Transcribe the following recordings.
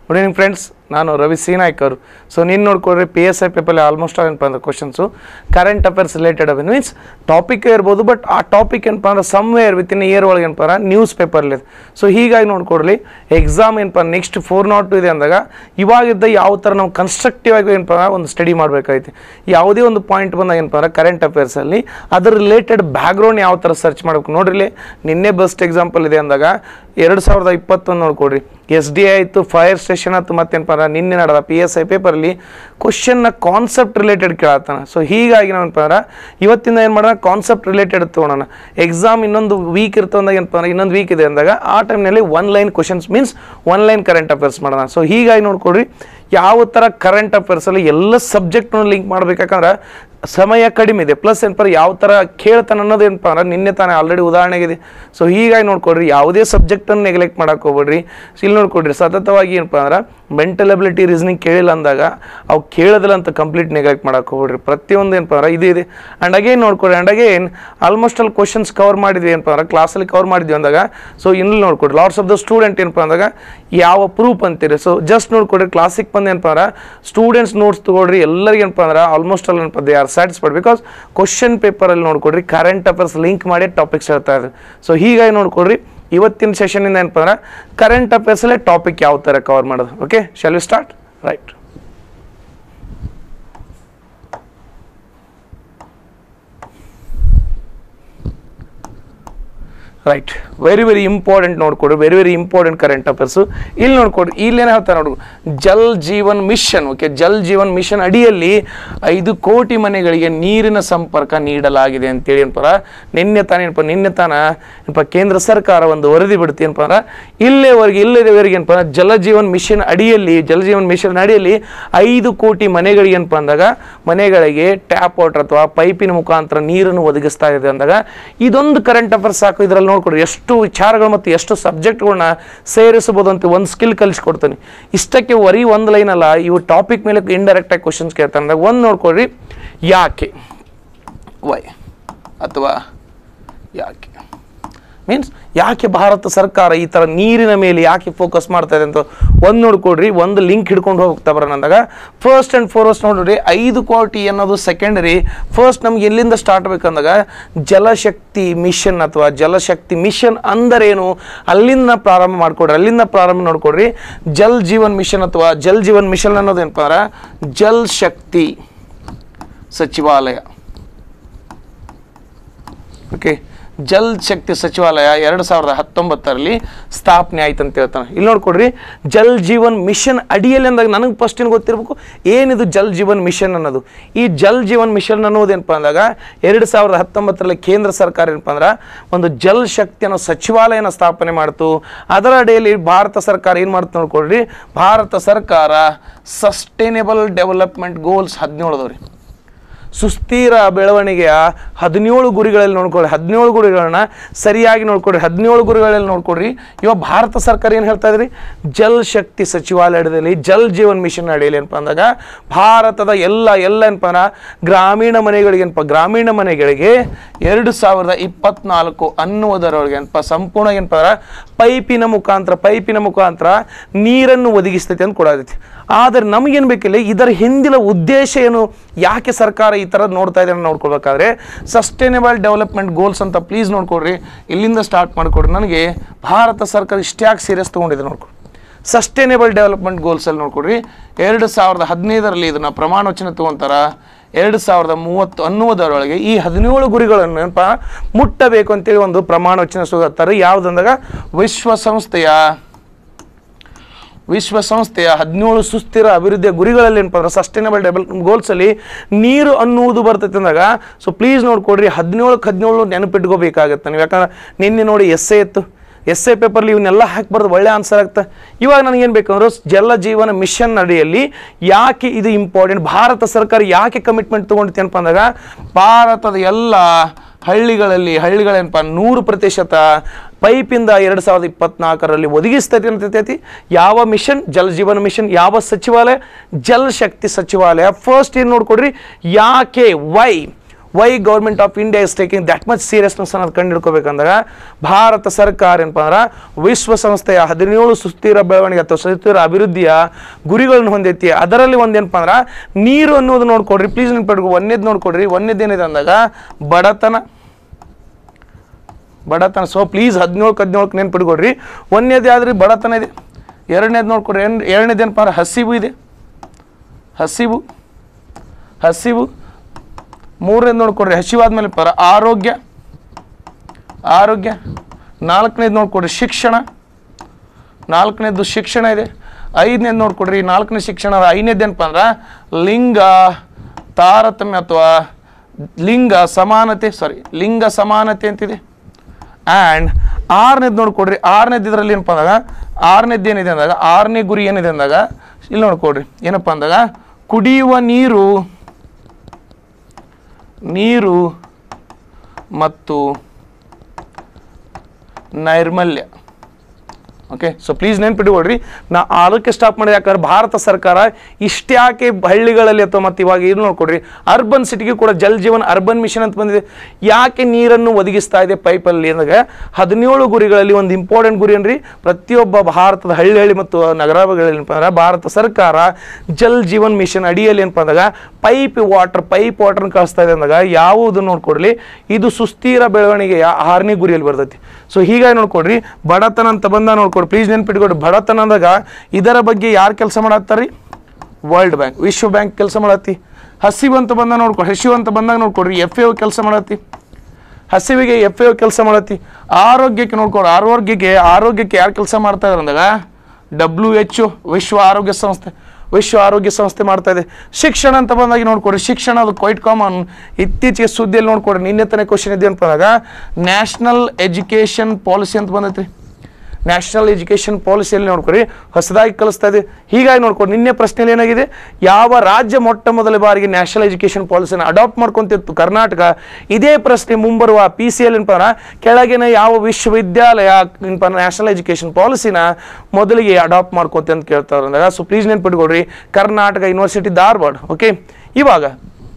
Good evening friends ನಾನು Ravi C Naik ಅವರು so ನೀನು ನೋಡ್ಕೊಡ್ರಿ ಪಿ ಎಸ್ ಐ ಪೇಪಲ್ಲಿ ಆಲ್ಮೋಸ್ಟ್ ಏನಪ್ಪ ಅಂದ್ರೆ ಕ್ವಶನ್ಸು ಕರೆಂಟ್ ಅಫೇರ್ಸ್ ರಿಲೇಟೆಡ್ ಅವೆ ಮೀನ್ಸ್ ಟಾಪಿಕ್ ಇರ್ಬೋದು ಬಟ್ ಆ ಟಾಪಿಕ್ ಏನಪ್ಪ ಅಂದ್ರೆ ಸಮ್ವೇರ್ ವಿತ್ ಇನ್ ಇಯರ್ ಒಳಗೆ ಏನಪ್ಪ ಅಂದ್ರೆ ನ್ಯೂಸ್ ಪೇಪರ್ಲಿ ಸೊ ಹೀಗಾಗಿ ನೋಡ್ಕೊಡ್ಲಿ ಎಕ್ಸಾಮ್ ಏನಪ್ಪ ನೆಕ್ಸ್ಟ್ ಫೋರ್ ನಾಟ್ ಟು ಇದೆ ಅಂದಾಗ ಇವಾಗಿದ್ದ ಯಾವ ಥರ ನಾವು ಕನ್ಸ್ಟ್ರಕ್ಟಿವ್ ಆಗಿ ಏನಪ್ಪ ಅಂದ್ರೆ ಒಂದು ಸ್ಟಡಿ ಮಾಡಬೇಕಾಯ್ತು ಯಾವುದೇ ಒಂದು ಪಾಯಿಂಟ್ ಬಂದಾಗ ಏನಪ್ಪ ಅಂದ್ರೆ ಕರೆಂಟ್ ಅಫೇರ್ಸಲ್ಲಿ ಅದ್ರ ರಿಲೇಟೆಡ್ ಬ್ಯಾಕ್ಗ್ರೌಂಡ್ ಯಾವ ಥರ ಸರ್ಚ್ ಮಾಡ್ಬೇಕು ನೋಡ್ರಿ ನಿನ್ನೆ ಬೆಸ್ಟ್ ಎಕ್ಸಾಂಪಲ್ ಇದೆ ಅಂದಾಗ ಎರಡು ಸಾವಿರದ ಇಪ್ಪತ್ತೊಂದು ನೋಡ್ಕೊಡ್ರಿ ಎಸ್ ಡಿ ಆಯಿತು ಫೈರ್ ಸ್ಟೇಷನ್ ಆಯ್ತು ಮತ್ತೇನಪ್ಪ ಅಂದ್ರೆ ನಿನ್ನೆ ನಡೆದ ಪಿ ಎಸ್ ಐ ಪೇಪರಲ್ಲಿ ಕ್ವಶನ್ನ ಕಾನ್ಸೆಪ್ಟ್ ರಿಲೇಟೆಡ್ ಕೇಳತ್ತಾನ ಸೊ ಹೀಗಾಗಿ ನಾವೇನಪ್ಪ ಅಂದ್ರೆ ಇವತ್ತಿಂದ ಏನು ಮಾಡೋಣ ಕಾನ್ಸೆಪ್ಟ್ ರಿಲೇಟೆಡ್ ತೊಗೊಳೋಣ ಎಕ್ಸಾಮ್ ಇನ್ನೊಂದು ವೀಕ್ ಇರ್ತದೆ ಅಂದಾಗ ಏನಪ್ಪ ಅಂದ್ರೆ ಇನ್ನೊಂದು ವೀಕ್ ಇದೆ ಅಂದಾಗ ಆ ಟೈಮ್ನಲ್ಲಿ one line questions means one line current affairs ಮಾಡೋಣ ಸೊ ಹೀಗಾಗಿ ನೋಡ್ಕೊಡ್ರಿ ಯಾವ ಥರ ಕರೆಂಟ್ ಅಫೇರ್ಸಲ್ಲಿ ಎಲ್ಲ ಸಬ್ಜೆಕ್ಟ್ನ ಲಿಂಕ್ ಮಾಡ್ಬೇಕಂದ್ರೆ ಸಮಯ ಕಡಿಮೆ ಇದೆ ಪ್ಲಸ್ ಏನಪ್ಪ ಯಾವ ಥರ ಕೇಳ್ತಾನೆ ಅನ್ನೋದು ಏನಪ್ಪ ಅಂದ್ರೆ ನಿನ್ನೆ ತಾನೇ ಆಲ್ರೆಡಿ ಉದಾಹರಣೆಗಿದೆ ಸೊ ಹೀಗಾಗಿ ನೋಡ್ಕೊಡ್ರಿ ಯಾವುದೇ ಸಬ್ಜೆಕ್ಟನ್ನು ನೆಗ್ಲೆಕ್ಟ್ ಮಾಡಕ್ಕೆ ಹೋಗ್ಬೇಡ್ರಿ ಸೊ ಇಲ್ಲಿ ನೋಡ್ಕೊಡ್ರಿ ಸತತವಾಗಿ ಏನಪ್ಪ ಅಂದ್ರೆ ಮೆಂಟಲ್ ಅಬಿಲಿಟಿ ರೀಸನಿಂಗ್ ಕೇಳಿಲ್ಲ ಅಂದಾಗ ಅವು ಕೇಳೋದಿಲ್ಲ ಅಂತ ಕಂಪ್ಲೀಟ್ ನೆಗ್ಲೆಕ್ಟ್ ಮಾಡಕ್ಕೆ ಹೋಗ್ಬೇಡ್ರಿ ಪ್ರತಿಯೊಂದು ಏನಪ್ಪ ಅಂದ್ರೆ ಇದು ಇದೆ ಆ್ಯಂಡ್ ಅಗೇನ್ ನೋಡ್ಕೊಡ್ರಿ ಆ್ಯಂಡ್ ಅಗೇನ್ ಆಲ್ಮೋಸ್ಟ್ ಅಲ್ಲಿ ಕ್ವಶನ್ಸ್ ಕವರ್ ಮಾಡಿದ್ವಿ ಏನಪ್ಪ ಅಂದ್ರೆ ಕ್ಲಾಸಲ್ಲಿ ಕವರ್ ಮಾಡಿದ್ವಿ ಅಂದಾಗ ಸೊ ಇಲ್ಲಿ ನೋಡ್ಕೊಡ್ರಿ ಲಾಟ್ಸ್ ಆಫ್ ದ ಸ್ಟೂಡೆಂಟ್ ಏನಪ್ಪ ಅಂದಾಗ ಯಾವ ಪ್ರೂಫ್ ಅಂತೀರಿ ಸೊ ಜಸ್ಟ್ ನೋಡ್ಕೊಡ್ರಿ ಕ್ಲಾಸಿಗೆ ಬಂದು ಏನಪ್ಪ ಅಂದ್ರೆ ಸ್ಟೂಡೆಂಟ್ಸ್ ನೋಟ್ಸ್ ತೊಗೊಳ್ರಿ ಎಲ್ಲರಿಗೆ ಏನಪ್ಪ ಅಂದ್ರೆ ಆಲ್ಮೋಸ್ಟ್ ಅಲ್ಲಿ ಏನಪ್ಪ they are satisfied because question ಪೇಪರಲ್ಲಿ ನೋಡ್ಕೊಡ್ರಿ ಕರೆಂಟ್ ಅಫೇರ್ಸ್ ಲಿಂಕ್ ಮಾಡಿ ಟಾಪಿಕ್ಸ್ ಹೇಳ್ತಾ ಇದ್ದಾರೆ ಸೊ ಹೀಗಾಗಿ ನೋಡ್ಕೊಡ್ರಿ ಇವತ್ತಿನ ಸೆಷನಿಂದ ಏನಪ್ಪ ಅಂದ್ರೆ ಕರೆಂಟ್ ಅಫೇರ್ಸಲ್ಲೇ ಟಾಪಿಕ್ ಯಾವ ಥರ ಕವರ್ ಮಾಡೋದು okay shall we start right right very very important ನೋಡ್ಕೊಡ್ರಿ very very important current affairs ಇಲ್ಲಿ ನೋಡ್ಕೊಡ್ರಿ ಇಲ್ಲಿ ಏನು ಹೇಳ್ತಾರೆ ನೋಡು Jal Jeevan mission okay Jal Jeevan mission ಅಡಿಯಲ್ಲಿ ಐದು ಕೋಟಿ ಮನೆಗಳಿಗೆ ನೀರಿನ ಸಂಪರ್ಕ ನೀಡಲಾಗಿದೆ ಅಂತೇಳಿ ಏನಪ್ಪ ನಿನ್ನೆ ತಾನೇ ಏನಪ್ಪ ನಿನ್ನೆ ತಾನ ಏನಪ್ಪ ಕೇಂದ್ರ ಸರ್ಕಾರ ಒಂದು ವರದಿ ಬಿಡುತ್ತೆ ಏನಪ್ಪ ಅಂದ್ರೆ ಇಲ್ಲೇವರೆಗೆ ಇಲ್ಲಿವರೆಗೆ ಏನಪ್ಪ ಅಂದ್ರೆ ಜಲ ಜೀವನ್ ಮಿಷನ್ ಅಡಿಯಲ್ಲಿ ಜಲ ಜೀವನ್ ಮಿಷನ್ ಅಡಿಯಲ್ಲಿ ಐದು ಕೋಟಿ ಮನೆಗಳಿಗೆ ಏನಪ್ಪ ಅಂದಾಗ ಮನೆಗಳಿಗೆ ಟ್ಯಾಪ್ ವಾಟರ್ ಅಥವಾ ಪೈಪಿನ ಮುಖಾಂತರ ನೀರನ್ನು ಒದಗಿಸ್ತಾ ಇದೆ ಅಂದಾಗ ಇದೊಂದು ಕರೆಂಟ್ ಅಫೇರ್ಸ್ ಸಾಕು ಇದರಲ್ಲಿ ನೋಡ್ಕೊಡ್ರಿ ಎಷ್ಟು ವಿಚಾರಗಳು ಮತ್ತು ಎಷ್ಟು ಸಬ್ಜೆಕ್ಟ್ಗಳನ್ನ ಸೇರಿಸಬಹುದು ಅಂತ ಒಂದು ಸ್ಕಿಲ್ ಕಲಿಸ್ಕೊಡ್ತೀನಿ ಇಷ್ಟಕ್ಕೆ ವರಿ ಒಂದು ಲೈನ್ ಅಲ್ಲ ಇವು ಟಾಪಿಕ್ ಮೇಲೆ ಇಂಡೈರೆಕ್ಟ್ ಆಗಿ ಕ್ವಶನ್ಸ್ ಕೇಳ್ತಾರೆ ಅಂದಾಗ ಒಂದು ನೋಡ್ಕೊಡ್ರಿ ಯಾಕೆ ವೈ ಅಥವಾ ಯಾಕೆ ಮೀನ್ಸ್ ಯಾಕೆ ಭಾರತ ಸರ್ಕಾರ ಈ ಥರ ನೀರಿನ ಮೇಲೆ ಯಾಕೆ ಫೋಕಸ್ ಮಾಡ್ತಾ ಇದೆ ಅಂತ ಒಂದು ನೋಡ್ಕೊಡ್ರಿ ಒಂದು ಲಿಂಕ್ ಹಿಡ್ಕೊಂಡು ಹೋಗ್ತಾ ಬರೋಣ ಅಂದಾಗ ಫಸ್ಟ್ ಆ್ಯಂಡ್ ಫಾರ್ಮೋಸ್ಟ್ ನೋಡ್ರಿ ಐದು ಕೋಟಿ ಅನ್ನೋದು ಸೆಕೆಂಡರಿ ಫಸ್ಟ್ ನಮ್ಗೆ ಎಲ್ಲಿಂದ ಸ್ಟಾರ್ಟ್ ಬೇಕಂದಾಗ ಜಲಶಕ್ತಿ ಮಿಷನ್ ಅಥವಾ ಜಲಶಕ್ತಿ ಮಿಷನ್ ಅಂದರೇನು ಅಲ್ಲಿಂದ ಪ್ರಾರಂಭ ಮಾಡ್ಕೊಡ್ರಿ ಅಲ್ಲಿಂದ ಪ್ರಾರಂಭ ನೋಡ್ಕೊಡ್ರಿ ಜಲ್ ಜೀವನ್ ಮಿಷನ್ ಅಥವಾ ಜಲ್ ಜೀವನ್ ಮಿಷನ್ ಅನ್ನೋದು ಏನಪ್ಪ ಅಂದ್ರೆ ಜಲ್ ಶಕ್ತಿ ಸಚಿವಾಲಯ ಓಕೆ ಜಲ್ ಶಕ್ತಿ ಸಚಿವಾಲಯ ಎರಡು ಸಾವಿರದ ಹತ್ತೊಂಬತ್ತರಲ್ಲಿ ಸ್ಥಾಪನೆ ಆಯ್ತು ಅಂತ ಹೇಳ್ತಾನೆ ಇಲ್ಲಿ ನೋಡ್ಕೊಡ್ರಿ ಜಲ್ ಜೀವನ್ ಮಿಷನ್ ಅಡಿಯಲ್ಲಿ ಅಂದಾಗ ನನಗೆ ಫಸ್ಟ್ ಏನು ಗೊತ್ತಿರಬೇಕು ಏನಿದು ಜಲ್ ಜೀವನ್ ಮಿಷನ್ ಅನ್ನೋದು ಈ ಜಲ್ ಜೀವನ್ ಮಿಷನ್ ಅನ್ನೋದೇನಪ್ಪ ಅಂದಾಗ ಎರಡು ಸಾವಿರದ ಹತ್ತೊಂಬತ್ತರಲ್ಲಿ ಕೇಂದ್ರ ಸರ್ಕಾರ ಏನಪ್ಪ ಅಂದ್ರೆ ಒಂದು ಜಲ್ ಶಕ್ತಿ ಅನ್ನೋ ಸಚಿವಾಲಯನ ಸ್ಥಾಪನೆ ಮಾಡ್ತು ಅದರ ಅಡಿಯಲ್ಲಿ ಭಾರತ ಸರ್ಕಾರ ಏನು ಮಾಡ್ತು ನೋಡ್ಕೊಡ್ರಿ ಭಾರತ ಸರ್ಕಾರ ಸಸ್ಟೈನೇಬಲ್ ಡೆವಲಪ್ಮೆಂಟ್ ಗೋಲ್ಸ್ ಹದಿನೇಳು ಅದಾವ್ರಿ ಸುಸ್ಥಿರ ಬೆಳವಣಿಗೆಯ ಹದಿನೇಳು ಗುರಿಗಳಲ್ಲಿ ನೋಡ್ಕೊಳ್ಳಿ ಹದಿನೇಳು ಗುರಿಗಳನ್ನ ಸರಿಯಾಗಿ ನೋಡ್ಕೊಡ್ರಿ ಹದಿನೇಳು ಗುರಿಗಳಲ್ಲಿ ನೋಡ್ಕೊಡ್ರಿ ಇವಾಗ ಭಾರತ ಸರ್ಕಾರ ಏನು ಹೇಳ್ತಾ ಇದ್ರಿ ಜಲ್ ಶಕ್ತಿ ಸಚಿವಾಲಯದಲ್ಲಿ ಜಲ್ ಜೀವನ್ ಮಿಷನ್ ಅಡಿಯಲ್ಲಿ ಏನಪ್ಪ ಅಂದಾಗ ಭಾರತದ ಎಲ್ಲ ಎಲ್ಲ ಏನಪ್ಪ ಅಂದ್ರೆ ಗ್ರಾಮೀಣ ಮನೆಗಳಿಗೆ ಏನಪ್ಪ ಗ್ರಾಮೀಣ ಮನೆಗಳಿಗೆ ಎರಡು ಸಾವಿರದ ಇಪ್ಪತ್ನಾಲ್ಕು ಅನ್ನುವುದರೊಳಗೆ ಏನಪ್ಪ ಸಂಪೂರ್ಣ ಏನಪ್ಪ ಅಂದ್ರೆ ಪೈಪಿನ ಮುಖಾಂತರ ಪೈಪಿನ ಮುಖಾಂತರ ನೀರನ್ನು ಒದಗಿಸ್ತೈತಿ ಅಂತ ಕೊಡತೈತಿ ಆದರೆ ನಮಗೇನು ಬೇಕಿಲ್ಲ ಇದರ ಹಿಂದಿನ ಉದ್ದೇಶ ಏನು ಯಾಕೆ ಸರ್ಕಾರ ಈ ಥರ ನೋಡ್ತಾ ಇದೆ ಅಂತ ನೋಡ್ಕೊಳ್ಬೇಕಾದ್ರೆ ಸಸ್ಟೈನೇಬಲ್ ಡೆವಲಪ್ಮೆಂಟ್ ಗೋಲ್ಸ್ ಅಂತ ಪ್ಲೀಸ್ ನೋಡ್ಕೊಡ್ರಿ ಇಲ್ಲಿಂದ ಸ್ಟಾರ್ಟ್ ಮಾಡಿಕೊಡ್ರಿ ನನಗೆ ಭಾರತ ಸರ್ಕಾರ ಇಷ್ಟ್ಯಾಕೆ ಸೀರಿಯಸ್ ತೊಗೊಂಡಿದೆ ನೋಡ್ಕೊಡಿ ಸಸ್ಟೈನೇಬಲ್ ಡೆವಲಪ್ಮೆಂಟ್ ಗೋಲ್ಸಲ್ಲಿ ನೋಡ್ಕೊಡ್ರಿ ಎರಡು ಸಾವಿರದ ಹದಿನೈದರಲ್ಲಿ ಇದನ್ನು ಪ್ರಮಾಣ ವಚನ ತೊಗೊಂತಾರ ಎರಡು ಸಾವಿರದ ಮೂವತ್ತು ಅನ್ನುವುದರೊಳಗೆ ಈ ಹದಿನೇಳು ಗುರಿಗಳನ್ನು ಏನಪ್ಪ ಮುಟ್ಟಬೇಕು ಅಂತೇಳಿ ಒಂದು ಪ್ರಮಾಣ ವಚನ ಸುಗತ್ತಾರೆ ಯಾವುದಂದಾಗ ವಿಶ್ವಸಂಸ್ಥೆಯ ವಿಶ್ವಸಂಸ್ಥೆಯ ಹದಿನೇಳು ಸುಸ್ಥಿರ ಅಭಿವೃದ್ಧಿಯ ಗುರಿಗಳಲ್ಲಿ ಏನಪ್ಪ ಅಂದ್ರೆ ಸಸ್ಟೈನಬಲ್ ಡೆವಲಪ್ಮೆಂಟ್ ಗೋಲ್ಸಲ್ಲಿ ನೀರು ಅನ್ನುವುದು ಬರ್ತೈತೆ ಅಂದಾಗ ಸೊ ಪ್ಲೀಸ್ ನೋಡ್ಕೊಡ್ರಿ ಹದಿನೇಳಕ್ಕೆ ಹದಿನೇಳು ನೆನಪಿಟ್ಕೋಬೇಕಾಗತ್ತೆ ನೀವು ಯಾಕಂದ್ರೆ ನಿನ್ನೆ ನೋಡಿ ಎಸ್ ಎ ಇತ್ತು ಎಸ್ ಎ ಪೇಪರ್ಲಿ ಇವನ್ನೆಲ್ಲ ಹಾಕ್ಬಾರ್ದು ಒಳ್ಳೆ ಆನ್ಸರ್ ಆಗ್ತದೆ ಇವಾಗ ನನಗೇನು ಬೇಕಂದ್ರೆ ಜಲ ಜೀವನ ಮಿಷನ್ ಅಡಿಯಲ್ಲಿ ಯಾಕೆ ಇದು ಇಂಪಾರ್ಟೆಂಟ್ ಭಾರತ ಸರ್ಕಾರ ಯಾಕೆ ಕಮಿಟ್ಮೆಂಟ್ ತೊಗೊಂಡಿತ್ತು ಏನಪ್ಪ ಅಂದಾಗ ಭಾರತದ ಎಲ್ಲ ಹಳ್ಳಿಗಳಲ್ಲಿ ಹಳ್ಳಿಗಳೇನಪ್ಪ ನೂರು ಪ್ರತಿಶತ ಪೈಪಿಂದ ಎರಡು ಸಾವಿರದ ಇಪ್ಪತ್ನಾಲ್ಕರಲ್ಲಿ ಒದಗಿಸ್ತೈತಿ ಅಂತೈತಿ ಯಾವ ಮಿಷನ್ ಜಲ್ ಜೀವನ ಮಿಷನ್ ಯಾವ ಸಚಿವಾಲಯ ಜಲ್ ಶಕ್ತಿ ಸಚಿವಾಲಯ ಫಸ್ಟ್ ಏನು ನೋಡ್ಕೊಡ್ರಿ ಯಾಕೆ why why government of India is taking that much seriousness ಅನ್ನೋದು ಕಂಡು ಹಿಡ್ಕೋಬೇಕಂದಾಗ ಭಾರತ ಸರ್ಕಾರ ಏನಪ್ಪ ಅಂದ್ರೆ ವಿಶ್ವಸಂಸ್ಥೆಯ ಹದಿನೇಳು ಸುಸ್ಥಿರ ಬೆಳವಣಿಗೆ ಅಥವಾ ಸುಸ್ಥಿರ ಅಭಿವೃದ್ಧಿಯ ಗುರಿಗಳನ್ನು ಹೊಂದೈತಿ ಅದರಲ್ಲಿ ಒಂದೇನಪ್ಪ ಅಂದ್ರೆ ನೀರು ಅನ್ನೋದು ನೋಡ್ಕೊಡ್ರಿ ಪ್ಲೀಸ್ ನೆನ್ಪಿಡ್ಕೊ ಒಂದೇದು ನೋಡ್ಕೊಡ್ರಿ ಒಂದೇದು ಏನಿದೆ ಅಂದಾಗ ಬಡತನ ಬಡತನ ಸೊ ಪ್ಲೀಸ್ ಹದಿನೇಳಕ್ಕೆ ಹದಿನೇಳಕ್ಕೆ ನೆನ್ಪಿಡ್ಕೊಡ್ರಿ ಒಂದನೇದು ಯಾವ್ದ್ರಿ ಬಡತನ ಇದೆ ಎರಡನೇದು ನೋಡ್ಕೊಡ್ರಿ ಏನು ಎರಡನೇದು ಏನಪ್ಪ ಅಂದ್ರೆ ಹಸಿವು ಇದೆ ಹಸಿವು ಹಸಿವು ಮೂರನೇದು ನೋಡ್ಕೊಡ್ರಿ ಹಸಿವಾದ್ಮೇಲೆ ಪರ ಆರೋಗ್ಯ ಆರೋಗ್ಯ ನಾಲ್ಕನೇದು ನೋಡ್ಕೊಡ್ರಿ ಶಿಕ್ಷಣ ನಾಲ್ಕನೇದು ಶಿಕ್ಷಣ ಇದೆ ಐದನೇದು ನೋಡ್ಕೊಡ್ರಿ ನಾಲ್ಕನೇ ಶಿಕ್ಷಣ ಐದನೇದು ಏನಪ್ಪ ಅಂದ್ರೆ ಲಿಂಗ ತಾರತಮ್ಯ ಅಥವಾ ಲಿಂಗ ಸಮಾನತೆ ಸಾರಿ ಲಿಂಗ ಸಮಾನತೆ ಅಂತಿದೆ ಆ್ಯಂಡ್ ಆರನೇದು ನೋಡ್ಕೊಡ್ರಿ ಆರನೇದು ಇದರಲ್ಲಿ ಏನಪ್ಪ ಅಂದಾಗ ಆರನೇದು ಏನಿದೆ ಅಂದಾಗ ಆರನೇ ಗುರಿ ಏನಿದೆ ಅಂದಾಗ ಇಲ್ಲಿ ನೋಡ್ಕೊಡ್ರಿ ಏನಪ್ಪ ಅಂದಾಗ ಕುಡಿಯುವ ನೀರು ನೀರು ಮತ್ತು ನೈರ್ಮಲ್ಯ ಓಕೆ ಸೊ ಪ್ಲೀಸ್ ನೆನ್ಪಿಟ್ಕೊಳ್ರಿ ನಾ ಅದಕ್ಕೆ ಸ್ಟಾಪ್ ಮಾಡಿದೆ ಯಾಕಂದ್ರೆ ಭಾರತ ಸರ್ಕಾರ ಇಷ್ಟ್ಯಾಕೆ ಹಳ್ಳಿಗಳಲ್ಲಿ ಅಥವಾ ಮತ್ತು ಇವಾಗ ಇದು ನೋಡ್ಕೊಡ್ರಿ ಅರ್ಬನ್ ಸಿಟಿಗೆ ಕೂಡ ಜಲ್ ಜೀವನ್ ಅರ್ಬನ್ ಮಿಷನ್ ಅಂತ ಬಂದಿದೆ ಯಾಕೆ ನೀರನ್ನು ಒದಗಿಸ್ತಾ ಇದೆ ಪೈಪಲ್ಲಿ ಅಂದಾಗ ಹದಿನೇಳು ಗುರಿಗಳಲ್ಲಿ ಒಂದು ಇಂಪಾರ್ಟೆಂಟ್ ಗುರಿ ಏನ್ರಿ ಪ್ರತಿಯೊಬ್ಬ ಭಾರತದ ಹಳ್ಳಿ ಹಳ್ಳಿ ಮತ್ತು ನಗರಗಳಲ್ಲಿ ಏನಪ್ಪ ಅಂದ್ರೆ ಭಾರತ ಸರ್ಕಾರ ಜಲ್ ಜೀವನ್ ಮಿಷನ್ ಅಡಿಯಲ್ಲಿ ಏನಪ್ಪ ಅಂದಾಗ ಪೈಪ್ ವಾಟರ್ ಪೈಪ್ ವಾಟರ್ನ ಕಳಿಸ್ತಾ ಇದೆ ಅಂದಾಗ ಯಾವುದು ನೋಡ್ಕೊಡ್ಲಿ ಇದು ಸುಸ್ಥಿರ ಬೆಳವಣಿಗೆಯ ಆರನೇ ಗುರಿಯಲ್ಲಿ ಬರ್ತೈತಿ ಸೊ ಹೀಗಾಗಿ ನೋಡ್ಕೊಡ್ರಿ ಬಡತನ ಅಂತ ಬಂದ ನೋಡ್ಕೊಡ್ರಿ ಪ್ಲೀಸ್ ನೆನ್ಪಿಟ್ಕೊಡ್ರಿ ಬಡತನ ಅಂದಾಗ ಇದರ ಬಗ್ಗೆ ಯಾರು ಕೆಲಸ ಮಾಡತ್ತಾರಿ ವರ್ಲ್ಡ್ ಬ್ಯಾಂಕ್ ವಿಶ್ವ ಬ್ಯಾಂಕ್ ಕೆಲಸ ಮಾಡತ್ತಿ ಹಸಿವು ಅಂತ ಬಂದಾಗ ನೋಡ್ಕೊಡ್ರಿ ಹಸಿವು ಅಂತ ಬಂದಾಗ ನೋಡ್ಕೊಡ್ರಿ ಎಫ್ ಎ ಕೆಲಸ ಮಾಡತ್ತಿ ಹಸಿವಿಗೆ ಎಫ್ ಎ ಕೆಲಸ ಮಾಡತ್ತಿ ಆರೋಗ್ಯಕ್ಕೆ ನೋಡ್ಕೊಡ್ರಿ ಆರೋಗ್ಯಕ್ಕೆ ಆರೋಗ್ಯಕ್ಕೆ ಯಾರು ಕೆಲಸ ಮಾಡ್ತಾ ಇದಾರೆ ಅಂದಾಗ ಡಬ್ಲ್ಯೂ ಎಚ್ ವಿಶ್ವ ಆರೋಗ್ಯ ಸಂಸ್ಥೆ ವಿಶ್ವ ಆರೋಗ್ಯ ಸಂಸ್ಥೆ ಮಾಡ್ತಾ ಇದೆ ಶಿಕ್ಷಣ ಅಂತ ಬಂದಾಗ ನೋಡ್ಕೊಡ್ರಿ ಶಿಕ್ಷಣ ಅದು ಕ್ವೈಟ್ ಕಾಮನ್ ಇತ್ತೀಚೆಗೆ ಸುದ್ದಿಯಲ್ಲಿ ನೋಡ್ಕೊಡ್ರಿ ನಿನ್ನೆ ತನಕ ಕ್ವಶನ್ ಇದೆ ಅಂತ ಅಂದಾಗ ನ್ಯಾಷನಲ್ ಎಜುಕೇಷನ್ ಪಾಲಿಸಿ ಅಂತ ಬಂದೈತ್ರಿ ನ್ಯಾಷನಲ್ ಎಜುಕೇಷನ್ ಪಾಲಿಸಿಯಲ್ಲಿ ನೋಡ್ಕೊರಿ ಹೊಸದಾಗಿ ಕಲಿಸ್ತಾ ಇದೆ ಹೀಗಾಗಿ ನೋಡ್ಕೊಡಿ ನಿನ್ನೆ ಪ್ರಶ್ನೆಯಲ್ಲಿ ಏನಾಗಿದೆ ಯಾವ ರಾಜ್ಯ ಮೊಟ್ಟ ಮೊದಲ ಬಾರಿಗೆ ನ್ಯಾಷನಲ್ ಎಜುಕೇಷನ್ ಪಾಲಿಸಿನ ಅಡಾಪ್ಟ್ ಮಾಡ್ಕೊಂತಿತ್ತು ಕರ್ನಾಟಕ ಇದೇ ಪ್ರಶ್ನೆ ಮುಂಬರುವ ಪಿ ಸಿ ಎಲ್ ಏನಪ್ಪ ಕೆಳಗಿನ ಯಾವ ವಿಶ್ವವಿದ್ಯಾಲಯ ಏನಪ್ಪ ನ್ಯಾಷನಲ್ ಎಜುಕೇಷನ್ ಪಾಲಿಸಿನ ಮೊದಲಿಗೆ ಅಡಾಪ್ಟ್ ಮಾಡ್ಕೋತೆ ಅಂತ ಕೇಳ್ತಾರೆ ಅಂದಾಗ ಸೊ ಪ್ಲೀಸ್ ನೆನ್ಪಿಟ್ಕೊಡ್ರಿ ಕರ್ನಾಟಕ ಯೂನಿವರ್ಸಿಟಿ ಧಾರವಾಡ ಓಕೆ ಇವಾಗ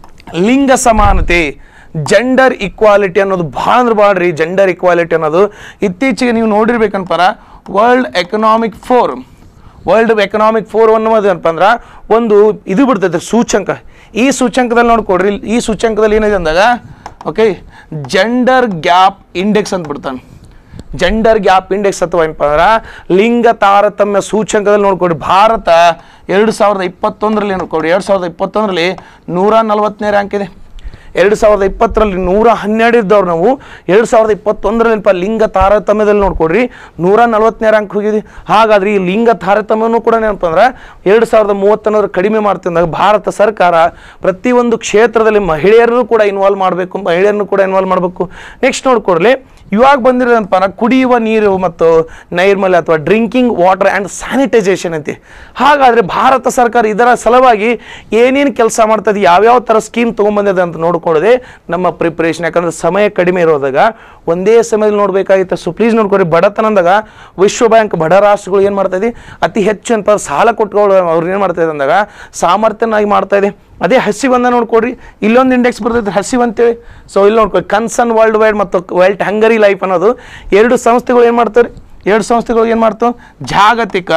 ಲಿಂಗ ಸಮಾನತೆ ಜೆಂಡರ್ ಇಕ್ವಾಲಿಟಿ ಅನ್ನೋದು ಭಾಳ ಅಂದ್ರೆ ಭಾಳ ರೀ ಜೆಂಡರ್ ಇಕ್ವಾಲಿಟಿ ಅನ್ನೋದು ಇತ್ತೀಚೆಗೆ ನೀವು ನೋಡಿರ್ಬೇಕಂತಾರ world economic forum world economic forum ಅನ್ನೋದು ಏನಪ್ಪ ಅಂದ್ರೆ ಒಂದು ಇದು ಬಿಡ್ತೈತೆ ಸೂಚಂಕ ಈ ಸೂಚಂಕದಲ್ಲಿ ನೋಡ್ಕೊಡ್ರಿ ಈ ಸೂಚಂಕದಲ್ಲಿ ಏನಿದೆ ಅಂದಾಗ ಓಕೆ ಜೆಂಡರ್ ಗ್ಯಾಪ್ ಇಂಡೆಕ್ಸ್ ಅಂತ ಬಿಡ್ತಾನೆ ಜೆಂಡರ್ ಗ್ಯಾಪ್ ಇಂಡೆಕ್ಸ್ ಅಥವಾ ಏನಪ್ಪ ಅಂದ್ರೆ ಲಿಂಗ ತಾರತಮ್ಯ ಸೂಚ್ಯಂಕದಲ್ಲಿ ನೋಡ್ಕೊಡಿ ಭಾರತ ಎರಡು ಸಾವಿರದ ಇಪ್ಪತ್ತೊಂದರಲ್ಲಿ ನೋಡ್ಕೊಡಿ ಎರಡು ಸಾವಿರದ ಇಪ್ಪತ್ತೊಂದರಲ್ಲಿ ನೂರ ನಲವತ್ತನೇ ರ್ಯಾಂಕ್ ಇದೆ ಎರಡು ಸಾವಿರದ ಇಪ್ಪತ್ತರಲ್ಲಿ ನೂರ ಹನ್ನೆರಡು ಇದ್ದವ್ರು ನಾವು ಎರಡು ಸಾವಿರದ ಇಪ್ಪತ್ತೊಂದರಲ್ಲಿ ಏನಪ್ಪ ಲಿಂಗ ತಾರತಮ್ಯದಲ್ಲಿ ನೋಡ್ಕೊಡ್ರಿ ನೂರ ನಲವತ್ತನೇ ರ್ಯಾಂಕ್ ಹೋಗಿದೆ ಹಾಗಾದ್ರೆ ಈ ಲಿಂಗ ತಾರತಮ್ಯನೂ ಕೂಡ ಏನಪ್ಪ ಅಂದ್ರೆ ಎರಡು ಸಾವಿರದ ಮೂವತ್ತನ್ನೋದ್ರ ಕಡಿಮೆ ಮಾಡ್ತಿದ್ದಾಗ ಭಾರತ ಸರ್ಕಾರ ಪ್ರತಿಯೊಂದು ಕ್ಷೇತ್ರದಲ್ಲಿ ಮಹಿಳೆಯರನ್ನು ಕೂಡ ಇನ್ವಾಲ್ವ್ ಮಾಡಬೇಕು ಮಹಿಳೆಯರನ್ನು ಕೂಡ ಇನ್ವಾಲ್ವ್ ಮಾಡಬೇಕು ನೆಕ್ಸ್ಟ್ ನೋಡ್ಕೊಡ್ಲಿ ಇವಾಗ ಬಂದಿರೋದಪ್ಪ ಅಂದ್ರೆ ಕುಡಿಯುವ ನೀರು ಮತ್ತು ನೈರ್ಮಲ್ಯ ಅಥವಾ ಡ್ರಿಂಕಿಂಗ್ ವಾಟರ್ ಆ್ಯಂಡ್ ಸ್ಯಾನಿಟೈಸೇಷನ್ ಅಂತೆ ಹಾಗಾದರೆ ಭಾರತ ಸರ್ಕಾರ ಇದರ ಸಲುವಾಗಿ ಏನೇನು ಕೆಲಸ ಮಾಡ್ತದೆ ಯಾವ್ಯಾವ ಥರ ಸ್ಕೀಮ್ ತೊಗೊಂಬಂದಿದೆ ಅಂತ ನೋಡ್ಕೊಳ್ಳೋದೆ ನಮ್ಮ ಪ್ರಿಪ್ರೇಷನ್ ಯಾಕಂದ್ರೆ ಸಮಯ ಕಡಿಮೆ ಇರೋದಾಗ ಒಂದೇ ಸಮಯದಲ್ಲಿ ನೋಡಬೇಕಾಗಿತ್ತು ಸೊ ಪ್ಲೀಸ್ ನೋಡ್ಕೊರಿ ಬಡತನ ಅಂದಾಗ ವಿಶ್ವ ಬ್ಯಾಂಕ್ ಬಡ ರಾಷ್ಟ್ರಗಳು ಏನು ಮಾಡ್ತಾ ಇದೆ ಅತಿ ಹೆಚ್ಚು ಅಂತ ಸಾಲ ಕೊಟ್ಕೊಳ್ಳೋ ಅವ್ರು ಏನು ಮಾಡ್ತಾ ಇದೆ ಅಂದಾಗ ಸಾಮರ್ಥ್ಯನಾಗಿ ಮಾಡ್ತಾ ಇದೆ ಅದೇ ಹಸಿವಂದ ನೋಡ್ಕೊಡ್ರಿ ಇಲ್ಲೊಂದು ಇಂಡೆಕ್ಸ್ ಬರ್ತೈತೆ ಹಸಿವು ಅಂತೇಳಿ ಸೊ ಇಲ್ಲಿ ನೋಡ್ಕೊಡಿ ಕನ್ಸರ್ನ್ ವರ್ಲ್ಡ್ ವೈಡ್ ಮತ್ತು ವೆಲ್ಟ್ ಹಂಗರಿ ಲೈಫ್ ಅನ್ನೋದು ಎರಡು ಸಂಸ್ಥೆಗಳು ಏನು ಮಾಡ್ತಾರೆ ಎರಡು ಸಂಸ್ಥೆಗಳು ಏನು ಮಾಡ್ತಾವೆ ಜಾಗತಿಕ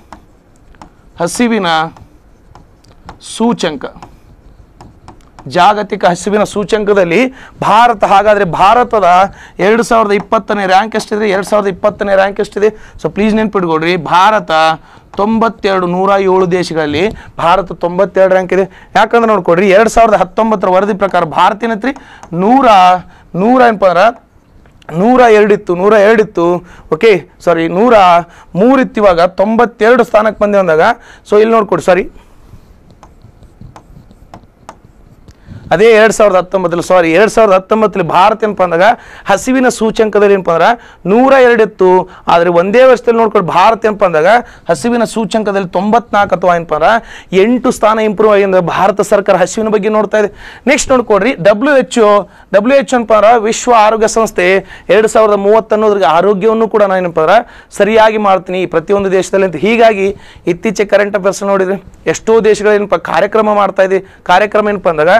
ಹಸಿವಿನ ಸೂಚಂಕ ಜಾಗತಿಕ ಹಸಿವಿನ ಸೂಚಂಕದಲ್ಲಿ ಭಾರತ ಹಾಗಾದರೆ ಭಾರತದ ಎರಡು ಸಾವಿರದ ಇಪ್ಪತ್ತನೇ ರ್ಯಾಂಕ್ ಎಷ್ಟಿದೆ ಎರಡು ಸಾವಿರದ ಇಪ್ಪತ್ತನೇ ರ್ಯಾಂಕ್ ಎಷ್ಟಿದೆ ಸೊ ಪ್ಲೀಸ್ ನೆನ್ಪಿಟ್ಕೊಡ್ರಿ ಭಾರತ ತೊಂಬತ್ತೆರಡು ನೂರ ಏಳು ದೇಶಗಳಲ್ಲಿ ಭಾರತ ತೊಂಬತ್ತೆರಡು ರ್ಯಾಂಕ್ ಇದೆ ಯಾಕಂದ್ರೆ ನೋಡ್ಕೊಡ್ರಿ ಎರಡು ಸಾವಿರದ ಹತ್ತೊಂಬತ್ತರ ವರದಿ ಪ್ರಕಾರ ಭಾರತ ಏನೈತ್ರಿ ನೂರ ನೂರ ಏನಪ್ಪ ಅಂದ್ರೆ ನೂರ ಎರಡಿತ್ತು ನೂರ ಎರಡಿತ್ತು ಓಕೆ ಸಾರಿ ನೂರ ಮೂರಿತ್ತು ಇವಾಗ ತೊಂಬತ್ತೆರಡು ಸ್ಥಾನಕ್ಕೆ ಬಂದೆ ಅಂದಾಗ ಸೊ ಇಲ್ಲಿ ನೋಡ್ಕೊಡಿ ಸಾರಿ ಅದೇ ಎರಡು ಸಾವಿರದ ಹತ್ತೊಂಬತ್ತರಲ್ಲಿ ಸಾರಿ ಎರಡು ಸಾವಿರದ ಹತ್ತೊಂಬತ್ತರಲ್ಲಿ ಭಾರತ ಏನಪ್ಪ ಅಂದಾಗ ಹಸಿವಿನ ಸೂಚ್ಯಂಕದಲ್ಲಿ ಏನಪ್ಪ ಅಂದ್ರೆ ನೂರ ಎರಡಿತ್ತು ಆದರೆ ಒಂದೇ ವರ್ಷದಲ್ಲಿ ನೋಡ್ಕೊಂಡು ಭಾರತ ಏನಪ್ಪ ಅಂದಾಗ ಹಸಿವಿನ ಸೂಚ್ಯಂಕದಲ್ಲಿ ತೊಂಬತ್ನಾಲ್ಕು ಅಥವಾ ಏನಪ್ಪ ಅಂದ್ರೆ ಎಂಟು ಸ್ಥಾನ ಇಂಪ್ರೂವ್ ಆಗಿದೆ ಭಾರತ ಸರ್ಕಾರ ಹಸಿವಿನ ಬಗ್ಗೆ ನೋಡ್ತಾ ಇದೆ ನೆಕ್ಸ್ಟ್ ನೋಡ್ಕೊಡ್ರಿ ಡಬ್ಲ್ಯೂ ಎಚ್ ಡಬ್ಲ್ಯೂ ಎಚ್ ಏನಪ್ಪ ಅಂದ್ರೆ ವಿಶ್ವ ಆರೋಗ್ಯ ಸಂಸ್ಥೆ ಎರಡು ಸಾವಿರದ ಮೂವತ್ತನ್ನೋದ್ರಿಗೆ ಆರೋಗ್ಯವನ್ನು ಕೂಡ ನಾನು ಏನಪ್ಪ ಅಂದ್ರೆ ಸರಿಯಾಗಿ ಮಾಡ್ತೀನಿ ಈ ಪ್ರತಿಯೊಂದು ದೇಶದಲ್ಲಿ ಅಂತ ಹೀಗಾಗಿ ಇತ್ತೀಚೆಗೆ ಕರೆಂಟ್ ಅಫೇರ್ಸ್ ನೋಡಿದ್ರೆ ಎಷ್ಟೋ ದೇಶಗಳು ಏನಪ್ಪ ಕಾರ್ಯಕ್ರಮ ಮಾಡ್ತಾ ಇದೆ ಕಾರ್ಯಕ್ರಮ ಏನಪ್ಪ ಅಂದಾಗ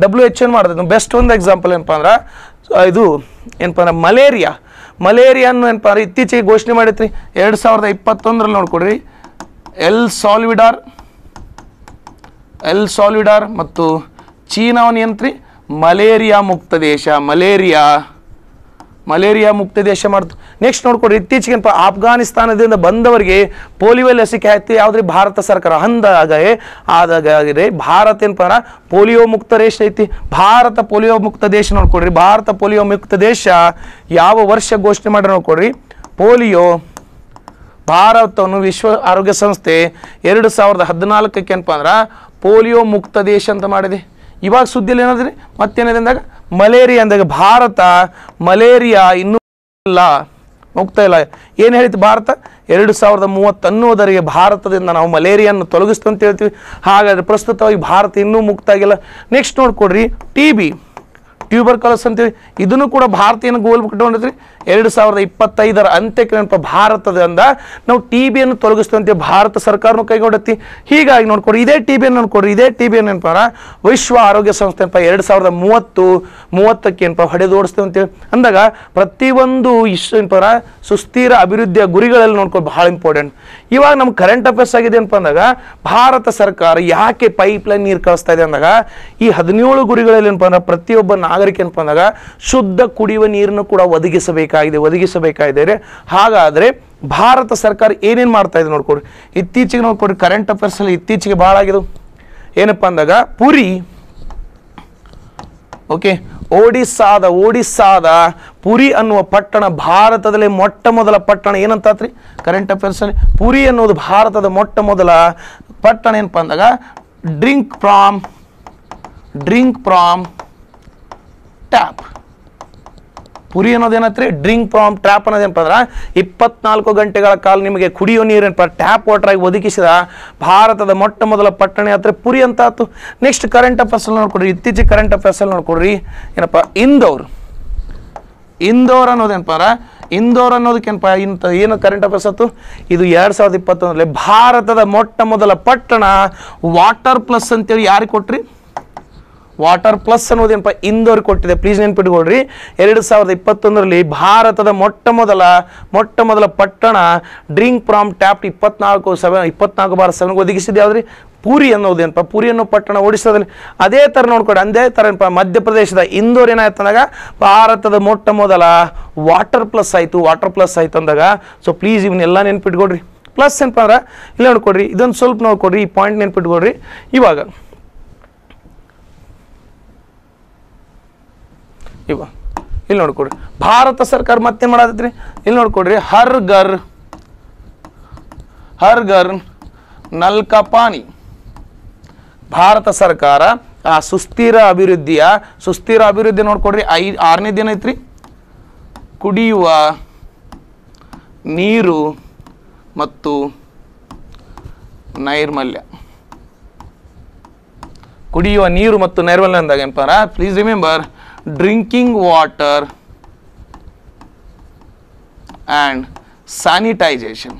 ಡಬ್ಲ್ಯೂ ಎಚ್ ಏನು ಮಾಡ್ತದೆ ಬೆಸ್ಟ್ ಒಂದು ಎಕ್ಸಾಂಪಲ್ ಏನಪ್ಪ ಅಂದ್ರೆ ಆ, ಇದು ಏನಪ್ಪ ಅಂದ್ರೆ ಮಲೇರಿಯಾ ಮಲೇರಿಯಾನು ಏನಪ್ಪ ಅಂದ್ರೆ ಇತ್ತೀಚೆಗೆ ಘೋಷಣೆ ಮಾಡೈತ್ರಿ ಎರಡು ಸಾವಿರದ ಇಪ್ಪತ್ತೊಂದರಲ್ಲಿ ನೋಡ್ಕೊಡ್ರಿ ಎಲ್ ಸಾಲ್ವಿಡಾರ್ ಎಲ್ ಸಾಲ್ವಿಡಾರ್ ಮತ್ತು ಚೀನಾವನ್ ಏನ್ತ್ರಿ ಮಲೇರಿಯಾ ಮುಕ್ತ ದೇಶ ಮಲೇರಿಯಾ ಮಲೇರಿಯಾ ಮುಕ್ತ ದೇಶ ಮಾಡ್ತು ನೆಕ್ಸ್ಟ್ ನೋಡ್ಕೊಡ್ರಿ ಇತ್ತೀಚೆಗೆ ಏನಪ್ಪ ಆಫ್ಘಾನಿಸ್ತಾನದಿಂದ ಬಂದವರಿಗೆ ಪೋಲಿಯೋ ಲಸಿಕೆ ಆಯ್ತು ಯಾವ್ದ್ರಿ ಭಾರತ ಸರ್ಕಾರ ಅಂದಾಗೆ ಆದಾಗಿದೆ ಭಾರತ ಏನಪ್ಪ ಅಂದ್ರೆ ಪೋಲಿಯೋ ಮುಕ್ತ ದೇಶ ಐತಿ ಭಾರತ ಪೋಲಿಯೋ ಮುಕ್ತ ದೇಶ ನೋಡ್ಕೊಡ್ರಿ ಭಾರತ ಪೋಲಿಯೋ ಮುಕ್ತ ದೇಶ ಯಾವ ವರ್ಷ ಘೋಷಣೆ ಮಾಡಿ ನೋಡ್ಕೊಡ್ರಿ ಪೋಲಿಯೋ ಭಾರತವನ್ನು ವಿಶ್ವ ಆರೋಗ್ಯ ಸಂಸ್ಥೆ ಎರಡು ಸಾವಿರದ ಹದಿನಾಲ್ಕಕ್ಕೆ ಏನಪ್ಪ ಅಂದ್ರೆ ಪೋಲಿಯೋ ಮುಕ್ತ ದೇಶ ಅಂತ ಮಾಡಿದೆ ಇವಾಗ ಸುದ್ದಿಯಲ್ಲಿ ಏನಾದ್ರಿ ಮತ್ತೇನಿದೆ ಅಂದಾಗ ಮಲೇರಿಯಾ ಅಂದಾಗ ಭಾರತ ಮಲೇರಿಯಾ ಇನ್ನೂ ಇಲ್ಲ ಮುಕ್ತ ಇಲ್ಲ ಏನು ಹೇಳಿತು ಭಾರತ ಎರಡು ಸಾವಿರದ ಮೂವತ್ತನ್ನೋದರಿಗೆ ಭಾರತದಿಂದ ನಾವು ಮಲೇರಿಯನ್ನು ತೊಲಗಿಸ್ತು ಅಂತ ಹೇಳ್ತೀವಿ ಹಾಗಾದ್ರೆ ಪ್ರಸ್ತುತವಾಗಿ ಭಾರತ ಇನ್ನೂ ಮುಕ್ತ ಆಗಿಲ್ಲ ನೆಕ್ಸ್ಟ್ ನೋಡ್ಕೊಡ್ರಿ ಟಿ ಬಿ ಟ್ಯೂಬರ್ ಕಲಸ್ ಅಂತೇಳಿ ಇದನ್ನು ಕೂಡ ಭಾರತ ಏನು ಗೋಲ್ ಕಟ್ಕೊಂಡಿದ್ರಿ ಎರಡು ಸಾವಿರದ ಇಪ್ಪತ್ತೈದರ ಅಂತ್ಯಕ್ಕೆ ಏನಪ್ಪ ಭಾರತದಿಂದ ನಾವು ಟಿ ಬಿಯನ್ನು ತೊಲಗಿಸ್ತೇವೆ ಅಂತೇಳಿ ಭಾರತ ಸರ್ಕಾರನು ಕೈಗೊಂಡತಿ ಹೀಗಾಗಿ ನೋಡ್ಕೊಡ್ರಿ ಇದೇ ಟಿ ಬಿಯನ್ನು ನೋಡ್ಕೊಡ್ರಿ ಇದೇ ಟಿ ಬಿ ಏನಪ್ಪ ವಿಶ್ವ ಆರೋಗ್ಯ ಸಂಸ್ಥೆ ಏನಪ್ಪ ಎರಡು ಸಾವಿರದ ಮೂವತ್ತು ಮೂವತ್ತಕ್ಕೆ ಏನಪ್ಪ ಹೊಡೆದೋಡಿಸ್ತೇವೆ ಅಂತೇಳಿ ಅಂದಾಗ ಪ್ರತಿಯೊಂದು ಇಷ್ಟು ಏನಪ್ಪ ಸುಸ್ಥಿರ ಅಭಿವೃದ್ಧಿಯ ಗುರಿಗಳಲ್ಲಿ ನೋಡ್ಕೊಂಡು ಬಹಳ ಇಂಪಾರ್ಟೆಂಟ್ ಇವಾಗ ನಮ್ಮ ಕರೆಂಟ್ ಅಫೇರ್ಸ್ ಆಗಿದೆ ಏನಪ್ಪ ಅಂದಾಗ ಭಾರತ ಸರ್ಕಾರ ಯಾಕೆ ಪೈಪ್ ಲೈನ್ ನೀರು ಕಳಿಸ್ತಾ ಇದೆ ಅಂದಾಗ ಈ ಹದಿನೇಳು ಗುರಿಗಳಲ್ಲಿ ಏನಪ್ಪ ಅಂದ್ರೆ ಪ್ರತಿಯೊಬ್ಬ ನಾಗರಿಕ ಏನಪ್ಪ ಅಂದಾಗ ಶುದ್ಧ ಕುಡಿಯುವ ನೀರನ್ನು ಕೂಡ ಒದಗಿಸಬೇಕಾಗಿದೆ ಒದಗಿಸಬೇಕಾಗಿದೆ ಹಾಗಾದ್ರೆ ಭಾರತ ಸರ್ಕಾರ ಏನೇನು ಮಾಡ್ತಾ ಇದೆ ನೋಡ್ಕೊಡ್ರಿ ಇತ್ತೀಚೆಗೆ ನೋಡ್ಕೊಡ್ರಿ ಕರೆಂಟ್ ಅಫೇರ್ಸಲ್ಲಿ ಇತ್ತೀಚೆಗೆ ಭಾಳ ಆಗಿದ್ದು ಏನಪ್ಪ ಅಂದಾಗ ಪುರಿ ಓಕೆ ಒಡಿಸ್ಸಾದ ಒಡಿಸ್ಸಾದ ಪುರಿ ಅನ್ನುವ ಪಟ್ಟಣ ಭಾರತದಲ್ಲಿ ಮೊಟ್ಟ ಮೊದಲ ಪಟ್ಟಣ ಏನಂತಾತ್ರಿ ಕರೆಂಟ್ ಅಫೇರ್ಸಲ್ಲಿ ಪುರಿ ಅನ್ನೋದು ಭಾರತದ ಮೊಟ್ಟ ಮೊದಲ ಪಟ್ಟಣ ಏನಪ್ಪ ಅಂದಾಗ drink from drink from tap Puri ಅನ್ನೋದೇನತ್ರಿ ಡ್ರಿಂಕ್ ಫ್ರಾಮ್ ಟ್ಯಾಪ್ ಅನ್ನೋದೇನಪ್ಪ ಅಂದ್ರೆ ಇಪ್ಪತ್ನಾಲ್ಕು ಗಂಟೆಗಳ ಕಾಲ ನಿಮಗೆ ಕುಡಿಯೋ ನೀರೇನಪ್ಪ ಟ್ಯಾಪ್ ವಾಟರ್ ಆಗಿ ಒದಗಿಸಿದ ಭಾರತದ ಮೊಟ್ಟ ಮೊದಲ ಪಟ್ಟಣ ಯಾತ್ರೆ ಪುರಿ ಅಂತ ಆತು ನೆಕ್ಸ್ಟ್ ಕರೆಂಟ್ ಅಫೇರ್ಸ್ ನೋಡ್ಕೊಡ್ರಿ ಇತ್ತೀಚೆಗೆ ಕರೆಂಟ್ ಅಫೇರ್ಸ್ ಅಲ್ಲಿ ನೋಡ್ಕೊಡ್ರಿ ಏನಪ್ಪ ಇಂದೋರ್ ಇಂದೋರ್ ಅನ್ನೋದೇನಪ್ಪ ಅಂದ್ರೆ ಇಂದೋರ್ ಅನ್ನೋದಕ್ಕೇನಪ್ಪ ಇಂಥ ಏನು ಕರೆಂಟ್ ಅಫೇರ್ಸ್ ಆಯ್ತು ಇದು ಎರಡು ಸಾವಿರದ ಇಪ್ಪತ್ತೊಂದರಲ್ಲಿ ಭಾರತದ ಮೊಟ್ಟ ಮೊದಲ ಪಟ್ಟಣ ವಾಟರ್ ಪ್ಲಸ್ ಅಂತೇಳಿ ಯಾರಿಗೆ ಕೊಟ್ರಿ ವಾಟರ್ ಪ್ಲಸ್ ಅನ್ನೋದೇನಪ್ಪ ಇಂದೋರ್ ಕೊಟ್ಟಿದೆ ಪ್ಲೀಸ್ ನೆನ್ಪಿಟ್ಕೊಳ್ರಿ ಎರಡು ಸಾವಿರದ ಇಪ್ಪತ್ತೊಂದರಲ್ಲಿ ಭಾರತದ ಮೊಟ್ಟ ಮೊದಲ ಮೊಟ್ಟ ಮೊದಲ ಪಟ್ಟಣ ಡ್ರಿಂಕ್ ಫ್ರಾಮ್ ಟ್ಯಾಪ್ ಇಪ್ಪತ್ನಾಲ್ಕು ಸೆವೆನ್ ಇಪ್ಪತ್ನಾಲ್ಕು ಬಾರ್ ಸೆವೆನ್ ಒದಗಿಸಿದೆ ಯಾವ್ದ್ರಿ ಪೂರಿ ಅನ್ನೋದೇನಪ್ಪ ಪೂರಿ ಅನ್ನೋ ಪಟ್ಟಣ ಒಡಿಸ್ಸಾದಲ್ಲಿ ಅದೇ ಥರ ನೋಡ್ಕೊಡಿ ಅದೇ ಥರ ಏನಪ್ಪ ಮಧ್ಯಪ್ರದೇಶದ ಇಂದೋರ್ ಏನಾಯ್ತು ಅಂದಾಗ ಭಾರತದ ಮೊಟ್ಟ ಮೊದಲ ವಾಟರ್ ಪ್ಲಸ್ ಆಯಿತು ವಾಟರ್ ಪ್ಲಸ್ ಆಯ್ತು ಅಂದಾಗ ಸೊ ಪ್ಲೀಸ್ ಇವನ್ನೆಲ್ಲ ನೆನ್ಪಿಟ್ಕೊಡ್ರಿ ಪ್ಲಸ್ ಏನಪ್ಪ ಅಂದ್ರೆ ಇಲ್ಲ ನೋಡ್ಕೊಡ್ರಿ ಇದೊಂದು ಸ್ವಲ್ಪ ನೋಡ್ಕೊಡ್ರಿ ಈ ಪಾಯಿಂಟ್ ನೆನ್ಪಿಟ್ಕೊಡ್ರಿ ಇವಾಗ ಇವ ಇಲ್ಲಿ ನೋಡ್ಕೊಡ್ರಿ ಭಾರತ ಸರ್ಕಾರ ಮತ್ತೆ ಮಾಡತ್ತೈತ್ರಿ ಇಲ್ಲಿ ನೋಡ್ಕೊಡ್ರಿ ಹರ್ ಗರ್ ಹರ್ ಗರ್ ನಲ್ಕ ಪಾನಿ ಭಾರತ ಸರ್ಕಾರ ಆ ಸುಸ್ಥಿರ ಅಭಿವೃದ್ಧಿಯ ಸುಸ್ಥಿರ ಅಭಿವೃದ್ಧಿ ನೋಡ್ಕೊಡ್ರಿ ಐ ಆರನೇದು ಏನೈತ್ರಿ ಕುಡಿಯುವ ನೀರು ಮತ್ತು ನೈರ್ಮಲ್ಯ ಕುಡಿಯುವ ನೀರು ಮತ್ತು ನೈರ್ಮಲ್ಯ ಅಂದಾಗ ಏನಪ್ಪ please remember drinking water and sanitization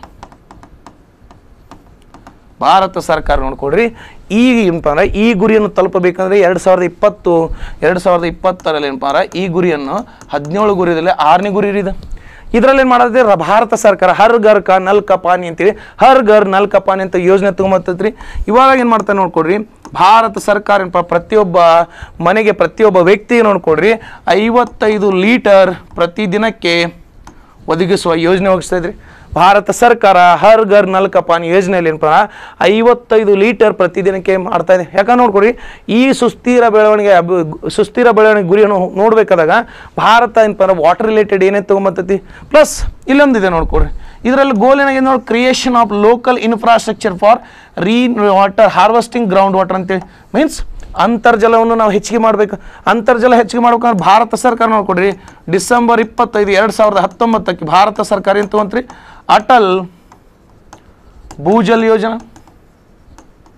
Bharat ಸರ್ಕಾರ ನೋಡ್ಕೊಡ್ರಿ ಈಗ ಏನಪ್ಪ ಅಂದ್ರೆ ಈ ಗುರಿಯನ್ನು ತಲುಪಬೇಕಂದ್ರೆ ಎರಡು ಸಾವಿರದ ಇಪ್ಪತ್ತು ಎರಡು ಸಾವಿರದ ಇಪ್ಪತ್ತರಲ್ಲಿ ಏನಪ್ಪ ಅಂದ್ರೆ ಈ ಗುರಿಯನ್ನು ಹದಿನೇಳು ಗುರಿಯಲ್ಲಿ ಆರನೇ ಗುರಿ ಇದೆ ಇದರಲ್ಲಿ ಏನು ಮಾಡೋದ್ರೆ ರ- ಭಾರತ ಸರ್ಕಾರ ಹರ್ ಘರ್ ಕ ನಲ್ ಕ ಪಾನಿ ಅಂತೇಳಿ ಹರ್ ಘರ್ ನಲ್ ಕ ಪಾನಿ ಅಂತ ಯೋಜನೆ ತೊಗೊಂಬತ್ತೈತ್ರಿ ಇವಾಗ ಏನು ಮಾಡ್ತಾರೆ ನೋಡ್ಕೊಡ್ರಿ ಭಾರತ ಸರ್ಕಾರ ಏನಪ್ಪ ಪ್ರತಿಯೊಬ್ಬ ಮನೆಗೆ ಪ್ರತಿಯೊಬ್ಬ ವ್ಯಕ್ತಿಗೆ ನೋಡ್ಕೊಡ್ರಿ ಐವತ್ತೈದು ಲೀಟರ್ ಪ್ರತಿ ದಿನಕ್ಕೆ ಒದಗಿಸುವ ಯೋಜನೆ ಒದಗಿಸ್ತಾ ಇದ್ರಿ ಭಾರತ ಸರ್ಕಾರ ಹರ್ ಘರ್ ನಲ್ ಕ ಪಾನಿ ಯೋಜನೆಯಲ್ಲಿ ಏನಪ್ಪ ಐವತ್ತೈದು ಲೀಟರ್ ಪ್ರತಿದಿನಕ್ಕೆ ಮಾಡ್ತಾ ಇದೆ ಯಾಕಂದ್ರೆ ನೋಡ್ಕೊಡಿ ಈ ಸುಸ್ಥಿರ ಬೆಳವಣಿಗೆ ಅಭಿ ಸುಸ್ಥಿರ ಬೆಳವಣಿಗೆ ಗುರಿಯನ್ನು ನೋಡ್ಬೇಕಾದಾಗ ಭಾರತ ಏನಪ್ಪ ಅಂದ್ರೆ ವಾಟರ್ ರಿಲೇಟೆಡ್ ಏನೇನು ತೊಗೊಂಬತ್ತೈತಿ ಪ್ಲಸ್ ಇಲ್ಲೊಂದಿದೆ ನೋಡ್ಕೊಡ್ರಿ ಇದರಲ್ಲಿ ಗೋಲ್ ಏನಾಗಿದೆ ನೋಡಿ creation of local infrastructure for re water harvesting ground water ಅಂತೇಳಿ ಮೀನ್ಸ್ ಅಂತರ್ಜಲವನ್ನು ನಾವು ಹೆಚ್ಚಿಗೆ ಮಾಡಬೇಕು ಅಂತರ್ಜಲ ಹೆಚ್ಚಿಗೆ ಮಾಡ್ಬೇಕಂದ್ರೆ ಭಾರತ ಸರ್ಕಾರ ನೋಡ್ಕೊಡ್ರಿ ಡಿಸೆಂಬರ್ ಇಪ್ಪತ್ತೈದು ಎರಡು ಸಾವಿರದ ಹತ್ತೊಂಬತ್ತಕ್ಕೆ ಭಾರತ ಸರ್ಕಾರ ಏನು ತಗೊಂತ್ರಿ ಅಟಲ್ ಭೂಜಲ್ ಯೋಜನಾ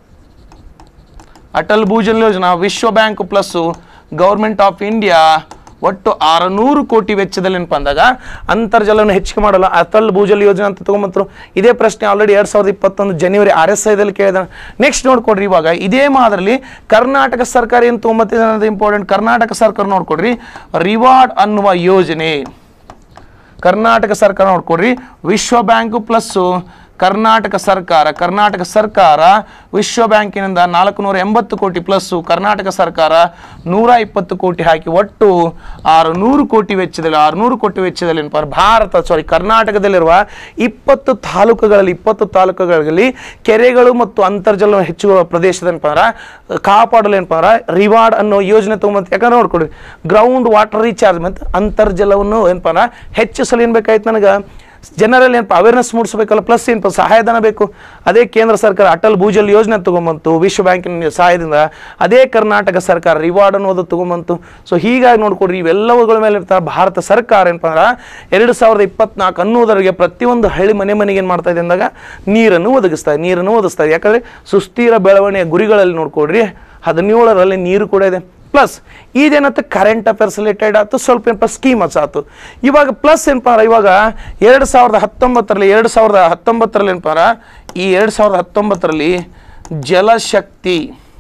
ಅಟಲ್ ಭೂಜಲ್ ಯೋಜನಾ ವಿಶ್ವ bank plus government of India ಒಟ್ಟು ಆರುನೂರು ಕೋಟಿ ವೆಚ್ಚದಲ್ಲಿ ಏನಪ್ಪ ಅಂದಾಗ ಅಂತರ್ಜಲವನ್ನು ಹೆಚ್ಚಿಗೆ ಮಾಡಲ್ಲ ಅಟಲ್ ಭೂಜಲ್ ಯೋಜನೆ ಅಂತ ತಗೊಂಬಂತರು ಇದೇ ಪ್ರಶ್ನೆ ಆಲ್ರೆಡಿ ಎರಡ್ ಸಾವಿರದ ಇಪ್ಪತ್ತೊಂದು ಜನವರಿ ಆರ್ ಎಸ್ ಐದಲ್ಲಿ ಕೇಳಿದ ನೆಕ್ಸ್ಟ್ ನೋಡ್ಕೊಡ್ರಿ ಇವಾಗ ಇದೇ ಮಾದರಿಲಿ ಕರ್ನಾಟಕ ಸರ್ಕಾರ ಏನು ತೊಗೊಂಬತ್ತಿದೆ ಅನ್ನೋದು ಇಂಪಾರ್ಟೆಂಟ್ ಕರ್ನಾಟಕ ಸರ್ಕಾರ ನೋಡ್ಕೊಡ್ರಿ ರಿವಾರ್ಡ್ ಅನ್ನುವ ಯೋಜನೆ ಕರ್ನಾಟಕ ಸರ್ಕಾರ ನೋಡ್ಕೊಡ್ರಿ ವಿಶ್ವ ಬ್ಯಾಂಕು ಪ್ಲಸ್ಸು ಕರ್ನಾಟಕ ಸರ್ಕಾರ ಕರ್ನಾಟಕ ಸರ್ಕಾರ ವಿಶ್ವ ಬ್ಯಾಂಕಿನಿಂದ ನಾಲ್ಕು ನೂರ ಎಂಬತ್ತು ಕೋಟಿ ಪ್ಲಸ್ಸು ಕರ್ನಾಟಕ ಸರ್ಕಾರ ನೂರ ಇಪ್ಪತ್ತು ಕೋಟಿ ಹಾಕಿ ಒಟ್ಟು ಆರುನೂರು ಕೋಟಿ ವೆಚ್ಚದಲ್ಲಿ ಆರುನೂರು ಕೋಟಿ ವೆಚ್ಚದಲ್ಲಿ ಏನಪ್ಪ ಅಂದ್ರೆ ಭಾರತ ಸಾರಿ ಕರ್ನಾಟಕದಲ್ಲಿರುವ ಇಪ್ಪತ್ತು ತಾಲೂಕುಗಳಲ್ಲಿ ಇಪ್ಪತ್ತು ತಾಲೂಕುಗಳಲ್ಲಿ ಕೆರೆಗಳು ಮತ್ತು ಅಂತರ್ಜಲ ಹೆಚ್ಚುವ ಪ್ರದೇಶದ ಏನಪ್ಪ ಅಂದ್ರೆ ಕಾಪಾಡಲು ಏನಪ್ಪ ಅಂದ್ರೆ ರಿವಾರ್ಡ್ ಅನ್ನೋ ಯೋಜನೆ ತೊಗೊಂಬಂತ ಯಾಕಂದ್ರೆ ನೋಡ್ಕೊಡ್ರಿ ಗ್ರೌಂಡ್ ವಾಟರ್ ರೀಚಾರ್ಜ್ ಮತ್ತು ಅಂತರ್ಜಲವನ್ನು ಏನಪ್ಪ ಅಂದ್ರೆ ಹೆಚ್ಚಿಸಲು ಏನು ಬೇಕಾಯ್ತು ನನಗೆ ಜನರಲ್ಲಿ ಏನಪ್ಪ ಅವೇರ್ನೆಸ್ ಮೂಡಿಸಬೇಕಲ್ಲ ಪ್ಲಸ್ ಏನಪ್ಪ ಸಹಾಯಧನ ಬೇಕು ಅದೇ ಕೇಂದ್ರ ಸರ್ಕಾರ ಅಟಲ್ ಭೂಜಲ್ ಯೋಜನೆ ತೊಗೊಂಬಂತು ವಿಶ್ವ ಬ್ಯಾಂಕಿನ ಸಹಾಯದಿಂದ ಅದೇ ಕರ್ನಾಟಕ ಸರ್ಕಾರ ರಿವಾರ್ಡ್ ಅನ್ನೋದು ತೊಗೊಂಬಂತು ಸೊ ಹೀಗಾಗಿ ನೋಡ್ಕೊಡ್ರಿ ಇವೆಲ್ಲವುಗಳ ಮೇಲೆ ಇರ್ತಾರೆ ಭಾರತ ಸರ್ಕಾರ ಏನಪ್ಪ ಅಂದ್ರೆ ಎರಡು ಸಾವಿರದ ಇಪ್ಪತ್ನಾಲ್ಕು ಅನ್ನೋದರಿಗೆ ಪ್ರತಿಯೊಂದು ಹಳ್ಳಿ ಮನೆ ಮನೆಗೆ ಏನು ಮಾಡ್ತಾ ಇದೆ ಅಂದಾಗ ನೀರನ್ನು ಒದಗಿಸ್ತಾ ಇದೆ ನೀರನ್ನು ಒದಗಿಸ್ತಾ ಇದೆ ಯಾಕಂದರೆ ಸುಸ್ಥಿರ ಬೆಳವಣಿಗೆಯ ಗುರಿಗಳಲ್ಲಿ ನೋಡ್ಕೊಡ್ರಿ ಹದಿನೇಳರಲ್ಲಿ ನೀರು ಕೂಡ ಇದೆ ಪ್ಲಸ್ ಇದೇನಂತ ಕರೆಂಟ್ ಅಫೇರ್ಸ್ ರಿಲೇಟೆಡ್ ಆಯ್ತು ಸ್ವಲ್ಪ ಏನಪ್ಪ ಸ್ಕೀಮಸ್ ಆಯ್ತು ಇವಾಗ ಪ್ಲಸ್ ಏನಪ್ಪ ಅಂದ್ರೆ ಇವಾಗ ಎರಡು ಸಾವಿರದ ಹತ್ತೊಂಬತ್ತರಲ್ಲಿ ಎರಡು ಸಾವಿರದ ಹತ್ತೊಂಬತ್ತರಲ್ಲಿ ಏನಪ್ಪ ಅಂದ್ರೆ ಈ ಎರಡು ಸಾವಿರದ ಹತ್ತೊಂಬತ್ತರಲ್ಲಿ ಜಲಶಕ್ತಿ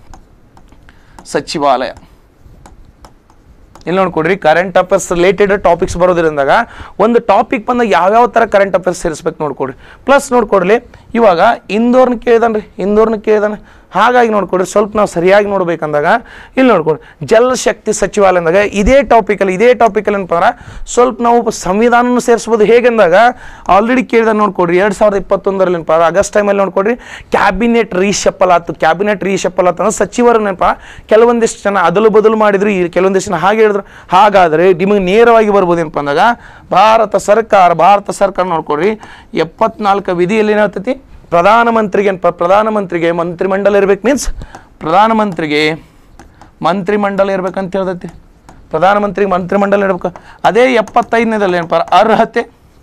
ಸಚಿವಾಲಯ ಇಲ್ಲಿ ನೋಡ್ಕೊಡ್ರಿ ಕರೆಂಟ್ ಅಫೇರ್ಸ್ ರಿಲೇಟೆಡ್ ಟಾಪಿಕ್ಸ್ ಬರೋದ್ರಿಂದಾಗ ಒಂದು ಟಾಪಿಕ್ ಬಂದಾಗ ಯಾವ್ಯಾವ ಥರ ಕರೆಂಟ್ ಅಫೇರ್ಸ್ ಸೇರಿಸ್ಬೇಕು ನೋಡ್ಕೊಡ್ರಿ ಪ್ಲಸ್ ನೋಡ್ಕೊಡ್ಲಿ ಇವಾಗ ಇಂದೋರ್ನ ಕೇಳಿದಾನ್ರಿ ಇಂದೋರ್ನ ಕೇಳಿದಾನೆ ಹಾಗಾಗಿ ನೋಡ್ಕೊಡ್ರಿ ಸ್ವಲ್ಪ ನಾವು ಸರಿಯಾಗಿ ನೋಡ್ಬೇಕಂದಾಗ ಇಲ್ಲಿ ನೋಡ್ಕೊಡ್ರಿ ಜಲಶಕ್ತಿ ಸಚಿವಾಲಯ ಅಂದಾಗ ಇದೇ ಟಾಪಿಕಲ್ಲಿ ಇದೇ ಟಾಪಿಕಲ್ಲಿ ಏನಪ್ಪ ಅಂದ್ರೆ ಸ್ವಲ್ಪ ನಾವು ಸಂವಿಧಾನವನ್ನು ಸೇರಿಸ್ಬೋದು ಹೇಗೆಂದಾಗ ಆಲ್ರೆಡಿ ಕೇಳಿದ ನೋಡ್ಕೊಡ್ರಿ ಎರಡು ಸಾವಿರದ ಇಪ್ಪತ್ತೊಂದರಲ್ಲಿ ಏನಪ್ಪ ಅಂದ್ರೆ ಆಗಸ್ಟ್ ಟೈಮಲ್ಲಿ ನೋಡ್ಕೊಡ್ರಿ ಕ್ಯಾಬಿನೆಟ್ ರೀಶಫಲ್ ಆಯ್ತು ಕ್ಯಾಬಿನೆಟ್ ರೀಶಫಲ್ ಆಯ್ತು ಅಂದ್ರೆ ಸಚಿವರು ನೆನಪ ಕೆಲವೊಂದಿಷ್ಟು ಜನ ಅದಲು ಬದಲು ಮಾಡಿದ್ರು ಈ ಕೆಲವೊಂದಿಷ್ಟು ಜನ ಹಾಗೆ ಹೇಳಿದ್ರು ಹಾಗಾದರೆ ನಿಮಗೆ ನೇರವಾಗಿ ಬರ್ಬೋದು ಏನಪ್ಪ ಅಂದಾಗ ಭಾರತ ಸರ್ಕಾರ ಭಾರತ ಸರ್ಕಾರ ನೋಡ್ಕೊಡ್ರಿ ಎಪ್ಪತ್ನಾಲ್ಕು ವಿಧಿಯಲ್ಲಿ ಏನಾಗ್ತೈತಿ ಪ್ರಧಾನಮಂತ್ರಿಗೆ ಏನಪ್ಪ ಪ್ರಧಾನಮಂತ್ರಿಗೆ ಮಂತ್ರಿಮಂಡಲ ಇರ್ಬೇಕು ಮೀನ್ಸ್ ಪ್ರಧಾನಮಂತ್ರಿಗೆ ಮಂತ್ರಿಮಂಡಲ ಇರ್ಬೇಕಂತ ಹೇಳ್ತೈತಿ ಪ್ರಧಾನಮಂತ್ರಿಗೆ ಮಂತ್ರಿಮಂಡಲ ಇರ್ಬೇಕು ಅದೇ ಎಪ್ಪತ್ತೈದನೇದಲ್ಲಿ ಏನಪ್ಪ ಅರ್ಹತೆ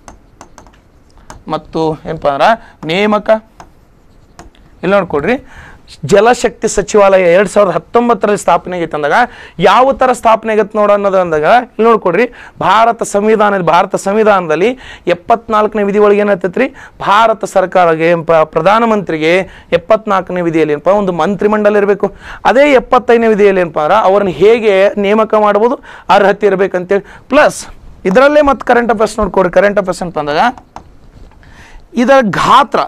ಮತ್ತು ಏನಪ್ಪ ಅಂದ್ರೆ ನೇಮಕ ಇಲ್ಲಿ ನೋಡ್ಕೊಡ್ರಿ ಜಲಶಕ್ತಿ ಸಚಿವಾಲಯ ಎರಡು ಸಾವಿರದ ಹತ್ತೊಂಬತ್ತರಲ್ಲಿ ಸ್ಥಾಪನೆ ಆಗೈತೆ ಅಂದಾಗ ಯಾವ ಥರ ಸ್ಥಾಪನೆ ಆಗೈತೆ ನೋಡ ಅನ್ನೋದು ಅಂದಾಗ ಇಲ್ಲಿ ನೋಡ್ಕೊಡ್ರಿ ಭಾರತ ಸಂವಿಧಾನ ಭಾರತ ಸಂವಿಧಾನದಲ್ಲಿ ಎಪ್ಪತ್ನಾಲ್ಕನೇ ವಿಧಿ ಒಳಗೆ ಏನಾಗ್ತೈತೆ ರೀ ಭಾರತ ಸರ್ಕಾರಕ್ಕೆ ಪ- ಪ್ರಧಾನಮಂತ್ರಿಗೆ ಎಪ್ಪತ್ನಾಲ್ಕನೇ ವಿಧಿಯಲ್ಲಿ ಏನಪ್ಪ ಒಂದು ಮಂತ್ರಿಮಂಡಲ ಇರಬೇಕು ಅದೇ ಎಪ್ಪತ್ತೈದನೇ ವಿಧಿಯಲ್ಲಿ ಏನಪ್ಪ ಅಂದ್ರೆ ಅವ್ರನ್ನ ಹೇಗೆ ನೇಮಕ ಮಾಡ್ಬೋದು ಅರ್ಹತೆ ಇರಬೇಕಂತೇಳಿ ಪ್ಲಸ್ ಇದರಲ್ಲೇ ಮತ್ತು ಕರೆಂಟ್ ಅಫೇರ್ಸ್ ನೋಡ್ಕೊಡ್ರಿ ಕರೆಂಟ್ ಅಫೇರ್ಸ್ ಅಂತ ಅಂದಾಗ ಇದರ ಗಾತ್ರ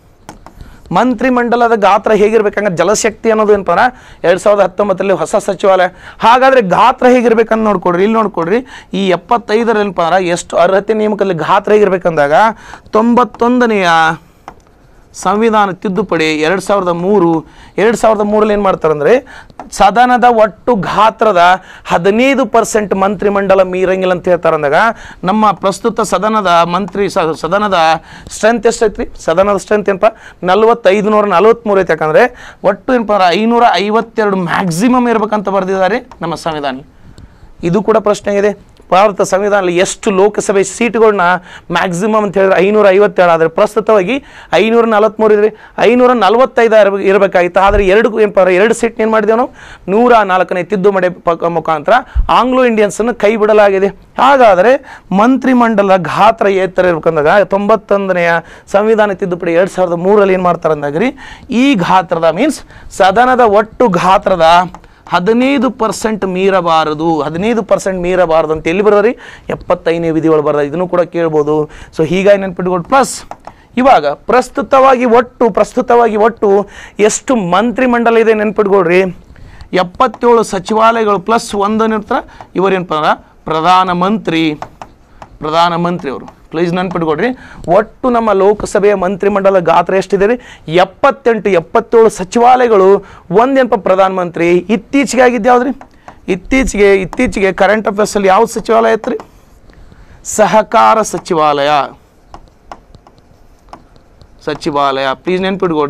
ಮಂತ್ರಿಮಂಡಲದ ಗಾತ್ರ ಹೇಗಿರ್ಬೇಕಂದ್ರೆ ಜಲಶಕ್ತಿ ಅನ್ನೋದು ಏನಪ್ಪ ಅಂದ್ರೆ ಎರಡು ಸಾವಿರದ ಹತ್ತೊಂಬತ್ತರಲ್ಲಿ ಹೊಸ ಸಚಿವಾಲಯ ಹಾಗಾದ್ರೆ ಗಾತ್ರ ಹೇಗಿರ್ಬೇಕಂತ ನೋಡ್ಕೊಡ್ರಿ ಇಲ್ಲಿ ನೋಡ್ಕೊಡ್ರಿ ಈ ಎಪ್ಪತ್ತೈದರಲ್ಲಿ ಏನಪ್ಪ ಅಂದ್ರೆ ಎಷ್ಟು ಅರ್ಹತೆ ನೇಮಕದಲ್ಲಿ ಗಾತ್ರ ಹೇಗಿರ್ಬೇಕಂದಾಗ ತೊಂಬತ್ತೊಂದನೆಯ ಸಂವಿಧಾನ ತಿದ್ದುಪಡಿ ಎರಡು ಸಾವಿರದ ಮೂರು ಎರಡು ಸಾವಿರದ ಮೂರಲ್ಲಿ ಏನು ಮಾಡ್ತಾರಂದ್ರೆ ಸದನದ ಒಟ್ಟು ಗಾತ್ರದ ಹದಿನೈದು ಪರ್ಸೆಂಟ್ ಮಂತ್ರಿಮಂಡಲ ಮೀರಂಗಿಲ್ಲ ಅಂತ ಹೇಳ್ತಾರೆ ಅಂದಾಗ ನಮ್ಮ ಪ್ರಸ್ತುತ ಸದನದ ಮಂತ್ರಿ ಸ- ಸದನದ ಸ್ಟ್ರೆಂತ್ ಎಷ್ಟೈತ್ರಿ ಸದನದ ಸ್ಟ್ರೆಂತ್ ಏನಪ್ಪ ನಲ್ವತ್ತೈದು ನೂರ ನಲ್ವತ್ತ್ಮೂರು ಐತೆ ಯಾಕಂದರೆ ಒಟ್ಟು ಏನಪ್ಪ ಅಂದ್ರೆ ಐನೂರ ಐವತ್ತೆರಡು ಮ್ಯಾಕ್ಸಿಮಮ್ ಇರ್ಬೇಕಂತ ಬರೆದಿದ್ದಾರೆ ನಮ್ಮ ಸಂವಿಧಾನ ಇದು ಕೂಡ ಪ್ರಶ್ನೆ ಇದೆ ಭಾರತ ಸಂವಿಧಾನದಲ್ಲಿ ಎಷ್ಟು ಲೋಕಸಭೆ ಸೀಟ್ಗಳನ್ನ ಮ್ಯಾಕ್ಸಿಮಮ್ ಅಂತ ಹೇಳಿದ್ರೆ ಐನೂರ ಐವತ್ತೇಳು ಆದರೆ ಪ್ರಸ್ತುತವಾಗಿ ಐನೂರ ನಲವತ್ತ್ಮೂರು ಇದ್ರೆ ಐನೂರ ನಲವತ್ತೈದು ಇರ್ಬೇಕು ಇರಬೇಕಾಗಿತ್ತು ಆದರೆ ಎರಡು ಏನಪ್ಪ ಅಂದ್ರೆ ಎರಡು ಸೀಟ್ ಏನು ಮಾಡಿದೆವು ನಾವು ನೂರ ನಾಲ್ಕನೇ ತಿದ್ದುಮಡಿ ಪ- ಮುಖಾಂತರ ಆಂಗ್ಲೋ ಇಂಡಿಯನ್ಸನ್ನು ಕೈ ಬಿಡಲಾಗಿದೆ ಹಾಗಾದರೆ ಮಂತ್ರಿಮಂಡಲ ಗಾತ್ರ ಎತ್ತರ ಇರ್ಬೇಕಂದಾಗ ತೊಂಬತ್ತೊಂದನೆಯ ಸಂವಿಧಾನ ತಿದ್ದುಪಡಿ ಎರಡು ಸಾವಿರದ ಮೂರಲ್ಲಿ ಏನು ಮಾಡ್ತಾರೆ ಅಂದಾಗ್ರಿ ಈ ಗಾತ್ರದ ಮೀನ್ಸ್ ಸದನದ ಒಟ್ಟು ಗಾತ್ರದ ಹದಿನೈದು ಪರ್ಸೆಂಟ್ ಮೀರಬಾರದು ಹದಿನೈದು ಪರ್ಸೆಂಟ್ ಮೀರಬಾರದು ಅಂತ ಎಲ್ಲಿ ಬರೋರಿ ಎಪ್ಪತ್ತೈದನೇ ವಿಧಿ ಒಳಗೆ ಬರೋದು ಇದನ್ನು ಕೂಡ ಕೇಳ್ಬೋದು ಸೊ ಹೀಗಾಗಿ ನೆನ್ಪಿಟ್ಕೊಂಡು ಪ್ಲಸ್ ಇವಾಗ ಪ್ರಸ್ತುತವಾಗಿ ಒಟ್ಟು ಪ್ರಸ್ತುತವಾಗಿ ಒಟ್ಟು ಎಷ್ಟು ಮಂತ್ರಿಮಂಡಲ ಇದೆ ನೆನ್ಪಿಟ್ಕೊಳ್ರಿ ಎಪ್ಪತ್ತೇಳು ಸಚಿವಾಲಯಗಳು ಪ್ಲಸ್ ಒಂದು ಇರ್ತಾರೆ ಇವರೇನಪ್ಪ ಅಂದ್ರೆ ಪ್ರಧಾನಮಂತ್ರಿ ಪ್ರಧಾನಮಂತ್ರಿ ಅವರು ಪ್ಲೀಸ್ ನೆನ್ಪಿಟ್ಕೊಡ್ರಿ ಒಟ್ಟು ನಮ್ಮ ಲೋಕಸಭೆಯ ಮಂತ್ರಿಮಂಡಲ ಗಾತ್ರ ಎಷ್ಟಿದೆ ರೀ ಎಪ್ಪತ್ತೆಂಟು ಎಪ್ಪತ್ತೇಳು ಸಚಿವಾಲಯಗಳು ಒಂದೇನಪ್ಪ ಪ್ರಧಾನಮಂತ್ರಿ ಇತ್ತೀಚೆಗೆ ಆಗಿದ್ದು ಯಾವ್ದು ರೀ ಇತ್ತೀಚೆಗೆ ಇತ್ತೀಚೆಗೆ ಕರೆಂಟ್ ಅಫೇರ್ಸಲ್ಲಿ ಯಾವ ಸಚಿವಾಲಯ ಇತ್ತು ರೀ ಸಹಕಾರ ಸಚಿವಾಲಯ ಸಚಿವಾಲಯ ಪ್ಲೀಸ್ ನೆನ್ಪಿಟ್ಕೊಡ್ರಿ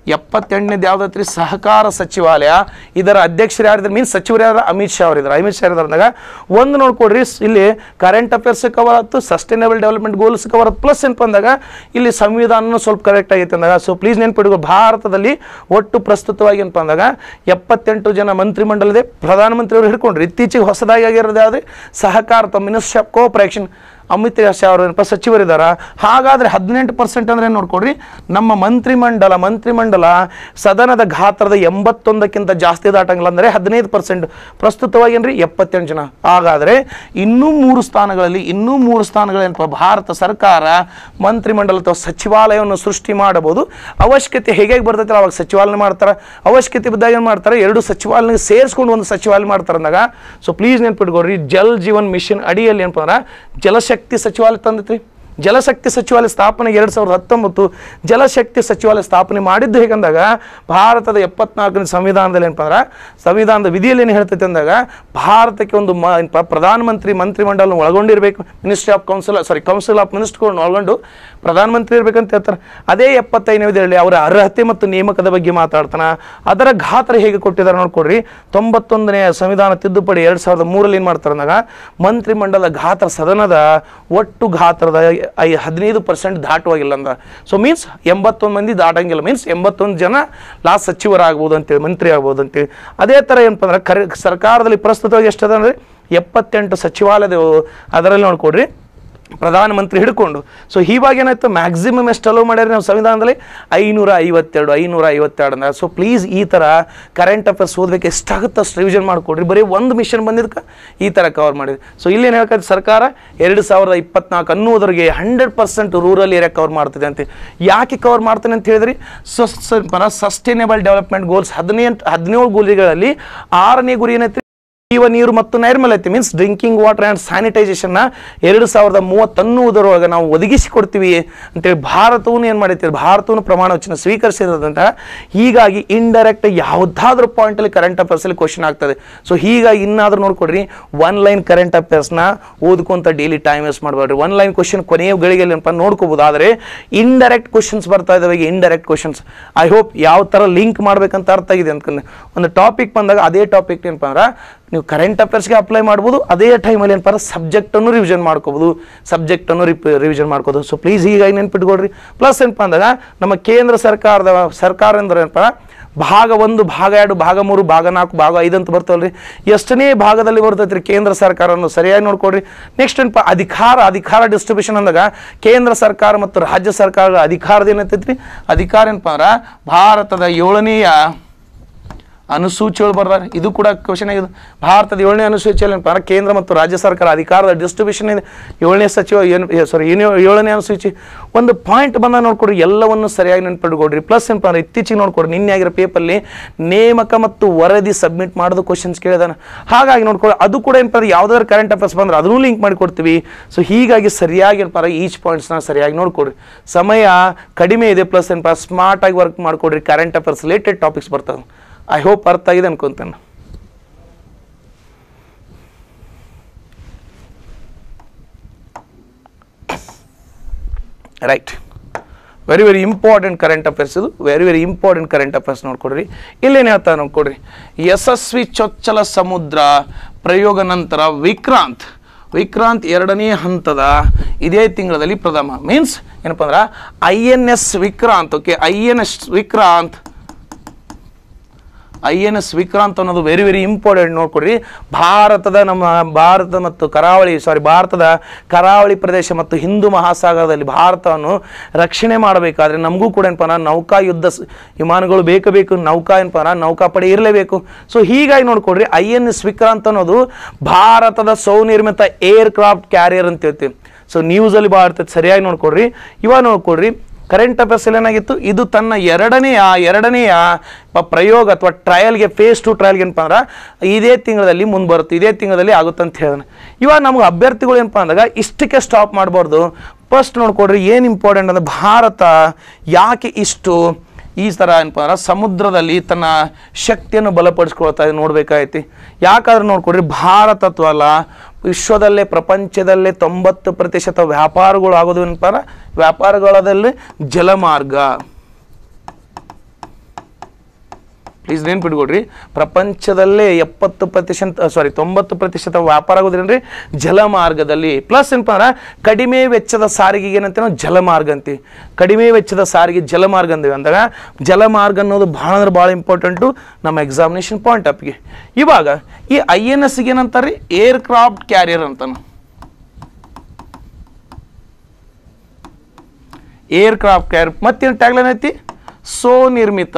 ಎಪ್ಪತ್ತೆಂಟನೇದು ಯಾವ್ದೈತ್ರಿ ಸಹಕಾರ ಸಚಿವಾಲಯ ಇದರ ಅಧ್ಯಕ್ಷರು ಯಾರಿದ್ದಾರೆ ಮೀನ್ಸ್ ಸಚಿವರು ಯಾರು ಅಮಿತ್ ಶಾ ಅವರಿದ್ದಾರೆ ಅಮಿತ್ ಶಾ ಇದ್ದಾರೆ ಅಂದಾಗ ಒಂದು ನೋಡ್ಕೊಡ್ರಿ ಸ್- ಇಲ್ಲಿ ಕರೆಂಟ್ ಅಫೇರ್ಸ್ ಕವರ್ ಆಯ್ತು ಸಸ್ಟೈನಬಲ್ ಡೆವಲಪ್ಮೆಂಟ್ ಗೋಲ್ಸ್ ಕವರ್ ಆಯ್ತು ಪ್ಲಸ್ ಏನಪ್ಪ ಅಂದಾಗ ಇಲ್ಲಿ ಸಂವಿಧಾನ ಸ್ವಲ್ಪ ಕರೆಕ್ಟ್ ಆಗೈತೆ ಅಂದಾಗ ಸೊ ಪ್ಲೀಸ್ ನೆನ್ಪಿಡ್ಕೊ ಭಾರತದಲ್ಲಿ ಒಟ್ಟು ಪ್ರಸ್ತುತವಾಗಿ ಏನಪ್ಪ ಅಂದಾಗ ಎಪ್ಪತ್ತೆಂಟು ಜನ ಮಂತ್ರಿಮಂಡಲದೆ ಪ್ರಧಾನಮಂತ್ರಿಯವರು ಹಿಡ್ಕೊಂಡ್ರು ಇತ್ತೀಚೆಗೆ ಹೊಸದಾಗಿ ಆಗಿರೋದು ಯಾವ್ದು ಸಹಕಾರ ministry of cooperation Amit Shah ಅವರು ಏನಪ್ಪ ಸಚಿವರಿದ್ದಾರ ಹಾಗಾದ್ರೆ ಹದಿನೆಂಟು ಪರ್ಸೆಂಟ್ ಅಂದ್ರೆ ಏನ್ ನೋಡ್ಕೊಡ್ರಿ ನಮ್ಮ ಮಂತ್ರಿಮಂಡಲ ಮಂತ್ರಿಮಂಡಲ ಸದನದ ಗಾತ್ರದ ಎಂಬತ್ತೊಂದಕ್ಕಿಂತ ಜಾಸ್ತಿ ದಾಟಂಗಿಲ್ಲ ಅಂದರೆ ಹದಿನೈದು ಪರ್ಸೆಂಟ್ ಪ್ರಸ್ತುತವಾಗಿ ಏನ್ರಿ ಎಪ್ಪತ್ತೆಂಟು ಜನ ಹಾಗಾದ್ರೆ ಇನ್ನೂ ಮೂರು ಸ್ಥಾನಗಳಲ್ಲಿ ಇನ್ನೂ ಮೂರು ಸ್ಥಾನಗಳೇನಪ್ಪ ಭಾರತ ಸರ್ಕಾರ ಮಂತ್ರಿಮಂಡಲ ಅಥವಾ ಸಚಿವಾಲಯವನ್ನು ಸೃಷ್ಟಿ ಮಾಡಬಹುದು ಅವಶ್ಯಕತೆ ಹೇಗೆ ಬರ್ತೈತೆ ಅವಾಗ ಸಚಿವಾಲಯ ಮಾಡ್ತಾರೆ ಅವಶ್ಯಕತೆ ಬಿದ್ದಾಗ ಏನು ಮಾಡ್ತಾರೆ ಎರಡು ಸಚಿವಾಲಯ ಸೇರಿಸ್ಕೊಂಡು ಒಂದು ಸಚಿವಾಲಯ ಮಾಡ್ತಾರೆ ಅಂದಾಗ ಸೊ ಪ್ಲೀಸ್ ನೆನ್ಪಿಟ್ಕೊಡ್ರಿ ಜಲ್ ಜೀವನ್ ಮಿಷನ್ ಅಡಿಯಲ್ಲಿ ಏನಪ್ಪ ಅಂದ್ರೆ ಜಲಶಕ್ತಿ ಸಚಿವಾಲಯ ತಂದೈತ್ರಿ ಜಲಶಕ್ತಿ ಸಚಿವಾಲಯ ಸ್ಥಾಪನೆಗೆ ಎರಡು ಸಾವಿರದ ಹತ್ತೊಂಬತ್ತು ಜಲಶಕ್ತಿ ಸಚಿವಾಲಯ ಸ್ಥಾಪನೆ ಮಾಡಿದ್ದು ಹೇಗಂದಾಗ ಭಾರತದ ಎಪ್ಪತ್ನಾಲ್ಕನೇ ಸಂವಿಧಾನದಲ್ಲಿ ಏನಪ್ಪ ಅಂದ್ರೆ ಸಂವಿಧಾನದ ವಿಧಿಯಲ್ಲಿ ಏನು ಹೇಳ್ತೈತೆ ಅಂದಾಗ ಭಾರತಕ್ಕೆ ಒಂದು ಮ ಏನಪ್ಪ ಪ್ರಧಾನಮಂತ್ರಿ ಮಂತ್ರಿಮಂಡಲ ಒಳಗೊಂಡಿರಬೇಕು ministry of council sorry council of ಮಿನಿಸ್ಟರ್ಗಳನ್ನ ಒಳಗೊಂಡು ಪ್ರಧಾನಮಂತ್ರಿ ಇರ್ಬೇಕಂತ ಹೇಳ್ತಾರೆ ಅದೇ ಎಪ್ಪತ್ತೈದನೇ ವಿಧಿಯಲ್ಲಿ ಅವರ ಅರ್ಹತೆ ಮತ್ತು ನೇಮಕದ ಬಗ್ಗೆ ಮಾತಾಡ್ತಾನ ಅದರ ಗಾತ್ರ ಹೇಗೆ ಕೊಟ್ಟಿದ್ದಾರೆ ನೋಡ್ಕೊಡ್ರಿ ತೊಂಬತ್ತೊಂದನೇ ಸಂವಿಧಾನ ತಿದ್ದುಪಡಿ ಎರಡು ಸಾವಿರದ ಮೂರಲ್ಲಿ ಏನು ಮಾಡ್ತಾರೆ ಅಂದಾಗ ಮಂತ್ರಿಮಂಡಲ ಗಾತ್ರ ಸದನದ ಒಟ್ಟು ಗಾತ್ರದ ಐ ಹದಿನೈದು ಪರ್ಸೆಂಟ್ ದಾಟುವಾಗಿಲ್ಲ ಅಂದ ಸೊ ಮೀನ್ಸ್ ಎಂಬತ್ತೊಂದು ಮಂದಿ ದಾಟಂಗಿಲ್ಲ ಮೀನ್ಸ್ ಎಂಬತ್ತೊಂದು ಜನ ಲಾಸ್ಟ್ ಸಚಿವರಾಗ್ಬೋದು ಅಂತೇಳಿ ಮಂತ್ರಿ ಆಗ್ಬೋದು ಅಂತೇಳಿ ಅದೇ ಥರ ಏನಪ್ಪ ಅಂದ್ರೆ ಕರೆ ಸರ್ಕಾರದಲ್ಲಿ ಪ್ರಸ್ತುತವಾಗಿ ಎಷ್ಟದ ಅಂದರೆ ಎಪ್ಪತ್ತೆಂಟು ಸಚಿವಾಲಯದ ಅದರಲ್ಲಿ ನೋಡ್ಕೊಡ್ರಿ ಪ್ರಧಾನಮಂತ್ರಿ ಹಿಡ್ಕೊಂಡು ಸೊ ಹೀವಾಗ ಏನಾಯ್ತು ಮ್ಯಾಕ್ಸಿಮಮ್ ಎಷ್ಟು ಅಲೋ ಮಾಡ್ಯಾರ ನಾವು ಸಂವಿಧಾನದಲ್ಲಿ ಐನೂರ ಐವತ್ತೆರಡು ಐನೂರ ಐವತ್ತೆರಡು ಅಂದ್ರೆ ಸೊ ಪ್ಲೀಸ್ ಈ ಥರ ಕರೆಂಟ್ ಅಫೇರ್ಸ್ ಓದ್ಬೇಕು ಎಷ್ಟಾಗುತ್ತೆ ಅಷ್ಟು ರಿವಿಷನ್ ಮಾಡಿಕೊಡ್ರಿ ಬರೀ ಒಂದು ಮಿಷನ್ ಬಂದಿದ್ದಕ್ಕೆ ಈ ಥರ ಕವರ್ ಮಾಡಿದೆ ಸೊ ಇಲ್ಲೇನು ಹೇಳ್ಕೈತೆ ಸರ್ಕಾರ ಎರಡು ಸಾವಿರದ ಇಪ್ಪತ್ನಾಲ್ಕು ಅನ್ನೋದ್ರಿಗೆ hundred percent rural area cover ಮಾಡ್ತಿದೆ ಅಂತ ಯಾಕೆ ಕವರ್ ಮಾಡ್ತಾನೆ ಅಂತ ಹೇಳಿದ್ರಿ ಸಸ್ಟೈನೇಬಲ್ ಡೆವಲಪ್ಮೆಂಟ್ ಗೋಲ್ಸ್ ಹದಿನೆಂಟು ಹದಿನೇಳು ಗುರಿಗಳಲ್ಲಿ ಆರನೇ ಗುರಿ ಏನೈತಿ ಜೀವ ನೀರು ಮತ್ತು ನೈರ್ಮಲ್ಯತೆ ಮೀನ್ಸ್ ಡ್ರಿಂಕಿಂಗ್ ವಾಟರ್ ಆ್ಯಂಡ್ ಸ್ಯಾನಿಟೈಸೇಷನ್ನ ಎರಡು ಸಾವಿರದ ಮೂವತ್ತನ್ನುವುದರೊಳಗೆ ನಾವು ಒದಗಿಸಿಕೊಡ್ತೀವಿ ಅಂತೇಳಿ ಭಾರತವು ಏನು ಮಾಡೈತಿ ಭಾರತವನ್ನು ಪ್ರಮಾಣ ವಚನ ಸ್ವೀಕರಿಸಿರೋದಂತ ಹೀಗಾಗಿ ಇಂಡೈರೆಕ್ಟ್ ಯಾವುದಾದ್ರೂ ಪಾಯಿಂಟಲ್ಲಿ ಕರೆಂಟ್ ಅಫೇರ್ಸಲ್ಲಿ ಕ್ವಶನ್ ಆಗ್ತದೆ ಸೊ ಹೀಗಾಗಿ ಇನ್ನಾದ್ರೂ ನೋಡ್ಕೊಡ್ರಿ ಒನ್ ಲೈನ್ ಕರೆಂಟ್ ಅಫೇರ್ಸ್ನ ಓದ್ಕೊಂತ ಡೈಲಿ ಟೈಮ್ ವೇಸ್ಟ್ ಮಾಡಬೇಡ್ರಿ ಒನ್ ಲೈನ್ ಕ್ವಶನ್ ಕೊನೆಯ ಗಳಿಗೆಯಲ್ಲಿ ಏನಪ್ಪ ನೋಡ್ಕೋಬೋದು ಆದರೆ ಇಂಡೈರೆಕ್ಟ್ ಕ್ವಶನ್ಸ್ ಬರ್ತಾ ಇದಾವೆ ಇಂಡೈರೆಕ್ಟ್ ಕ್ವಶನ್ಸ್ ಐ ಹೋಪ್ ಯಾವ ಥರ ಲಿಂಕ್ ಮಾಡ್ಬೇಕಂತ ಅರ್ಥ ಆಗಿದೆ ಅನ್ಕೊಂಡು ಒಂದು ಟಾಪಿಕ್ ಬಂದಾಗ ಅದೇ ಟಾಪಿಕ್ ಏನಪ್ಪ ಅಂದ್ರೆ ನೀವು ಕರೆಂಟ್ ಅಫೇರ್ಸ್ಗೆ ಅಪ್ಲೈ ಮಾಡ್ಬೋದು ಅದೇ ಟೈಮಲ್ಲಿ ಏನಪ್ಪ ಅಂದ್ರೆ ಸಬ್ಜೆಕ್ಟನ್ನು ರಿವಿಷನ್ ಮಾಡ್ಕೋಬೋದು ಸಬ್ಜೆಕ್ಟನ್ನು ರಿಪ್ ರಿವಿಷನ್ ಮಾಡ್ಕೋದು ಸೊ ಪ್ಲೀಸ್ ಹೀಗಾಗಿ ನೆನ್ಪಿಟ್ಕೊಳ್ರಿ ಪ್ಲಸ್ ಏನಪ್ಪ ಅಂದಾಗ ನಮ್ಮ ಕೇಂದ್ರ ಸರ್ಕಾರದ ಸರ್ಕಾರ ಅಂದ್ರೆ ಏನಪ್ಪ ಭಾಗ ಒಂದು ಭಾಗ ಎರಡು ಭಾಗ ಮೂರು ಭಾಗ ನಾಲ್ಕು ಭಾಗ ಐದು ಅಂತ ಬರ್ತವಲ್ರಿ ಎಷ್ಟನೇ ಭಾಗದಲ್ಲಿ ಬರ್ತೈತ್ರಿ ಕೇಂದ್ರ ಸರ್ಕಾರವನ್ನು ಸರಿಯಾಗಿ ನೋಡ್ಕೊಡ್ರಿ ನೆಕ್ಸ್ಟ್ ಏನಪ್ಪ ಅಧಿಕಾರ ಅಧಿಕಾರ ಡಿಸ್ಟ್ರಿಬ್ಯೂಷನ್ ಅಂದಾಗ ಕೇಂದ್ರ ಸರ್ಕಾರ ಮತ್ತು ರಾಜ್ಯ ಸರ್ಕಾರದ ಅಧಿಕಾರದ ಏನೈತೈತ್ರಿ ಅಧಿಕಾರ ಏನಪ್ಪ ಅಂದ್ರೆ ಭಾರತದ ಏಳನೆಯ ಅನುಸೂಚಿಗಳು ಬರ್ತಾರೆ ಇದು ಕೂಡ ಕ್ವಶನ್ ಆಗಿದೆ ಭಾರತದ ಏಳನೇ ಅನುಸೂಚಿಯಲ್ಲಿ ಏನಪ್ಪ ಅಂದ್ರೆ ಕೇಂದ್ರ ಮತ್ತು ರಾಜ್ಯ ಸರ್ಕಾರ ಅಧಿಕಾರದ ಡಿಸ್ಟ್ರಿಬ್ಯೂಷನ್ ಇದೆ ಏಳನೇ ಸಚಿವ ಏನು ಸಾರಿ ಏನು ಏಳನೇ ಅನುಸೂಚಿ ಒಂದು ಪಾಯಿಂಟ್ ಬಂದ ನೋಡ್ಕೊಡ್ರಿ ಎಲ್ಲವನ್ನು ಸರಿಯಾಗಿ ನೆನ್ಪಿಟ್ಕೊಡ್ರಿ ಪ್ಲಸ್ ಏನಪ್ಪ ಅಂದ್ರೆ ಇತ್ತೀಚೆಗೆ ನೋಡ್ಕೊಡ್ರಿ ನಿನ್ನೆ ಆಗಿರೋ ಪೇಪರ್ಲಿ ನೇಮಕ ಮತ್ತು ವರದಿ ಸಬ್ಮಿಟ್ ಮಾಡೋದು ಕ್ವಶನ್ಸ್ ಕೇಳಿದಾನೆ ಹಾಗಾಗಿ ನೋಡ್ಕೊಡ್ರಿ ಅದು ಕೂಡ ಏನಪ್ಪ ಅಂದ್ರೆ ಯಾವ್ದಾದ್ರು ಕರೆಂಟ್ ಅಫೇರ್ಸ್ ಬಂದ್ರೆ ಅದನ್ನು ಲಿಂಕ್ ಮಾಡಿ ಕೊಡ್ತೀವಿ ಸೊ ಹೀಗಾಗಿ ಸರಿಯಾಗಿ ಏನಪ್ಪ ಅಂದ್ರೆ ಈಚ್ ಪಾಯಿಂಟ್ಸ್ನ ಸರಿಯಾಗಿ ನೋಡ್ಕೊಡ್ರಿ ಸಮಯ ಕಡಿಮೆ ಇದೆ ಪ್ಲಸ್ ಏನಪ್ಪ ಸ್ಮಾರ್ಟ್ ಆಗಿ ವರ್ಕ್ ಮಾಡ್ಕೊಡ್ರಿ ಕರೆಂಟ್ ಅಫೇರ್ಸ್ ರಿಲೇಟೆಡ್ ಟಾಪಿಕ್ಸ್ ಬರ್ತವೆ ಐ ಹೋಪ್ ಅರ್ಥ ಆಗಿದೆ ಅನ್ಕೊಂತೇನೆ right very very important current affairs ಇದು very very important current affairs ನೋಡ್ಕೊಡ್ರಿ ಇಲ್ಲೇನು ಹೇಳ್ತಾ ನೋಡ್ಕೊಡ್ರಿ ಯಶಸ್ವಿ ಚೊಚ್ಚಲ ಸಮುದ್ರ ಪ್ರಯೋಗ ನಂತರ ವಿಕ್ರಾಂತ್ ವಿಕ್ರಾಂತ್ ಎರಡನೇ ಹಂತದ ಇದೇ ತಿಂಗಳಲ್ಲಿ ಪ್ರಥಮ ಮೀನ್ಸ್ ಏನಪ್ಪ ಅಂದ್ರೆ I N S Vikrant okay I N S Vikrant I N S Vikrant ಅನ್ನೋದು ವೆರಿ ವೆರಿ ಇಂಪಾರ್ಟೆಂಟ್ ನೋಡ್ಕೊಡ್ರಿ ಭಾರತದ ನಮ್ಮ ಭಾರತ ಮತ್ತು ಕರಾವಳಿ ಸಾರಿ ಭಾರತದ ಕರಾವಳಿ ಪ್ರದೇಶ ಮತ್ತು ಹಿಂದೂ ಮಹಾಸಾಗರದಲ್ಲಿ ಭಾರತವನ್ನು ರಕ್ಷಣೆ ಮಾಡಬೇಕಾದ್ರೆ ನಮಗೂ ಕೂಡ ಏನಪ್ಪ ಅಂದ್ರೆ ನೌಕಾ ಯುದ್ಧ ಸ್- ವಿಮಾನಗಳು ಬೇಕು ಬೇಕು ನೌಕಾ ಏನಪ್ಪ ಅಂದ್ರೆ ನೌಕಾಪಡೆ ಇರಲೇಬೇಕು ಸೊ ಹೀಗಾಗಿ ನೋಡ್ಕೊಡ್ರಿ ಐ ಎನ್ ಎಸ್ ವಿಕ್ರಾಂತ್ ಅನ್ನೋದು ಭಾರತದ ಸ್ವನಿರ್ಮಿತ ಏರ್ ಕ್ರಾಫ್ಟ್ ಕ್ಯಾರಿಯರ್ ಅಂತ ಹೇಳ್ತೀವಿ ಸೊ ನ್ಯೂಸಲ್ಲಿ ಭಾಳ ಇರ್ತೈತೆ ಸರಿಯಾಗಿ ನೋಡ್ಕೊಡ್ರಿ ಇವಾಗ ನೋಡ್ಕೊಡ್ರಿ ಕರೆಂಟ್ ಅಫೇರ್ಸ್ ಏನಾಗಿತ್ತು ಇದು ತನ್ನ ಎರಡನೆಯ ಎರಡನೆಯ ಪ- ಪ್ರಯೋಗ ಅಥವಾ ಟ್ರಯಲ್ಗೆ ಫೇಸ್ ಟು ಟ್ರಯಲ್ಗೆ ಏನಪ್ಪ ಅಂದ್ರೆ ಇದೇ ತಿಂಗಳಲ್ಲಿ ಮುಂದೆ ಬರುತ್ತೆ ಇದೇ ತಿಂಗಳಲ್ಲಿ ಆಗುತ್ತೆ ಅಂತ ಹೇಳಿದಾನೆ ಇವಾಗ ನಮ್ಗೆ ಅಭ್ಯರ್ಥಿಗಳು ಏನಪ್ಪ ಅಂದಾಗ ಇಷ್ಟಕ್ಕೆ ಸ್ಟಾಪ್ ಮಾಡಬಾರ್ದು ಫಸ್ಟ್ ನೋಡ್ಕೊಡ್ರಿ ಏನು ಇಂಪಾರ್ಟೆಂಟ್ ಅಂದ್ರೆ ಭಾರತ ಯಾಕೆ ಇಷ್ಟು ಈ ಥರ ಏನಪ್ಪ ಅಂದ್ರೆ ಸಮುದ್ರದಲ್ಲಿ ತನ್ನ ಶಕ್ತಿಯನ್ನು ಬಲಪಡಿಸ್ಕೊಳ್ತಾ ಇದೆ ನೋಡ್ಬೇಕಾಯ್ತಿ ಯಾಕಾದ್ರೆ ನೋಡ್ಕೊಡ್ರಿ ಭಾರತ ಅಥವಾ ಅಲ್ಲ ವಿಶ್ವದಲ್ಲೇ ಪ್ರಪಂಚದಲ್ಲೇ ತೊಂಬತ್ತು ಪ್ರತಿಶತ ವ್ಯಾಪಾರಗಳು ಆಗೋದು ಏನಪ್ಪ ಅಂದ್ರೆ ವ್ಯಾಪಾರಗಳದಲ್ಲಿ ಜಲಮಾರ್ಗ ಪ್ಲೀಸ್ ನೆನ್ಪಿಟ್ಕೊಡ್ರಿ ಪ್ರಪಂಚದಲ್ಲೇ ಎಪ್ಪತ್ತು ಪ್ರತಿಶತ ಸಾರಿ ತೊಂಬತ್ತು ಪ್ರತಿಶತ ವ್ಯಾಪಾರ ಆಗೋದ್ರೇನ್ರಿ ಜಲಮಾರ್ಗದಲ್ಲಿ ಪ್ಲಸ್ ಏನಪ್ಪ ಅಂದ್ರೆ ಕಡಿಮೆ ವೆಚ್ಚದ ಸಾರಿಗೆಗೆ ಏನಂತ ನಾವು ಜಲಮಾರ್ಗ ಅಂತೀವಿ ಕಡಿಮೆ ವೆಚ್ಚದ ಸಾರಿಗೆ ಜಲಮಾರ್ಗ ಅಂತೀವಿ ಅಂದಾಗ ಜಲಮಾರ್ಗ ಅನ್ನೋದು ಭಾಳ ಅಂದ್ರೆ ಭಾಳ ಇಂಪಾರ್ಟೆಂಟು ನಮ್ಮ ಎಕ್ಸಾಮಿನೇಷನ್ ಪಾಯಿಂಟ್ ಅಪ್ಗೆ ಇವಾಗ ಈ ಐ ಎನ್ ಎಸ್ಗೆ ಏನಂತಾರೆ ಏರ್ ಕ್ರಾಫ್ಟ್ ಕ್ಯಾರಿಯರ್ ಅಂತಾನೆ ಏರ್ ಕ್ರಾಫ್ಟ್ ಕ್ಯಾರಿಯರ್ ಮತ್ತೇನು ಟ್ಯಾಗ್ಲೈನ್ ಐತಿ ಸೋ ನಿರ್ಮಿತ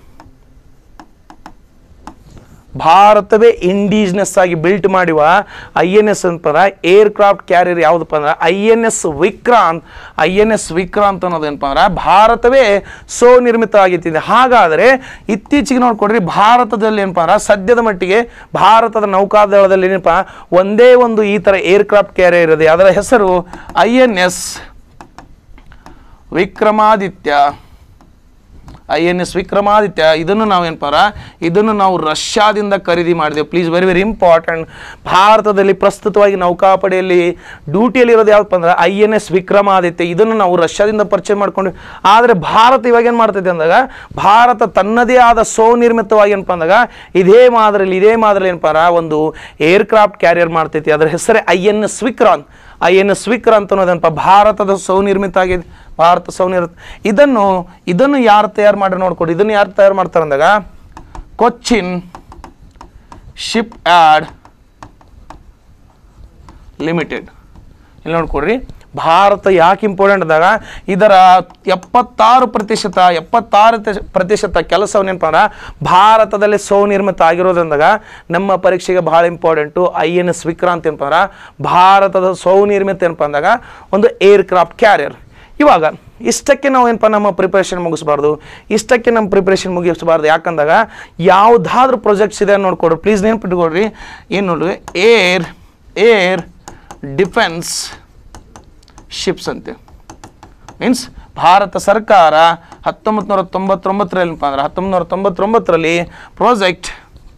ಭಾರತವೇ ಇಂಡಿಜಿನಸ್ ಆಗಿ ಬಿಲ್ಟ್ ಮಾಡಿವ ಐ ಎನ್ ಎಸ್ ಅಂತಂದ್ರೆ ಏರ್ ಕ್ರಾಫ್ಟ್ ಕ್ಯಾರಿಯರ್ ಯಾವುದಪ್ಪ ಅಂದ್ರೆ I N S Vikrant I N S Vikrant ಅನ್ನೋದೇನಪ್ಪ ಅಂದ್ರೆ ಭಾರತವೇ ಸೋ ನಿರ್ಮಿತ ಆಗಿತ್ತಿದೆ ಹಾಗಾದರೆ ಇತ್ತೀಚೆಗೆ ನೋಡ್ಕೊಡ್ರಿ ಭಾರತದಲ್ಲಿ ಏನಪ್ಪ ಅಂದ್ರೆ ಸದ್ಯದ ಮಟ್ಟಿಗೆ ಭಾರತದ ನೌಕಾದಳದಲ್ಲಿ ಏನಪ್ಪ ಒಂದೇ ಒಂದು ಈ ಥರ ಏರ್ ಕ್ರಾಫ್ಟ್ ಕ್ಯಾರಿಯರ್ ಇದೆ ಅದರ ಹೆಸರು I N S Vikramaditya I N S Vikramaditya ಇದನ್ನು ನಾವು ಏನಪ್ಪಾರ ಇದನ್ನು ನಾವು ರಷ್ಯಾದಿಂದ ಖರೀದಿ ಮಾಡಿದೆವು ಪ್ಲೀಸ್ ವೆರಿ ವೆರಿ ಇಂಪಾರ್ಟೆಂಟ್ ಭಾರತದಲ್ಲಿ ಪ್ರಸ್ತುತವಾಗಿ ನೌಕಾಪಡೆಯಲ್ಲಿ ಡ್ಯೂಟಿಯಲ್ಲಿ ಇರೋದು ಯಾವಪ್ಪ ಅಂದ್ರೆ ಐ ಎನ್ ಎಸ್ ವಿಕ್ರಮಾದಿತ್ಯ ಇದನ್ನು ನಾವು ರಷ್ಯಾದಿಂದ ಪರ್ಚೇಸ್ ಮಾಡ್ಕೊಂಡ್ವಿ ಆದರೆ ಭಾರತ ಇವಾಗ ಏನು ಮಾಡ್ತೈತೆ ಅಂದಾಗ ಭಾರತ ತನ್ನದೇ ಆದ ಸ್ವನಿರ್ಮಿತವಾಗಿ ಏನಪ್ಪ ಅಂದಾಗ ಇದೇ ಮಾದರಿಯಲ್ಲಿ ಇದೇ ಮಾದರಿಯಲ್ಲಿ ಏನಪ್ಪಾರ ಒಂದು ಏರ್ ಕ್ರಾಫ್ಟ್ ಕ್ಯಾರಿಯರ್ ಮಾಡ್ತೈತಿ ಅದರ ಹೆಸರೇ I N S Vikrant I N S Vikrant ಅನ್ನೋದೇನಪ್ಪ ಭಾರತದ ಸ್ವನಿರ್ಮಿತ ಆಗಿದೆ ಭಾರತ ಸ್ವನಿರ್ಮಿತ ಇದನ್ನು ಇದನ್ನು ಯಾರು ತಯಾರು ಮಾಡಿ ನೋಡ್ಕೊಡಿ ಇದನ್ನು ಯಾರು ತಯಾರು ಮಾಡ್ತಾರೆ ಅಂದಾಗ ಕೊಚ್ಚಿನ್ ಶಿಪ್ ಆ್ಯಡ್ ಲಿಮಿಟೆಡ್ ಇಲ್ಲಿ ನೋಡ್ಕೊಡ್ರಿ ಭಾರತ ಯಾಕೆ ಇಂಪಾರ್ಟೆಂಟ್ ಅದಾಗ ಇದರ ಎಪ್ಪತ್ತಾರು ಪ್ರತಿಶತ ಎಪ್ಪತ್ತಾರು ತೆ- ಪ್ರತಿಶತ ಕೆಲಸವನ್ನೇನಪ್ಪ ಅಂದ್ರೆ ಭಾರತದಲ್ಲಿ ಸ್ವನಿರ್ಮಿತ ಆಗಿರೋದ್ರಿಂದಾಗ ನಮ್ಮ ಪರೀಕ್ಷೆಗೆ ಭಾಳ important I N S Vikrant ಏನಪ್ಪ ಅಂದ್ರೆ ಭಾರತದ ಸ್ವನಿರ್ಮಿತ ಏನಪ್ಪ ಅಂದಾಗ ಒಂದು ಏರ್ ಕ್ರಾಫ್ಟ್ ಕ್ಯಾರಿಯರ್ ಇವಾಗ ಇಷ್ಟಕ್ಕೆ ನಾವು ಏನಪ್ಪ ನಮ್ಮ ಪ್ರಿಪ್ರೇಷನ್ ಮುಗಿಸ್ಬಾರ್ದು ಇಷ್ಟಕ್ಕೆ ನಮ್ಮ ಪ್ರಿಪ್ರೇಷನ್ ಮುಗಿಸ್ಬಾರ್ದು ಯಾಕಂದಾಗ ಯಾವುದಾದ್ರೂ ಪ್ರಾಜೆಕ್ಟ್ಸ್ ಇದೆ ನೋಡ್ಕೊಡ್ರಿ ಪ್ಲೀಸ್ ನೆನ್ಪಿಟ್ಕೊಡ್ರಿ ಏನು ನೋಡ್ರಿ ಏರ್ ಏರ್ ಡಿಫೆನ್ಸ್ ಶಿಪ್ಸ್ ಅಂತೆ ಮೀನ್ಸ್ ಭಾರತ ಸರ್ಕಾರ ಹತ್ತೊಂಬತ್ತು ನೂರ ತೊಂಬತ್ತೊಂಬತ್ತರಲ್ಲಿ ಏನಪ್ಪ ಅಂದ್ರೆ ಹತ್ತೊಂಬತ್ತು ನೂರ ತೊಂಬತ್ತೊಂಬತ್ತರಲ್ಲಿ ಪ್ರಾಜೆಕ್ಟ್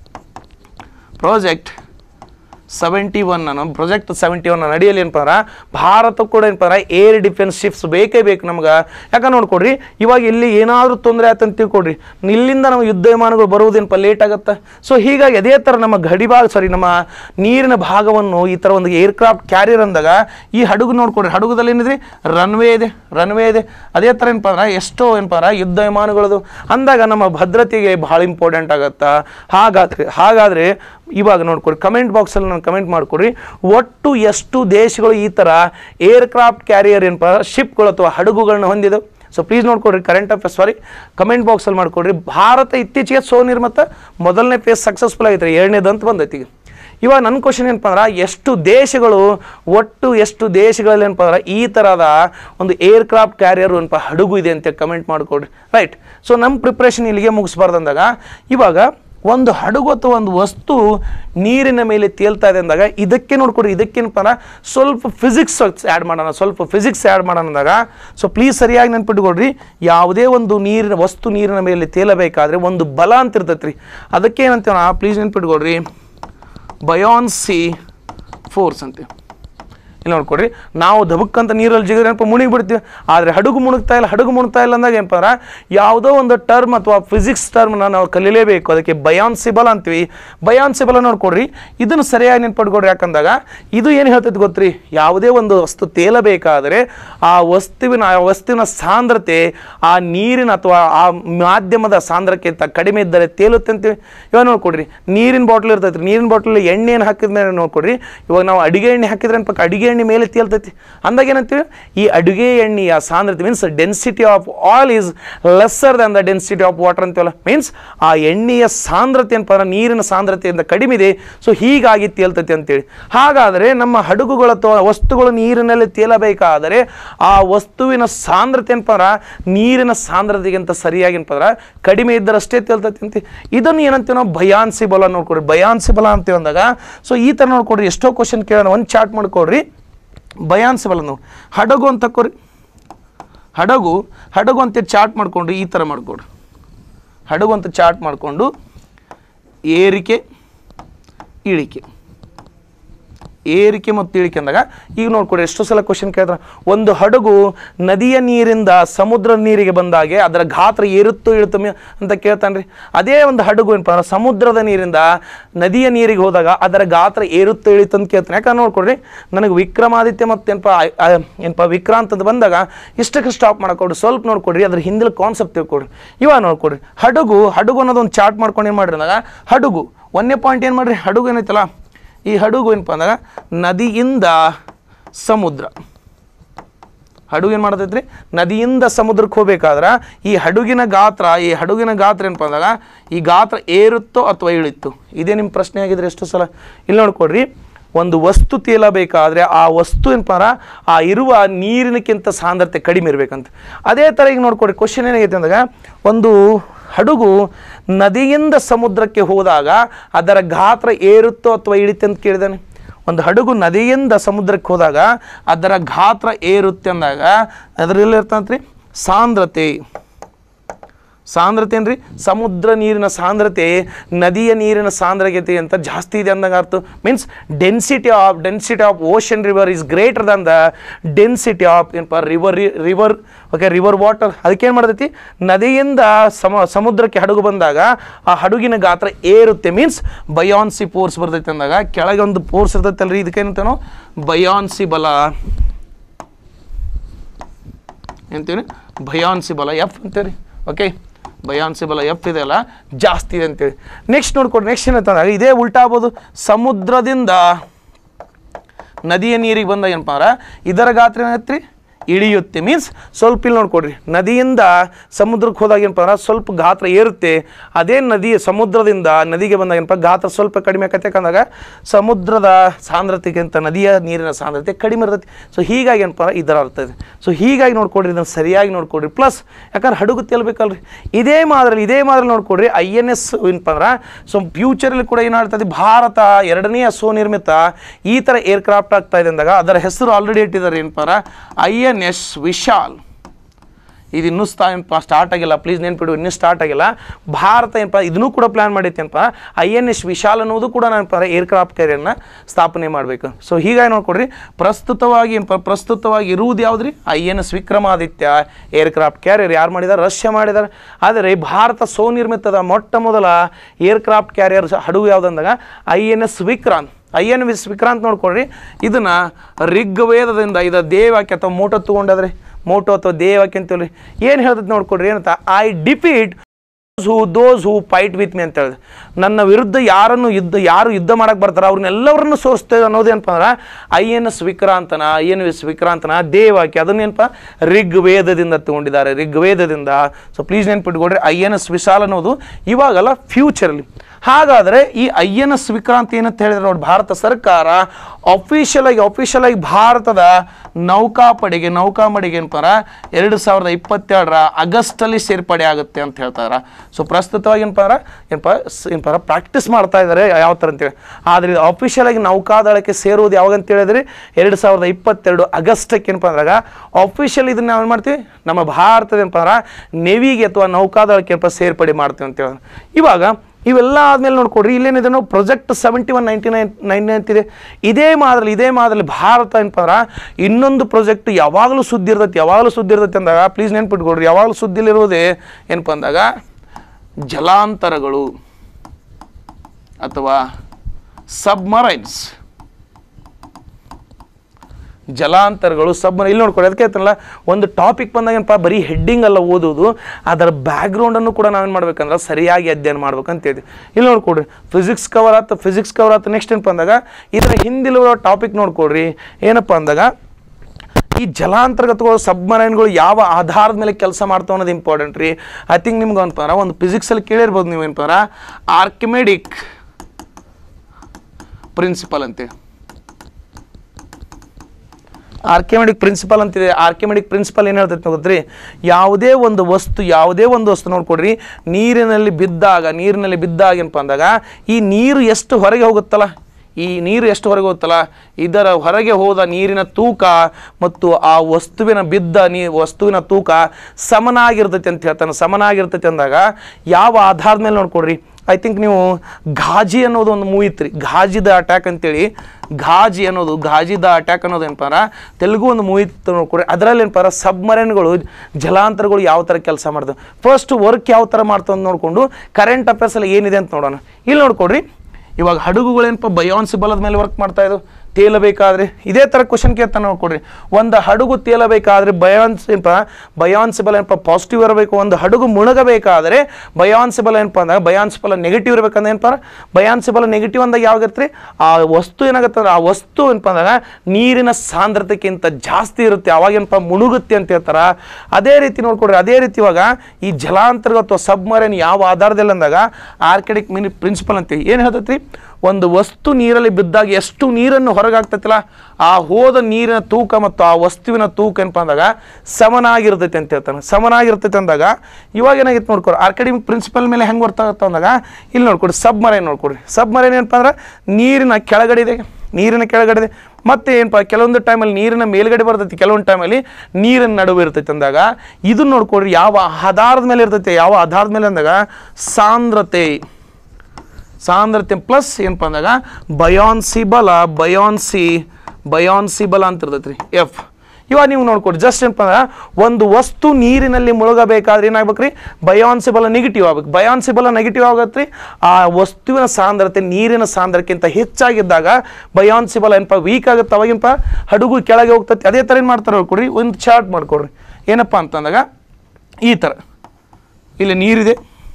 ಪ್ರಾಜೆಕ್ಟ್ ಸೆವೆಂಟಿ ಒನ್ ಅನ್ನೋ ಪ್ರಾಜೆಕ್ಟ್ ಸೆವೆಂಟಿ ಒನ್ ಅಡಿಯಲ್ಲಿ ಏನಪ್ಪ ಅಂದ್ರೆ ಭಾರತ ಕೂಡ ಏನಪ್ಪ ಅಂದ್ರೆ ಏರ್ ಡಿಫೆನ್ಸ್ ಶಿಪ್ಸ್ ಬೇಕೇ ಬೇಕು ನಮ್ಗೆ ಯಾಕಂದ್ರೆ ನೋಡ್ಕೊಡ್ರಿ ಇವಾಗ ಇಲ್ಲಿ ಏನಾದರೂ ತೊಂದರೆ ಆಯ್ತು ಅಂತ ತಿಳ್ಕೊಡ್ರಿ ಇಲ್ಲಿಂದ ನಮ್ಮ ಯುದ್ಧ ವಿಮಾನಗಳು ಬರುವುದೇನಪ್ಪ ಲೇಟ್ ಆಗುತ್ತೆ ಸೊ ಹೀಗಾಗಿ ಅದೇ ಥರ ನಮ್ಮ ಗಡಿ ಭಾಗ ಸಾರಿ ನಮ್ಮ ನೀರಿನ ಭಾಗವನ್ನು ಈ ಥರ ಒಂದು ಏರ್ಕ್ರಾಫ್ಟ್ ಕ್ಯಾರಿಯರ್ ಅಂದಾಗ ಈ ಹಡಗು ನೋಡ್ಕೊಡ್ರಿ ಹಡಗುದಲ್ಲಿ ಏನಿದೆ ರನ್ವೇ ಇದೆ ರನ್ವೇ ಇದೆ ಅದೇ ಥರ ಏನಪ್ಪ ಅಂದ್ರೆ ಎಷ್ಟೋ ಏನಪ್ಪ ಅಂದ್ರೆ ಯುದ್ಧ ವಿಮಾನಗಳದು ಅಂದಾಗ ನಮ್ಮ ಭದ್ರತೆಗೆ ಭಾಳ ಇಂಪಾರ್ಟೆಂಟ್ ಆಗತ್ತಾ ಹಾಗಾದ್ರೆ ಹಾಗಾದರೆ ಇವಾಗ ನೋಡ್ಕೊಡಿ ಕಮೆಂಟ್ ಬಾಕ್ಸಲ್ಲಿ ನಾನು ಕಮೆಂಟ್ ಮಾಡಿಕೊಡ್ರಿ ಒಟ್ಟು ಎಷ್ಟು ದೇಶಗಳು ಈ ಥರ ಏರ್ಕ್ರಾಫ್ಟ್ ಕ್ಯಾರಿಯರ್ ಏನಪ್ಪ ಶಿಪ್ಗಳು ಅಥವಾ ಹಡಗುಗಳನ್ನ ಹೊಂದಿದವು ಸೊ ಪ್ಲೀಸ್ ನೋಡ್ಕೊಡ್ರಿ ಕರೆಂಟ್ ಅಫೇರ್ಸ್ ಸಾರಿ ಕಮೆಂಟ್ ಬಾಕ್ಸಲ್ಲಿ ಮಾಡ್ಕೊಡ್ರಿ ಭಾರತ ಇತ್ತೀಚೆಗೆ ಸ್ವನಿರ್ಮಿತ ಮೊದಲನೇ ಫೇಸ್ ಸಕ್ಸಸ್ಫುಲ್ ಆಗೈತೆ ಎರಡನೇದು ಅಂತ ಬಂದೈತಿ ಈಗ ಇವಾಗ ನನ್ನ ಕ್ವಶನ್ ಏನಪ್ಪ ಅಂದ್ರೆ ಎಷ್ಟು ದೇಶಗಳು ಒಟ್ಟು ಎಷ್ಟು ದೇಶಗಳಲ್ಲಿ ಏನಪ್ಪ ಅಂದ್ರೆ ಈ ಥರದ ಒಂದು ಏರ್ ಕ್ರಾಫ್ಟ್ ಕ್ಯಾರಿಯರ್ ಏನಪ್ಪ ಹಡಗು ಇದೆ ಅಂತ ಕಮೆಂಟ್ ಮಾಡಿಕೊಡ್ರಿ ರೈಟ್ ಸೊ ನಮ್ಮ ಪ್ರಿಪ್ರೇಷನ್ ಇಲ್ಲಿಗೆ ಮುಗಿಸ್ಬಾರ್ದು ಅಂದಾಗ ಇವಾಗ ಒಂದು ಹಡಗು ಅಥವಾ ಒಂದು ವಸ್ತು ನೀರಿನ ಮೇಲೆ ತೇಲ್ತಾ ಇದೆ ಅಂದಾಗ ಇದಕ್ಕೆ ನೋಡ್ಕೊಡ್ರಿ ಇದಕ್ಕೇನಪ್ಪ ಅಂದ್ರೆ ಸ್ವಲ್ಪ ಫಿಸಿಕ್ಸ್ ಆ್ಯಡ್ ಮಾಡೋಣ ಸ್ವಲ್ಪ ಫಿಸಿಕ್ಸ್ ಆ್ಯಡ್ ಮಾಡೋಣ ಅಂದಾಗ ಸೊ ಪ್ಲೀಸ್ ಸರಿಯಾಗಿ ನೆನ್ಪಿಟ್ಕೊಡ್ರಿ ಯಾವುದೇ ಒಂದು ನೀರಿನ ವಸ್ತು ನೀರಿನ ಮೇಲೆ ತೇಲಬೇಕಾದ್ರೆ ಒಂದು ಬಲ ಅಂತ ಇರ್ತೈತೆ ರೀ ಅದಕ್ಕೆ ಏನಂತೀವಿ ಪ್ಲೀಸ್ ನೆನ್ಪಿಟ್ಕೊಡ್ರಿ ಬಯಾನ್ಸಿ ಫೋರ್ಸ್ ಅಂತೀವಿ ಇಲ್ಲಿ ನೋಡ್ಕೊಡ್ರಿ ನಾವು ದಬಕ್ಕಂತ ನೀರಲ್ಲಿ ಜಿಗಿದ್ರೆ ಏನಪ್ಪ ಮುಳುಗಿ ಬಿಡ್ತೀವಿ ಆದರೆ ಹಡಗು ಮುಳುಗ್ತಾ ಇಲ್ಲ ಹಡಗು ಮುಳುಗ್ತಾ ಇಲ್ಲ ಅಂದಾಗ ಏನಪ್ಪ ಅಂದ್ರೆ ಯಾವುದೋ ಒಂದು ಟರ್ಮ್ ಅಥವಾ ಫಿಸಿಕ್ಸ್ ಟರ್ಮ್ನ ನಾವು ಕಲೀಲೇಬೇಕು ಅದಕ್ಕೆ ಬಯಾನ್ಸಿಬಲ್ ಅಂತೀವಿ ಬಯಾನ್ಸಿಬಲ್ ನೋಡ್ಕೊಡ್ರಿ ಇದನ್ನು ಸರಿಯಾಗಿ ನೆನ್ಪಡ್ಕೊಡ್ರಿ ಯಾಕಂದಾಗ ಇದು ಏನು ಹೇಳ್ತೈತೆ ಗೊತ್ತ್ರಿ ಯಾವುದೇ ಒಂದು ವಸ್ತು ತೇಲಬೇಕಾದರೆ ಆ ವಸ್ತುವಿನ ಆ ವಸ್ತುವಿನ ಸಾಂದ್ರತೆ ಆ ನೀರಿನ ಅಥವಾ ಆ ಮಾಧ್ಯಮದ ಸಾಂದ್ರಕ್ಕಿಂತ ಕಡಿಮೆ ಇದ್ದರೆ ತೇಲುತ್ತೆ ಅಂತೀವಿ ಇವಾಗ ನೋಡ್ಕೊಡ್ರಿ ನೀರಿನ ಬಾಟ್ಲ್ ಇರ್ತೈತೆ ನೀರಿನ ಬಾಟ್ಲಲ್ಲಿ ಎಣ್ಣೆಯನ್ನು ಹಾಕಿದ ಮೇಲೆ ನೋಡ್ಕೊಡ್ರಿ ಇವಾಗ ನಾವು ಅಡಿಗೆ ಎಣ್ಣೆ ಹಾಕಿದ್ರೆ ಅನ್ಪಕ್ಕ ಅಡಿಗೆ ಎಣ್ಣೆ ಮೇಲೆ ತೇಲ್ತೈತಿ ಅಂದಾಗ ಏನಂತೀವಿ ಈ ಅಡುಗೆ ಎಣ್ಣೆಯ ಸಾಂದ್ರತೆ means density of oil is lesser than the density of water ಅಂತೀವಲ್ಲ ಮೀನ್ಸ್ ಆ ಎಣ್ಣೆಯ ಸಾಂದ್ರತೆ ಏನಪ್ಪ ಅಂದ್ರೆ ನೀರಿನ ಸಾಂದ್ರತೆಯಿಂದ ಕಡಿಮೆ ಇದೆ ಸೊ ಹೀಗಾಗಿ ತೇಲ್ತೈತಿ ಅಂತೇಳಿ ಹಾಗಾದರೆ ನಮ್ಮ ಹಡಗುಗಳು ಅಥವಾ ವಸ್ತುಗಳು ನೀರಿನಲ್ಲಿ ತೇಲಬೇಕಾದರೆ ಆ ವಸ್ತುವಿನ ಸಾಂದ್ರತೆ ಏನಪ್ಪ ಅಂದ್ರೆ ನೀರಿನ ಸಾಂದ್ರತೆಗಿಂತ ಸರಿಯಾಗಿ ಏನಪ್ಪ ಅಂದ್ರೆ ಕಡಿಮೆ ಇದ್ದರಷ್ಟೇ ತೇಲ್ತೈತಿ ಅಂತ ಇದನ್ನು ಏನಂತೀವಿ ನಾವು ಬಯಾನ್ಸಿ ಬಲ ನೋಡ್ಕೊಡ್ರಿ ಬಯಾನ್ಸಿ ಬಲ ಅಂತೀವಿ ಅಂದಾಗ ಸೊ ಈ ಥರ ನೋಡ್ಕೊಡ್ರಿ ಎಷ್ಟೋ ಕ್ವಶನ್ ಕೇಳೋಣ ಒಂದು ಚಾರ್ಟ್ ಮಾಡ್ಕೊಡ್ರಿ ಬಯಾನ್ಸಿ ಬಲ ನೋಡಿ ಹಡಗು ಅಂತ ತಕೋರಿ ಹಡಗು ಹಡಗು ಅಂತ ಚಾರ್ಟ್ ಮಾಡ್ಕೊಂಡ್ರಿ ಈ ಥರ ಮಾಡ್ಕೊಡ್ರಿ ಹಡಗು ಅಂತ ಚಾರ್ಟ್ ಮಾಡಿಕೊಂಡು ಏರಿಕೆ ಇಳಿಕೆ ಏರಿಕೆ ಮತ್ತು ಇಳಿಕೆ ಅಂದಾಗ ಈಗ ನೋಡ್ಕೊಡಿ ಎಷ್ಟು ಸಲ ಕ್ವಶನ್ ಕೇಳಿದ್ರೆ ಒಂದು ಹಡಗು ನದಿಯ ನೀರಿಂದ ಸಮುದ್ರ ನೀರಿಗೆ ಬಂದಾಗೆ ಅದರ ಗಾತ್ರ ಏರುತ್ತೋ ಇಳುತ್ತೋ ಮಿ- ಅಂತ ಕೇಳ್ತಾನೆ ರೀ ಅದೇ ಒಂದು ಹಡಗು ಏನಪ್ಪ ಅಂದ್ರೆ ಸಮುದ್ರದ ನೀರಿಂದ ನದಿಯ ನೀರಿಗೆ ಹೋದಾಗ ಅದರ ಗಾತ್ರ ಏರುತ್ತೋ ಇಳಿತು ಅಂತ ಕೇಳ್ತಾನೆ ಯಾಕಂದ್ರೆ ನೋಡ್ಕೊಡ್ರಿ ನನಗೆ ವಿಕ್ರಮಾದಿತ್ಯ ಮತ್ತು ಏನಪ್ಪ ಆ- ಆ- ಏನಪ್ಪ ವಿಕ್ರಾಂತ್ ಅಂತ ಬಂದಾಗ ಇಷ್ಟಕ್ಕೆ ಸ್ಟಾಪ್ ಮಾಡ್ಕೊಡ್ರಿ ಸ್ವಲ್ಪ ನೋಡ್ಕೊಡ್ರಿ ಅದ್ರ ಹಿಂದಿನ ಕಾನ್ಸೆಪ್ಟ್ ತಿಳ್ಕೊಡ್ರಿ ಇವಾಗ ನೋಡ್ಕೊಡ್ರಿ ಹಡಗು ಹಡಗು ಅನ್ನೋದೊಂದು ಚಾರ್ಟ್ ಮಾಡ್ಕೊಂಡು ಏನು ಮಾಡ್ರಿ ಅಂದಾಗ ಹಡಗು ಒಂದನೇ ಪಾಯಿಂಟ್ ಏನು ಮಾಡ್ರಿ ಹಡಗು ಏನೈತಲ್ಲ ಈ ಹಡಗು ಏನಪ್ಪ ಅಂದಾಗ ನದಿಯಿಂದ ಸಮುದ್ರ ಹಡಗು ಏನು ಮಾಡ್ತೈತ್ರಿ ನದಿಯಿಂದ ಸಮುದ್ರಕ್ಕೆ ಹೋಗ್ಬೇಕಾದ್ರೆ ಈ ಹಡಗಿನ ಗಾತ್ರ ಈ ಹಡಗಿನ ಗಾತ್ರ ಏನಪ್ಪ ಅಂದಾಗ ಈ ಗಾತ್ರ ಏರುತ್ತೋ ಅಥವಾ ಇಳಿತ್ತು ಇದೇ ನಿಮ್ಮ ಪ್ರಶ್ನೆ ಆಗಿದ್ರೆ ಎಷ್ಟು ಸಲ ಇಲ್ಲಿ ನೋಡ್ಕೊಡ್ರಿ ಒಂದು ವಸ್ತು ತೇಲಬೇಕಾದ್ರೆ ಆ ವಸ್ತು ಏನಪ್ಪ ಅಂದ್ರೆ ಆ ಇರುವ ನೀರಿನಕ್ಕಿಂತ ಸಾಂದ್ರತೆ ಕಡಿಮೆ ಇರಬೇಕಂತ ಅದೇ ಥರ ಈಗ ನೋಡ್ಕೊಡ್ರಿ ಕ್ವಶನ್ ಏನಾಗೈತೆ ಅಂದಾಗ ಒಂದು ಹಡಗು ನದಿಯಿಂದ ಸಮುದ್ರಕ್ಕೆ ಹೋದಾಗ ಅದರ ಗಾತ್ರ ಏರುತ್ತೋ ಅಥವಾ ಇಳಿತೆ ಅಂತ ಕೇಳಿದಾನೆ ಒಂದು ಹಡಗು ನದಿಯಿಂದ ಸಮುದ್ರಕ್ಕೆ ಹೋದಾಗ ಅದರ ಗಾತ್ರ ಏರುತ್ತೆ ಅಂದಾಗ ಅದರಲ್ಲಿ ಇರ್ತಂತ್ರಿ ಸಾಂದ್ರತೆ ಸಾಂದ್ರತೆ ಏನ್ರಿ ಸಮುದ್ರ ನೀರಿನ ಸಾಂದ್ರತೆ ನದಿಯ ನೀರಿನ ಸಾಂದ್ರತೆ ಅಂತ ಜಾಸ್ತಿ ಇದೆ ಅಂದಾಗ ಅರ್ಥ means density of density of ocean river is greater than the density of ಏನಪ್ಪ river river okay river water ಅದಕ್ಕೇನು ಮಾಡ್ತೈತಿ ನದಿಯಿಂದ ಸಮ ಸಮುದ್ರಕ್ಕೆ ಹಡಗು ಬಂದಾಗ ಆ ಹಡಗಿನ ಗಾತ್ರ ಏರುತ್ತೆ ಮೀನ್ಸ್ ಬಯಾನ್ಸಿ ಫೋರ್ಸ್ ಬರ್ತೈತೆ ಅಂದಾಗ ಕೆಳಗೆ ಒಂದು ಫೋರ್ಸ್ ಇರ್ತೈತಲ್ರಿ ಇದಕ್ಕೇನಂತಾನೋ ಬಯಾನ್ಸಿ ಬಲ ಅಂತೀವಿ ಭಯಾನ್ಸಿ ಬಲ ಎಫ್ ಅಂತೀವಿ ಓಕೆ ಭಯಾನ್ಸಿ ಬಲ ಎಫ್ ಇದೆಯಲ್ಲ ಜಾಸ್ತಿ ಇದೆ ಅಂತೇಳಿ ನೆಕ್ಸ್ಟ್ ನೋಡ್ಕೊಡಿ ನೆಕ್ಸ್ಟ್ ಏನಂತಂದಾಗ ಇದೇ ಉಲ್ಟಾ ಆಗ್ಬೋದು ಸಮುದ್ರದಿಂದ ನದಿಯ ನೀರಿಗೆ ಬಂದಾಗ ಏನಪ್ಪ ಅಂದ್ರೆ ಇದರ ಗಾತ್ರ ಏನಾಗತ್ತೆ ರೀ ಇಳಿಯುತ್ತೆ ಮೀನ್ಸ್ ಸ್ವಲ್ಪ ಇಲ್ಲಿ ನೋಡ್ಕೊಡ್ರಿ ನದಿಯಿಂದ ಸಮುದ್ರಕ್ಕೆ ಹೋದಾಗ ಏನಪ್ಪ ಅಂದ್ರೆ ಸ್ವಲ್ಪ ಗಾತ್ರ ಏರುತ್ತೆ ಅದೇ ನದಿ ಸಮುದ್ರದಿಂದ ನದಿಗೆ ಬಂದಾಗ ಏನಪ್ಪ ಗಾತ್ರ ಸ್ವಲ್ಪ ಕಡಿಮೆ ಆಕತ್ತೆ ಯಾಕಂದಾಗ ಸಮುದ್ರದ ಸಾಂದ್ರತೆಗಿಂತ ನದಿಯ ನೀರಿನ ಸಾಂದ್ರತೆ ಕಡಿಮೆ ಇರ್ತೈತಿ ಸೊ ಹೀಗಾಗಿ ಏನಪ್ಪ ಅಂದ್ರೆ ಇದರ ಅರ್ಥ ಇದೆ ಸೊ ಹೀಗಾಗಿ ನೋಡ್ಕೊಡ್ರಿ ಇದನ್ನು ಸರಿಯಾಗಿ ನೋಡ್ಕೊಡ್ರಿ ಪ್ಲಸ್ ಯಾಕಂದ್ರೆ ಹಡಗು ತೇಲ್ಬೇಕಲ್ರಿ ಇದೇ ಮಾದರಿ ಇದೇ ಮಾದರಿ ನೋಡ್ಕೊಡ್ರಿ ಐ ಎನ್ ಎಸ್ ಏನಪ್ಪ ಅಂದ್ರೆ ಸೊ ಫ್ಯೂಚರಲ್ಲಿ ಕೂಡ ಏನಾಗ್ತದೆ ಭಾರತ ಎರಡನೆಯ ಸ್ವನಿರ್ಮಿತ ಈ ಥರ ಏರ್ಕ್ರಾಫ್ಟ್ ಆಗ್ತಾ ಇದೆ ಅಂದಾಗ ಅದರ ಹೆಸರು ಆಲ್ರೆಡಿ ಇಟ್ಟಿದ್ದಾರೆ ಏನಪ್ಪ ಅಂದ್ರೆ ಐ ಎನ್ ಎಸ್ ವಿಶಾಲ್ ಇದು ಇನ್ನೂ ಸ್ಟಾ ಏನಪ್ಪ ಸ್ಟಾರ್ಟ್ ಆಗಿಲ್ಲ ಪ್ಲೀಸ್ ನೆನ್ಪಿಡು ಇನ್ನೂ ಸ್ಟಾರ್ಟ್ ಆಗಿಲ್ಲ ಭಾರತ ಏನಪ್ಪ ಇದನ್ನೂ ಕೂಡ ಪ್ಲ್ಯಾನ್ ಮಾಡೈತೆ ಏನಪ್ಪ ಐ ಎನ್ ಎಸ್ ವಿಶಾಲ್ ಅನ್ನೋದು ಕೂಡ ಏನಪ್ಪ ಏರ್ಕ್ರಾಫ್ಟ್ ಕ್ಯಾರಿಯರ್ನ ಸ್ಥಾಪನೆ ಮಾಡಬೇಕು ಸೊ ಹೀಗಾಗಿ ನೋಡ್ಕೊಡ್ರಿ ಪ್ರಸ್ತುತವಾಗಿ ಏನಪ್ಪ ಪ್ರಸ್ತುತವಾಗಿ ಇರುವುದು ಯಾವ್ದು ರೀ I N S Vikramaditya aircraft carrier ಯಾರು ಮಾಡಿದ್ದಾರೆ ರಷ್ಯಾ ಮಾಡಿದ್ದಾರೆ ಆದರೆ ಭಾರತ ಸ್ವನಿರ್ಮಿತದ ಮೊಟ್ಟ ಮೊದಲ ಏರ್ಕ್ರಾಫ್ಟ್ ಕ್ಯಾರಿಯರ್ ಹಡಗು ಯಾವುದಂದಾಗ I N S Vikrant I N S Vikrant ನೋಡ್ಕೊಡ್ರಿ ಇದನ್ನ ಋಗ್ವೇದದಿಂದ ಇದು ದೇವಾಕ್ಯ ಅಥವಾ ಮೋಟೋ ತೊಗೊಂಡಾದ್ರೆ ಮೋಟೋ ಅಥವಾ ದೇವಾಕ್ಯ ಅಂತೇಳಿ ಏನು ಹೇಳ್ತೈತೆ ನೋಡ್ಕೊಡ್ರಿ ಏನಂತ I defeat who those who fight with me ಅಂತ ಹೇಳಿದೆ ನನ್ನ ವಿರುದ್ಧ ಯಾರನ್ನು ಯುದ್ಧ ಯಾರು ಯುದ್ಧ ಮಾಡಕ್ಕೆ ಬರ್ತಾರೆ ಅವ್ರನ್ನೆಲ್ಲವರನ್ನು ಸೋರಿಸ್ತೇವೆ ಅನ್ನೋದೇನಪ್ಪ ಅಂದ್ರೆ ಐ ಎನ್ ಎಸ್ ವಿಕ್ರಾಂತನ ಐ ಎನ್ ಎಸ್ ವಿಕ್ರಾಂತನ ದೇವಾಕ್ಯ ಅದನ್ನೇನಪ್ಪ ಋಗ್ವೇದದಿಂದ ತಗೊಂಡಿದ್ದಾರೆ ಋಗ್ವೇದದಿಂದ ಸೊ ಪ್ಲೀಸ್ ನೆನ್ಪಿಟ್ಕೊಡ್ರಿ ಐ ಎನ್ ಎಸ್ ವಿಶಾಲ್ ಅನ್ನೋದು ಇವಾಗಲ್ಲ ಫ್ಯೂಚರಲ್ಲಿ ಹಾಗಾದರೆ ಈ ಐ ಎನ್ ಎಸ್ ವಿಕ್ರಾಂತ್ ಏನಂತ ಹೇಳಿದ್ರೆ ನೋಡಿ ಭಾರತ ಸರ್ಕಾರ ಅಫಿಷಿಯಲ್ ಆಗಿ ಅಫಿಷಿಯಲ್ ಆಗಿ ಭಾರತದ ನೌಕಾಪಡೆಗೆ ನೌಕಾಪಡೆಗೆ ಏನಪ್ಪಾರ ಎರಡು ಸಾವಿರದ ಇಪ್ಪತ್ತೆರಡರ ಆಗಸ್ಟಲ್ಲಿ ಸೇರ್ಪಡೆ ಆಗುತ್ತೆ ಅಂತ ಹೇಳ್ತಾರ ಸೊ ಪ್ರಸ್ತುತವಾಗಿ ಏನಪ್ಪಾರ ಏನಪ್ಪ ಸ್- ಏನಪ್ಪಾರ ಪ್ರಾಕ್ಟೀಸ್ ಮಾಡ್ತಾ ಇದ್ದಾರೆ ಯಾವ ಥರ ಅಂತೇಳಿ ಆದರೆ ಇದು ಅಫಿಷಿಯಲ್ ಆಗಿ ನೌಕಾದಳಕ್ಕೆ ಸೇರುವುದು ಯಾವಾಗ ಅಂತ ಹೇಳಿದ್ರೆ ಎರಡು ಸಾವಿರದ ಇಪ್ಪತ್ತೆರಡು ಆಗಸ್ಟಕ್ಕೆ ಏನಪ್ಪ ಅಂದಾಗ ಅಫಿಷಿಯಲ್ ಇದನ್ನ ನಾವು ಏನು ಮಾಡ್ತೀವಿ ನಮ್ಮ ಭಾರತದ ಏನಪ್ಪ ಅಂದ್ರೆ ನೇವಿಗೆ ಅಥವಾ ನೌಕಾದಳಕ್ಕೆ ಏನಪ್ಪ ಸೇರ್ಪಡೆ ಮಾಡ್ತೀವಿ ಅಂತ ಹೇಳಿ ಇವಾಗ ಇವೆಲ್ಲ ಆದಮೇಲೆ ನೋಡ್ಕೊಡ್ರಿ ಇಲ್ಲೇನಿದೆ ನಾವು project seventy one ninety nine nine ಅಂತಿದೆ ಇದೇ ಮಾದರಿ ಇದೇ ಮಾದರಿ ಭಾರತ ಏನಪ್ಪ ಅಂದ್ರೆ ಇನ್ನೊಂದು ಪ್ರಾಜೆಕ್ಟ್ ಯಾವಾಗಲೂ ಸುದ್ದಿ ಇರ್ತೈತಿ ಯಾವಾಗಲೂ ಸುದ್ದಿ ಇರ್ತೈತಿ ಅಂದಾಗ ಪ್ಲೀಸ್ ನೆನ್ಪಿಟ್ಕೊಡ್ರಿ ಯಾವಾಗಲೂ ಸುದ್ದಿಲಿರುವುದೇ ಏನಪ್ಪ ಅಂದಾಗ ಜಲಾಂತರಗಳು ಅಥವಾ ಸಬ್ಮರೈನ್ಸ್ ಜಲಾಂತರಗಳು ಸಬ್ಮರ ಇಲ್ಲಿ ನೋಡ್ಕೊಳ್ಳಿ ಅದಕ್ಕೆ ಆಯ್ತಲ್ಲ ಒಂದು ಟಾಪಿಕ್ ಬಂದಾಗ ಏನಪ್ಪ ಬರೀ ಹೆಡ್ಡಿಂಗ್ ಅಲ್ಲ ಓದೋದು ಅದರ ಬ್ಯಾಕ್ಗ್ರೌಂಡನ್ನು ಕೂಡ ನಾವೇನು ಮಾಡ್ಬೇಕಂದ್ರೆ ಸರಿಯಾಗಿ ಅಧ್ಯಯನ ಮಾಡ್ಬೇಕಂತ ಹೇಳಿದ್ವಿ ಇಲ್ಲಿ ನೋಡ್ಕೊಡ್ರಿ ಫಿಸಿಕ್ಸ್ ಕವರ್ ಆಯ್ತು ಫಿಸಿಕ್ಸ್ ಕವರ್ ಆಯ್ತು ನೆಕ್ಸ್ಟ್ ಏನಪ್ಪ ಅಂದಾಗ ಇದರ ಹಿಂದಿರುವ ಟಾಪಿಕ್ ನೋಡ್ಕೊಡ್ರಿ ಏನಪ್ಪ ಅಂದಾಗ ಈ ಜಲಾಂತರ್ಗತಗಳು ಸಬ್ಮರೈನ್ಗಳು ಯಾವ ಆಧಾರದ ಮೇಲೆ ಕೆಲಸ ಮಾಡ್ತಾವ ಅನ್ನೋದು ಇಂಪಾರ್ಟೆಂಟ್ ರೀ ಐ ಥಿಂಕ್ ನಿಮ್ಗೆ ಏನಪ್ಪ ಒಂದು ಫಿಸಿಕ್ಸಲ್ಲಿ ಕೇಳಿರ್ಬೋದು ನೀವು ಏನಪ್ಪ ಅಂದ್ರೆ ಆರ್ಕಿಮೆಡಿಕ್ ಪ್ರಿನ್ಸಿಪಲ್ ಅಂತೇಳಿ ಆರ್ಕಿಮೆಡಿಕ್ ಪ್ರಿನ್ಸಿಪಲ್ ಅಂತಿದೆ ಆರ್ಕಿಮೆಡಿಕ್ ಪ್ರಿನ್ಸಿಪಲ್ ಏನು ಹೇಳ್ತೈತೆ ಗೊತ್ತ್ರಿ ಯಾವುದೇ ಒಂದು ವಸ್ತು ಯಾವುದೇ ಒಂದು ವಸ್ತು ನೋಡ್ಕೊಡ್ರಿ ನೀರಿನಲ್ಲಿ ಬಿದ್ದಾಗ ನೀರಿನಲ್ಲಿ ಬಿದ್ದಾಗ ಏನಪ್ಪ ಅಂದಾಗ ಈ ನೀರು ಎಷ್ಟು ಹೊರಗೆ ಹೋಗುತ್ತಲ್ಲ ಈ ನೀರು ಎಷ್ಟು ಹೊರಗೆ ಹೋಗುತ್ತಲ್ಲ ಇದರ ಹೊರಗೆ ಹೋದ ನೀರಿನ ತೂಕ ಮತ್ತು ಆ ವಸ್ತುವಿನ ಬಿದ್ದ ನೀ ವಸ್ತುವಿನ ತೂಕ ಸಮನಾಗಿರ್ತೈತೆ ಅಂತ ಹೇಳ್ತಾನೆ ಸಮನಾಗಿರ್ತೈತೆ ಅಂದಾಗ ಯಾವ ಆಧಾರದ ಮೇಲೆ ನೋಡ್ಕೊಡ್ರಿ ಐ ಥಿಂಕ್ ನೀವು ಘಾಜಿ ಅನ್ನೋದು ಒಂದು ಮೂವಿ ಇತ್ತು ರೀ ಘಾಜಿದ ಅಟ್ಯಾಕ್ ಅಂತೇಳಿ ಘಾಜಿ ಅನ್ನೋದು ಘಾಜಿದ ಅಟ್ಯಾಕ್ ಅನ್ನೋದು ಏನಪ್ಪ ಅಂದ್ರೆ ತೆಲುಗು ಒಂದು ಮೂವಿ ಇತ್ತು ನೋಡ್ಕೊಡ್ರಿ ಅದರಲ್ಲಿ ಏನಪ್ಪ ಅಂದ್ರೆ ಸಬ್ಮರೈನ್ಗಳು ಜಲಾಂತರಗಳು ಯಾವ ಥರ ಕೆಲಸ ಮಾಡ್ತವೆ ಫಸ್ಟ್ ವರ್ಕ್ ಯಾವ ಥರ ಮಾಡ್ತಾವೆ ಅಂತ ನೋಡಿಕೊಂಡು ಕರೆಂಟ್ ಅಫೇರ್ಸಲ್ಲಿ ಏನಿದೆ ಅಂತ ನೋಡೋಣ ಇಲ್ಲಿ ನೋಡ್ಕೊಡ್ರಿ ಇವಾಗ ಹಡಗುಗಳೇನಪ್ಪ ಬಯಾನ್ಸಿ ಬಲದ ಮೇಲೆ ವರ್ಕ್ ಮಾಡ್ತಾ ಇದ್ದು ತೇಲಬೇಕಾದ್ರೆ ಇದೇ ಥರ ಕ್ವಶನ್ ಕೇಳ್ತಾನೆ ನೋಡ್ಕೊಡ್ರಿ ಒಂದು ಹಡಗು ತೇಲಬೇಕಾದ್ರೆ ಬಯಾನ್ಸ್ ಏನಪ್ಪ ಬಯಾನ್ಸಿಬಲ್ ಏನಪ್ಪ ಪಾಸಿಟಿವ್ ಇರಬೇಕು ಒಂದು ಹಡಗು ಮುಳುಗಬೇಕಾದ್ರೆ ಬಯಾನ್ಸಿಬಲ್ ಏನಪ್ಪ ಅಂದಾಗ ಬಯಾನ್ಸಿಬಲ್ ನೆಗೆಟಿವ್ ಇರ್ಬೇಕಂದ್ರೆ ಏನಪ್ಪ ಬಯಾನ್ಸಿಬಲ್ ನೆಗೆಟಿವ್ ಅಂದಾಗ ಯಾವಾಗ ಇರ್ತ್ರಿ ಆ ವಸ್ತು ಏನಾಗುತ್ತೆ ಅಂದ್ರೆ ಆ ವಸ್ತು ಏನಪ್ಪ ಅಂದಾಗ ನೀರಿನ ಸಾಂದ್ರತೆಗಿಂತ ಜಾಸ್ತಿ ಇರುತ್ತೆ ಅವಾಗ ಏನಪ್ಪ ಮುಳುಗುತ್ತೆ ಅಂತ ಹೇಳ್ತಾರ ಅದೇ ರೀತಿ ನೋಡ್ಕೊಡ್ರಿ ಅದೇ ರೀತಿ ಇವಾಗ ಈ ಜಲಾಂತರ್ಗ ಅಥವಾ ಸಬ್ಮರೈನ್ ಯಾವ ಆಧಾರದಲ್ಲಿ ಅಂದಾಗ ಆರ್ಕಿಡಿಕ್ ಮಿನಿ ಪ್ರಿನ್ಸಿಪಲ್ ಅಂತೀವಿ ಏನು ಹೇಳ್ತೈತ್ರಿ ಒಂದು ವಸ್ತು ನೀರಲ್ಲಿ ಬಿದ್ದಾಗ ಎಷ್ಟು ನೀರನ್ನು ಹೊರಗಾಗ್ತೈತಲ್ಲ ಆ ಹೋದ ನೀರಿನ ತೂಕ ಮತ್ತು ಆ ವಸ್ತುವಿನ ತೂಕ ಏನಪ್ಪ ಅಂದಾಗ ಸಮನಾಗಿರ್ತೈತೆ ಅಂತ ಹೇಳ್ತಾನೆ ಸಮನಾಗಿರ್ತೈತೆ ಅಂದಾಗ ಇವಾಗ ಏನಾಗಿತ್ತು ನೋಡ್ಕೊರಿ ಆರ್ಕಿಡಿಕ್ ಪ್ರಿನ್ಸಿಪಲ್ ಮೇಲೆ ಹೆಂಗೆ ಗೊತ್ತಾಗುತ್ತೆ ಅಂದಾಗ ಇಲ್ಲಿ ನೋಡ್ಕೊಡಿ ಸಬ್ಮರೈನ್ ನೋಡ್ಕೊಡ್ರಿ ಸಬ್ಮರೈನ್ ಏನಪ್ಪ ಅಂದ್ರೆ ನೀರಿನ ಕೆಳಗಡೆ ಇದೆ ನೀರಿನ ಕೆಳಗಡೆ ಇದೆ ಮತ್ತೆ ಏನಪ್ಪ ಕೆಲವೊಂದು ಟೈಮಲ್ಲಿ ನೀರಿನ ಮೇಲ್ಗಡೆ ಬರ್ತೈತಿ ಕೆಲವೊಂದು ಟೈಮಲ್ಲಿ ನೀರಿನ ನಡುವೆ ಇರ್ತೈತೆ ಅಂದಾಗ ಇದನ್ನ ನೋಡ್ಕೊಡ್ರಿ ಯಾವ ಆಧಾರದ ಮೇಲೆ ಇರ್ತೈತೆ ಯಾವ ಆಧಾರದ ಮೇಲೆ ಅಂದಾಗ ಸಾಂದ್ರತೆ ಸಾಂದ್ರತೆ ಪ್ಲಸ್ ಏನಪ್ಪ ಅಂದಾಗ ಬಯಾನ್ಸಿ ಬಲ ಬಯಾನ್ಸಿ ಬಯಾನ್ಸಿ ಬಲ ಅಂತ ಇರ್ತೈತೆ ರೀ ಎಫ್ ಇವಾಗ ನೀವು ನೋಡ್ಕೊಡಿ ಜಸ್ಟ್ ಏನಪ್ಪ ಅಂದ್ರೆ ಒಂದು ವಸ್ತು ನೀರಿನಲ್ಲಿ ಮುಳುಗಬೇಕಾದ್ರೆ ಏನಾಗ್ಬೇಕು ರೀ ಬಯಾನ್ಸಿ ಬಲ ನೆಗೆಟಿವ್ ಆಗ್ಬೇಕು ಬಯಾನ್ಸಿ ಬಲ ನೆಗೆಟಿವ್ ಆಗತ್ತೆ ರೀ ಆ ವಸ್ತುವಿನ ಸಾಂದ್ರತೆ ನೀರಿನ ಸಾಂದ್ರಕ್ಕಿಂತ ಹೆಚ್ಚಾಗಿದ್ದಾಗ ಬಯಾನ್ಸಿ ಬಲ ಏನಪ್ಪ ವೀಕ್ ಆಗುತ್ತೆ ಅವಾಗೇನಪ್ಪ ಹಡಗು ಕೆಳಗೆ ಹೋಗ್ತೈತಿ ಅದೇ ಥರ ಏನು ಮಾಡ್ತಾರೆ ನೋಡ್ಕೊಡ್ರಿ ಒಂದು ಚಾರ್ಟ್ ಮಾಡ್ಕೊಡ್ರಿ ಏನಪ್ಪ ಅಂತಂದಾಗ ಈ ಥರ ಇಲ್ಲಿ ನೀರಿದೆ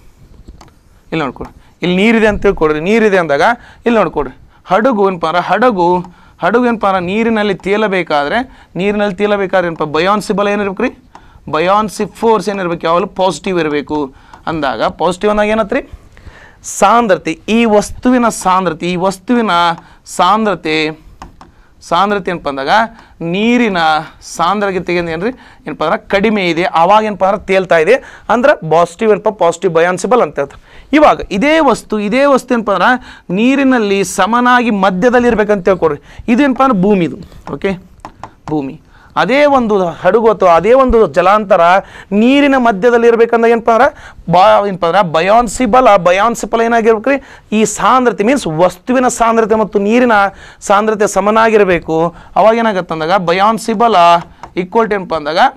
ಇಲ್ಲಿ ನೋಡ್ಕೊಡ್ರಿ ಇಲ್ಲಿ ನೀರಿದೆ ಅಂತ ತಿಳ್ಕೊಡ್ರಿ ನೀರಿದೆ ಅಂದಾಗ ಇಲ್ಲಿ ನೋಡ್ಕೊಡ್ರಿ ಹಡಗು ಏನಪ್ಪ ಅಂದ್ರೆ ಹಡಗು ಹಡಗು ಏನಪ್ಪ ಅಂದ್ರೆ ನೀರಿನಲ್ಲಿ ತೇಲಬೇಕಾದ್ರೆ ನೀರಿನಲ್ಲಿ ತೇಲಬೇಕಾದ್ರೆ ಏನಪ್ಪ ಬಯಾನ್ಸಿ ಬಲ ಏನಿರ್ಬೇಕು ರೀ ಬಯಾನ್ಸಿ ಫೋರ್ಸ್ ಏನಿರ್ಬೇಕು ಯಾವಾಗಲೂ ಪಾಸಿಟಿವ್ ಇರಬೇಕು ಅಂದಾಗ ಪಾಸಿಟಿವ್ ಅಂದಾಗ ಏನತ್ರಿ ಸಾಂದ್ರತೆ ಈ ವಸ್ತುವಿನ ಸಾಂದ್ರತೆ ಈ ವಸ್ತುವಿನ ಸಾಂದ್ರತೆ ಸಾಂದ್ರತೆ ಏನಪ್ಪ ಅಂದಾಗ ನೀರಿನ ಸಾಂದ್ರತೆಗೆ ಏನ್ರಿ ಏನಪ್ಪ ಅಂದ್ರೆ ಕಡಿಮೆ ಇದೆ ಅವಾಗ ಏನಪ್ಪ ಅಂದ್ರೆ ತೇಲ್ತಾ ಇದೆ ಅಂದ್ರೆ ಪಾಸಿಟಿವ್ ಏನಪ್ಪ ಪಾಸಿಟಿವ್ ಬಯಾನ್ಸಿಬಲ್ ಅಂತ ಹೇಳ್ತಾರೆ ಇವಾಗ ಇದೇ ವಸ್ತು ಇದೇ ವಸ್ತು ಏನಪ್ಪ ಅಂದ್ರೆ ನೀರಿನಲ್ಲಿ ಸಮನಾಗಿ ಮಧ್ಯದಲ್ಲಿ ಇರ್ಬೇಕಂತ ತಿಳ್ಕೊಡ್ರಿ ಇದು ಏನಪ್ಪ ಅಂದ್ರೆ ಭೂಮಿದು ಓಕೆ ಭೂಮಿ ಅದೇ ಒಂದು ಹಡಗು ಅಥವಾ ಅದೇ ಒಂದು ಜಲಾಂತರ ನೀರಿನ ಮಧ್ಯದಲ್ಲಿ ಇರ್ಬೇಕಂದ್ರೆ ಏನಪ್ಪ ಅಂದ್ರೆ ಬಾ ಏನಪ್ಪ ಅಂದ್ರೆ ಬಯಾನ್ಸಿ ಬಲ ಬಯಾನ್ಸಿ ಬಲ ಏನಾಗಿರ್ಬೇಕು ರೀ ಈ ಸಾಂದ್ರತೆ ಮೀನ್ಸ್ ವಸ್ತುವಿನ ಸಾಂದ್ರತೆ ಮತ್ತು ನೀರಿನ ಸಾಂದ್ರತೆ ಸಮನಾಗಿರಬೇಕು ಅವಾಗ ಏನಾಗತ್ತೆ ಅಂದಾಗ ಬಯಾನ್ಸಿ ಬಲ ಈಕ್ವಲ್ ಟು ಏನಪ್ಪ ಅಂದಾಗ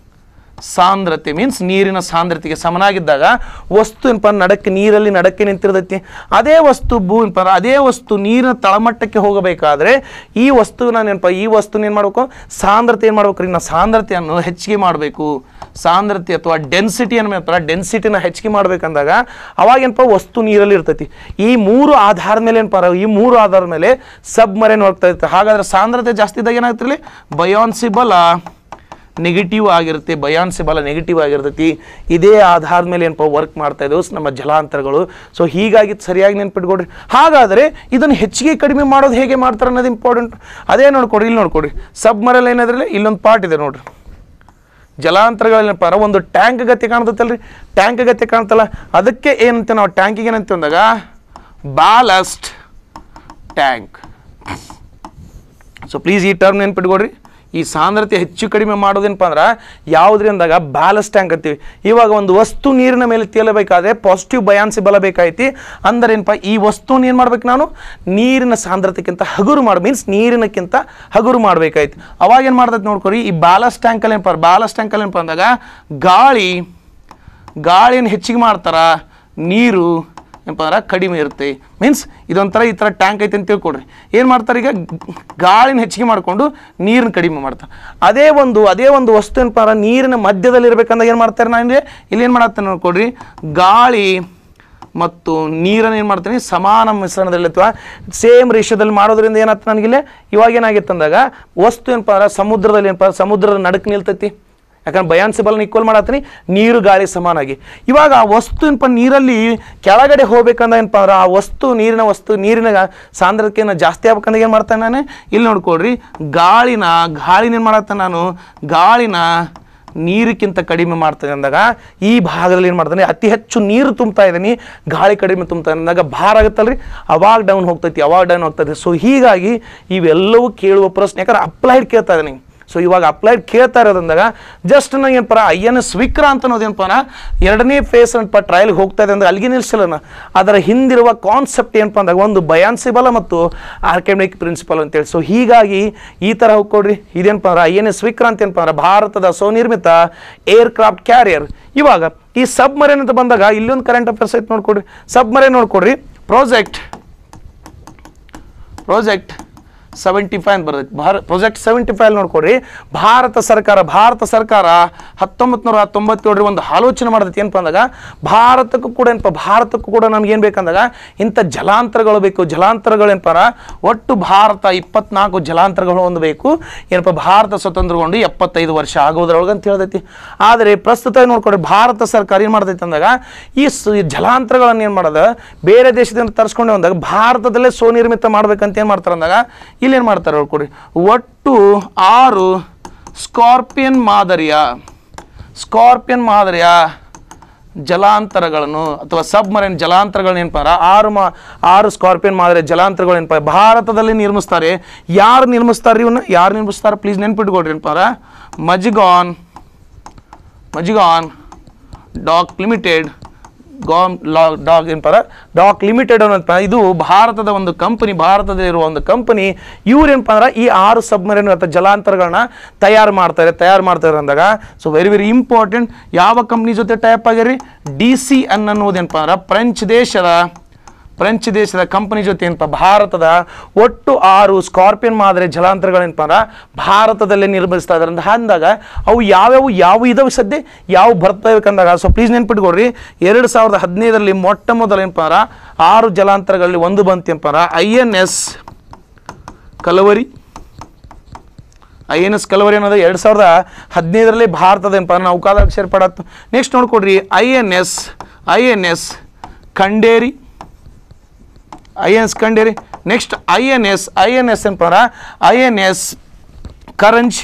ಸಾಂದ್ರತೆ ಮೀನ್ಸ್ ನೀರಿನ ಸಾಂದ್ರತೆಗೆ ಸಮನಾಗಿದ್ದಾಗ ವಸ್ತು ಏನಪ್ಪ ಅಂದ್ರೆ ನಡಕ್ಕೆ ನೀರಲ್ಲಿ ನಡಕ್ಕೆ ನಿಂತಿರ್ತೈತಿ ಅದೇ ವಸ್ತು ಭೂ ಏನಪ್ಪ ಅಂದ್ರೆ ಅದೇ ವಸ್ತು ನೀರಿನ ತಳಮಟ್ಟಕ್ಕೆ ಹೋಗಬೇಕಾದ್ರೆ ಈ ವಸ್ತುವಿನ ನೆನಪ ಈ ವಸ್ತುನ ಏನು ಮಾಡಬೇಕು ಸಾಂದ್ರತೆ ಏನು ಮಾಡ್ಬೇಕು ರೀ ನಾವು ಸಾಂದ್ರತೆಯನ್ನು ಹೆಚ್ಚಿಗೆ ಮಾಡಬೇಕು ಸಾಂದ್ರತೆ ಅಥವಾ ಡೆನ್ಸಿಟಿ ಏನಪ್ಪ ಡೆನ್ಸಿಟಿನ ಹೆಚ್ಚಿಗೆ ಮಾಡ್ಬೇಕಂದಾಗ ಅವಾಗ ಏನಪ್ಪ ವಸ್ತು ನೀರಲ್ಲಿ ಇರ್ತೈತಿ ಈ ಮೂರು ಆಧಾರದ ಮೇಲೆ ಏನಪ್ಪ ಈ ಮೂರು ಆಧಾರದ ಮೇಲೆ ಸಬ್ಮರೇನ್ ಹೋಗ್ತಾ ಇರ್ತದೆ ಹಾಗಾದ್ರೆ ಸಾಂದ್ರತೆ ಜಾಸ್ತಿ ಇದ್ದಾಗ ಏನಾಗ್ತಿರಲಿ ಬಯಾನ್ಸಿ ಬಲ ನೆಗೆಟಿವ್ ಆಗಿರುತ್ತೆ ಬಯಾನ್ಸಿ ಬಲ ನೆಗೆಟಿವ್ ಆಗಿರ್ತೈತಿ ಇದೇ ಆಧಾರದ ಮೇಲೆ ಏನಪ್ಪ ವರ್ಕ್ ಮಾಡ್ತಾ ಇದ್ದವು ನಮ್ಮ ಜಲಾಂತರಗಳು ಸೊ ಹೀಗಾಗಿ ಸರಿಯಾಗಿ ನೆನ್ಪಿಟ್ಕೊಡ್ರಿ ಹಾಗಾದರೆ ಇದನ್ನು ಹೆಚ್ಚಿಗೆ ಕಡಿಮೆ ಮಾಡೋದು ಹೇಗೆ ಮಾಡ್ತಾರೆ ಅನ್ನೋದು ಇಂಪಾರ್ಟೆಂಟ್ ಅದೇ ನೋಡ್ಕೊಡ್ರಿ ಇಲ್ಲಿ ನೋಡ್ಕೊಡ್ರಿ ಸಬ್ಮರಲ್ಲಿ ಏನಾದ್ರಲ್ಲಿ ಇಲ್ಲೊಂದು ಪಾರ್ಟ್ ಇದೆ ನೋಡ್ರಿ ಜಲಾಂತರಗಳೇನಪ್ಪ ಅಂದ್ರೆ ಒಂದು ಟ್ಯಾಂಕ್ ಗತಿ ಕಾಣ್ತೈತಲ್ರಿ ಟ್ಯಾಂಕ್ ಗತಿ ಕಾಣ್ತಲ್ಲ ಅದಕ್ಕೆ ಏನಂತ ನಾವು ಟ್ಯಾಂಕಿಗೆ ಏನಂತ ಅಂದಾಗ ಬ್ಯಾಲಸ್ಟ್ ಟ್ಯಾಂಕ್ ಸೊ ಪ್ಲೀಸ್ ಈ ಟರ್ಮ್ ನೆನ್ಪಿಟ್ಕೊಡ್ರಿ ಈ ಸಾಂದ್ರತೆ ಹೆಚ್ಚು ಕಡಿಮೆ ಮಾಡೋದೇನಪ್ಪ ಅಂದ್ರೆ ಯಾವುದ್ರಿ ಅಂದಾಗ ಬ್ಯಾಲನ್ಸ್ ಟ್ಯಾಂಕ್ ಅಂತೀವಿ ಇವಾಗ ಒಂದು ವಸ್ತು ನೀರಿನ ಮೇಲೆ ತೇಲಬೇಕಾದ್ರೆ ಪಾಸಿಟಿವ್ ಬಯಾನ್ಸಿ ಬಲ ಬೇಕಾಯ್ತಿ ಅಂದ್ರೆ ಏನಪ್ಪ ಈ ವಸ್ತುನ ಏನು ಮಾಡ್ಬೇಕು ನಾನು ನೀರಿನ ಸಾಂದ್ರತೆಗಿಂತ ಹಗುರು ಮಾಡಿ ಮೀನ್ಸ್ ನೀರಿನಕ್ಕಿಂತ ಹಗುರು ಮಾಡ್ಬೇಕಾಯ್ತು ಅವಾಗ ಏನು ಮಾಡ್ತೈತೆ ನೋಡ್ಕೊರಿ ಈ ಬ್ಯಾಲನ್ಸ್ ಟ್ಯಾಂಕಲ್ಲಿ ಏನಪ್ಪ ಬ್ಯಾಲನ್ಸ್ ಟ್ಯಾಂಕಲ್ಲಿ ಏನಪ್ಪ ಅಂದಾಗ ಗಾಳಿ ಗಾಳಿಯನ್ನು ಹೆಚ್ಚಿಗೆ ಮಾಡ್ತಾರ ನೀರು ಏನಪ್ಪ ಅಂದ್ರೆ ಕಡಿಮೆ ಇರುತ್ತೆ ಮೀನ್ಸ್ ಇದೊಂಥರ ಈ ಥರ ಟ್ಯಾಂಕ್ ಐತೆ ಅಂತ ತಿಳ್ಕೊಡ್ರಿ ಏನು ಮಾಡ್ತಾರೆ ಈಗ ಗಾಳಿನ ಹೆಚ್ಚಿಗೆ ಮಾಡಿಕೊಂಡು ನೀರನ್ನ ಕಡಿಮೆ ಮಾಡ್ತಾರೆ ಅದೇ ಒಂದು ಅದೇ ಒಂದು ವಸ್ತು ಏನಪ್ಪ ಅಂದ್ರೆ ನೀರಿನ ಮಧ್ಯದಲ್ಲಿ ಇರ್ಬೇಕಂದಾಗ ಏನು ಮಾಡ್ತಾರೆ ನಾನು ಇಲ್ಲಿ ಏನು ಮಾಡತ್ತೇನೆ ನೋಡ್ಕೊಡ್ರಿ ಗಾಳಿ ಮತ್ತು ನೀರನ್ನು ಏನು ಮಾಡ್ತೀನಿ ಸಮಾನ ಮಿಶ್ರಣದಲ್ಲಿ ಅಥವಾ ಸೇಮ್ ರೇಷ್ಯದಲ್ಲಿ ಮಾಡೋದ್ರಿಂದ ಏನಾಗ್ತದೆ ನನಗಿಲ್ಲಿ ಇವಾಗ ಏನಾಗಿತ್ತು ಅಂದಾಗ ವಸ್ತು ಏನಪ್ಪ ಅಂದ್ರೆ ಸಮುದ್ರದಲ್ಲಿ ಏನಪ್ಪ ಸಮುದ್ರದ ನಡಕ್ಕೆ ನಿಲ್ತೈತಿ ಯಾಕಂದ್ರೆ ಬಯಾನ್ಸಿ ಬಲನ ಈಕ್ವಲ್ ಮಾಡತ್ತೀನಿ ನೀರು ಗಾಳಿ ಸಮಾನಾಗಿ ಇವಾಗ ಆ ವಸ್ತು ಏನಪ್ಪ ನೀರಲ್ಲಿ ಕೆಳಗಡೆ ಹೋಗ್ಬೇಕಂದ್ರೆ ಏನಪ್ಪ ಅಂದ್ರೆ ಆ ವಸ್ತು ನೀರಿನ ವಸ್ತು ನೀರಿನ ಸಾಂದ್ರತೆಯನ್ನು ಜಾಸ್ತಿ ಆಗ್ಬೇಕಂದ್ರೆ ಏನು ಮಾಡ್ತೇನೆ ನಾನು ಇಲ್ಲಿ ನೋಡ್ಕೊಳ್ರಿ ಗಾಳಿನ ಗಾಳಿನ ಏನು ಮಾಡತ್ತೇನೆ ನಾನು ಗಾಳಿನ ನೀರಿಗಿಂತ ಕಡಿಮೆ ಮಾಡ್ತೇನೆ ಅಂದಾಗ ಈ ಭಾಗದಲ್ಲಿ ಏನು ಮಾಡ್ತಾನೆ ಅತಿ ಹೆಚ್ಚು ನೀರು ತುಂಬ್ತಾ ಇದ್ದೀನಿ ಗಾಳಿ ಕಡಿಮೆ ತುಂಬ್ತಾ ಅಂದಾಗ ಭಾರ ಆಗುತ್ತಲ್ರಿ ಅವಾಗ ಡೌನ್ ಹೋಗ್ತೈತಿ ಅವಾಗ ಡೌನ್ ಹೋಗ್ತೈತಿ ಸೊ ಹೀಗಾಗಿ ಇವೆಲ್ಲವೂ ಕೇಳುವ ಪ್ರಶ್ನೆ ಯಾಕಂದ್ರೆ ಅಪ್ಲೈಡ್ ಕೇಳ್ತಾ ಇದ್ದೀನಿ ಸೊ ಇವಾಗ ಅಪ್ಲೈಡ್ ಕೇಳ್ತಾ ಇರೋದ್ರಂದಾಗ ಜಸ್ಟ್ ನಂಗೆ ಏನಪ್ಪ ಐ ಎನ್ ಎಸ್ ವಿಕ್ರಾಂತ್ ಅನ್ನೋದೇನಪ್ಪ ಎರಡನೇ ಫೇಸ್ ಏನಪ್ಪ ಟ್ರಯಲ್ಗೆ ಹೋಗ್ತಾ ಇದೆ ಅಂದ್ರೆ ಅಲ್ಲಿಗೆ ನಿಲ್ಲಿಸಿಲ್ಲ ನಾ. ಅದರ ಹಿಂದಿರುವ ಕಾನ್ಸೆಪ್ಟ್ ಏನಪ್ಪ ಅಂದಾಗ ಒಂದು ಬಯಾನ್ಸಿ ಬಲ ಮತ್ತು ಆರ್ಕೆಮಿಕ್ ಪ್ರಿನ್ಸಿಪಲ್ ಅಂತೇಳಿ ಸೊ ಹೀಗಾಗಿ ಈ ಥರ ಹೋಗ್ಕೊಡ್ರಿ ಇದೇನಪ್ಪ ಅಂದ್ರೆ ಐ ಎನ್ ಎಸ್ ವಿಕ್ರಾಂತ್ ಏನಪ್ಪ ಅಂದ್ರೆ ಭಾರತದ ಸ್ವನಿರ್ಮಿತ ಏರ್ ಕ್ರಾಫ್ಟ್ ಕ್ಯಾರಿಯರ್ ಇವಾಗ ಈ ಸಬ್ಮರೇನ್ ಅಂತ ಬಂದಾಗ ಇಲ್ಲೊಂದು ಕರೆಂಟ್ ಅಫೇರ್ಸ್ ಐತೆ ನೋಡ್ಕೊಡ್ರಿ ಸಬ್ಮರೇನ್ ನೋಡ್ಕೊಡ್ರಿ ಪ್ರಾಜೆಕ್ಟ್ ಪ್ರಾಜೆಕ್ಟ್ ಸೆವೆಂಟಿ ಫೈವ್ ಅಂತ ಬರ್ತೈತೆ ಭಾರ ಪ್ರಾಜೆಕ್ಟ್ ಸೆವೆಂಟಿ ಫೈವ್ ನೋಡ್ಕೊಡ್ರಿ ಭಾರತ ಸರ್ಕಾರ ಭಾರತ ಸರ್ಕಾರ ಹತ್ತೊಂಬತ್ತು ನೂರ ತೊಂಬತ್ತೇಳರ ಒಂದು ಆಲೋಚನೆ ಮಾಡತೈತಿ ಏನಪ್ಪ ಅಂದಾಗ ಭಾರತಕ್ಕೂ ಕೂಡ ಏನಪ್ಪ ಭಾರತಕ್ಕೂ ಕೂಡ ನಮ್ಗೆ ಏನು ಬೇಕಂದಾಗ ಇಂಥ ಜಲಾಂತರಗಳು ಬೇಕು ಜಲಾಂತರಗಳು ಏನಪ್ಪ ಒಟ್ಟು ಭಾರತ ಇಪ್ಪತ್ನಾಲ್ಕು ಜಲಾಂತರಗಳು ಹೊಂದಬೇಕು ಏನಪ್ಪ ಭಾರತ ಸ್ವತಂತ್ರಗೊಂಡು ಎಪ್ಪತ್ತೈದು ವರ್ಷ ಆಗೋದ್ರೊಳಗೆ ಅಂತ ಹೇಳ್ತೈತಿ ಆದರೆ ಪ್ರಸ್ತುತ ನೋಡ್ಕೊಡ್ರಿ ಭಾರತ ಸರ್ಕಾರ ಏನು ಮಾಡ್ತೈತೆ ಅಂದಾಗ ಈ ಸ- ಈ ಜಲಾಂತರಗಳನ್ನು ಏನು ಮಾಡೋದು ಬೇರೆ ದೇಶದಿಂದ ತರಿಸ್ಕೊಂಡು ಬಂದಾಗ ಭಾರತದಲ್ಲೇ ಸ್ವನಿರ್ಮಿತ ಮಾಡ್ಬೇಕಂತ ಏನು ಮಾಡ್ತಾರೆ ಅಂದಾಗ ಇಲ್ಲಿ ಏನು ಮಾಡ್ತಾರೆ ನೋಡ್ಕೊಡ್ರಿ ಒಟ್ಟು ಆರು ಸ್ಕಾರ್ಪಿಯನ್ ಮಾದರಿಯ ಸ್ಕಾರ್ಪಿಯನ್ ಮಾದರಿಯ ಜಲಾಂತರಗಳನ್ನು ಅಥವಾ ಸಬ್ಮರೈನ್ ಜಲಾಂತರಗಳನ್ನ ಏನಪ್ಪ ಅಂದ್ರೆ ಆರು ಮಾ ಆರು ಸ್ಕಾರ್ಪಿಯನ್ ಮಾದರಿಯ ಜಲಾಂತರಗಳು ಏನಪ್ಪ ಭಾರತದಲ್ಲಿ ನಿರ್ಮಿಸ್ತಾರೆ ಯಾರು ನಿರ್ಮಿಸ್ತಾರೆ ಇವನ್ನ ಯಾರು ನಿರ್ಮಿಸ್ತಾರೆ ಪ್ಲೀಸ್ ನೆನ್ಪಿಟ್ಕೊಡ್ರಿ ಏನಪ್ಪ ಅಂದ್ರೆ ಮಜಿಗಾನ್ ಮಜಿಗಾನ್ ಡಾಕ್ ಲಿಮಿಟೆಡ್ ಗಾಮ್ ಲಾ ಡಾಕ್ ಏನಪ್ಪ ಡಾಕ್ ಲಿಮಿಟೆಡ್ ಅನ್ನೋದಪ್ಪ ಇದು ಭಾರತದ ಒಂದು ಕಂಪನಿ ಭಾರತದಲ್ಲಿರುವ ಒಂದು ಕಂಪನಿ ಇವ್ರು ಏನಪ್ಪ ಅಂದ್ರೆ ಈ ಆರು ಸಬ್ಮರೀನ್ ಅಥವಾ ಜಲಾಂತರಗಳನ್ನ ತಯಾರು ಮಾಡ್ತಾರೆ ತಯಾರು ಮಾಡ್ತಾರೆ ಅಂದಾಗ ಸೊ ವೆರಿ ವೆರಿ ಇಂಪಾರ್ಟೆಂಟ್ ಯಾವ ಕಂಪ್ನಿ ಜೊತೆ ಟೈಪ್ ಆಗ್ಯಾರಿ ಡಿ ಸಿ ಅನ್ ಅನ್ನೋದೇನಪ್ಪ ಅಂದ್ರೆ ಫ್ರೆಂಚ್ ದೇಶದ ಫ್ರೆಂಚ್ ದೇಶದ ಕಂಪನಿ ಜೊತೆ ಏನಪ್ಪ ಭಾರತದ ಒಟ್ಟು ಆರು ಸ್ಕಾರ್ಪಿಯನ್ ಮಾದರಿ ಜಲಾಂತರಗಳೇನಪ್ಪ ಅಂದ್ರೆ ಭಾರತದಲ್ಲೇ ನಿರ್ಮಿಸ್ತಾ ಇದ್ದಾರೆ ಅಂತ ಅಂದಾಗ ಅವು ಯಾವ್ಯಾವು ಯಾವ ಇದಾವೆ ಸದ್ಯ ಯಾವ ಬರ್ತಾ ಬೇಕಂದಾಗ ಸೊ ಪ್ಲೀಸ್ ನೆನ್ಪಿಟ್ಕೊಡ್ರಿ ಎರಡು ಸಾವಿರದ ಹದಿನೈದರಲ್ಲಿ ಮೊಟ್ಟ ಮೊದಲ ಏನಪ್ಪ ಅಂದ್ರೆ ಆರು ಜಲಾಂತರಗಳಲ್ಲಿ ಒಂದು ಬಂತೇನಪ್ಪ ಅಂದ್ರೆ I N S Kalvari I N S Kalvari ಅನ್ನೋದು ಎರಡು ಸಾವಿರದ ಹದಿನೈದರಲ್ಲಿ ಭಾರತದ ಏನಪ್ಪ ಅಂದ್ರೆ ನೌಕಾದಳಕ್ಕೆ ಸೇರ್ಪಡತ್ತು ನೆಕ್ಸ್ಟ್ ನೋಡ್ಕೊಡ್ರಿ I N S I N S Khanderi I N S Khanderi next I N S I N S ಏನಪ್ಪ I N S Karanj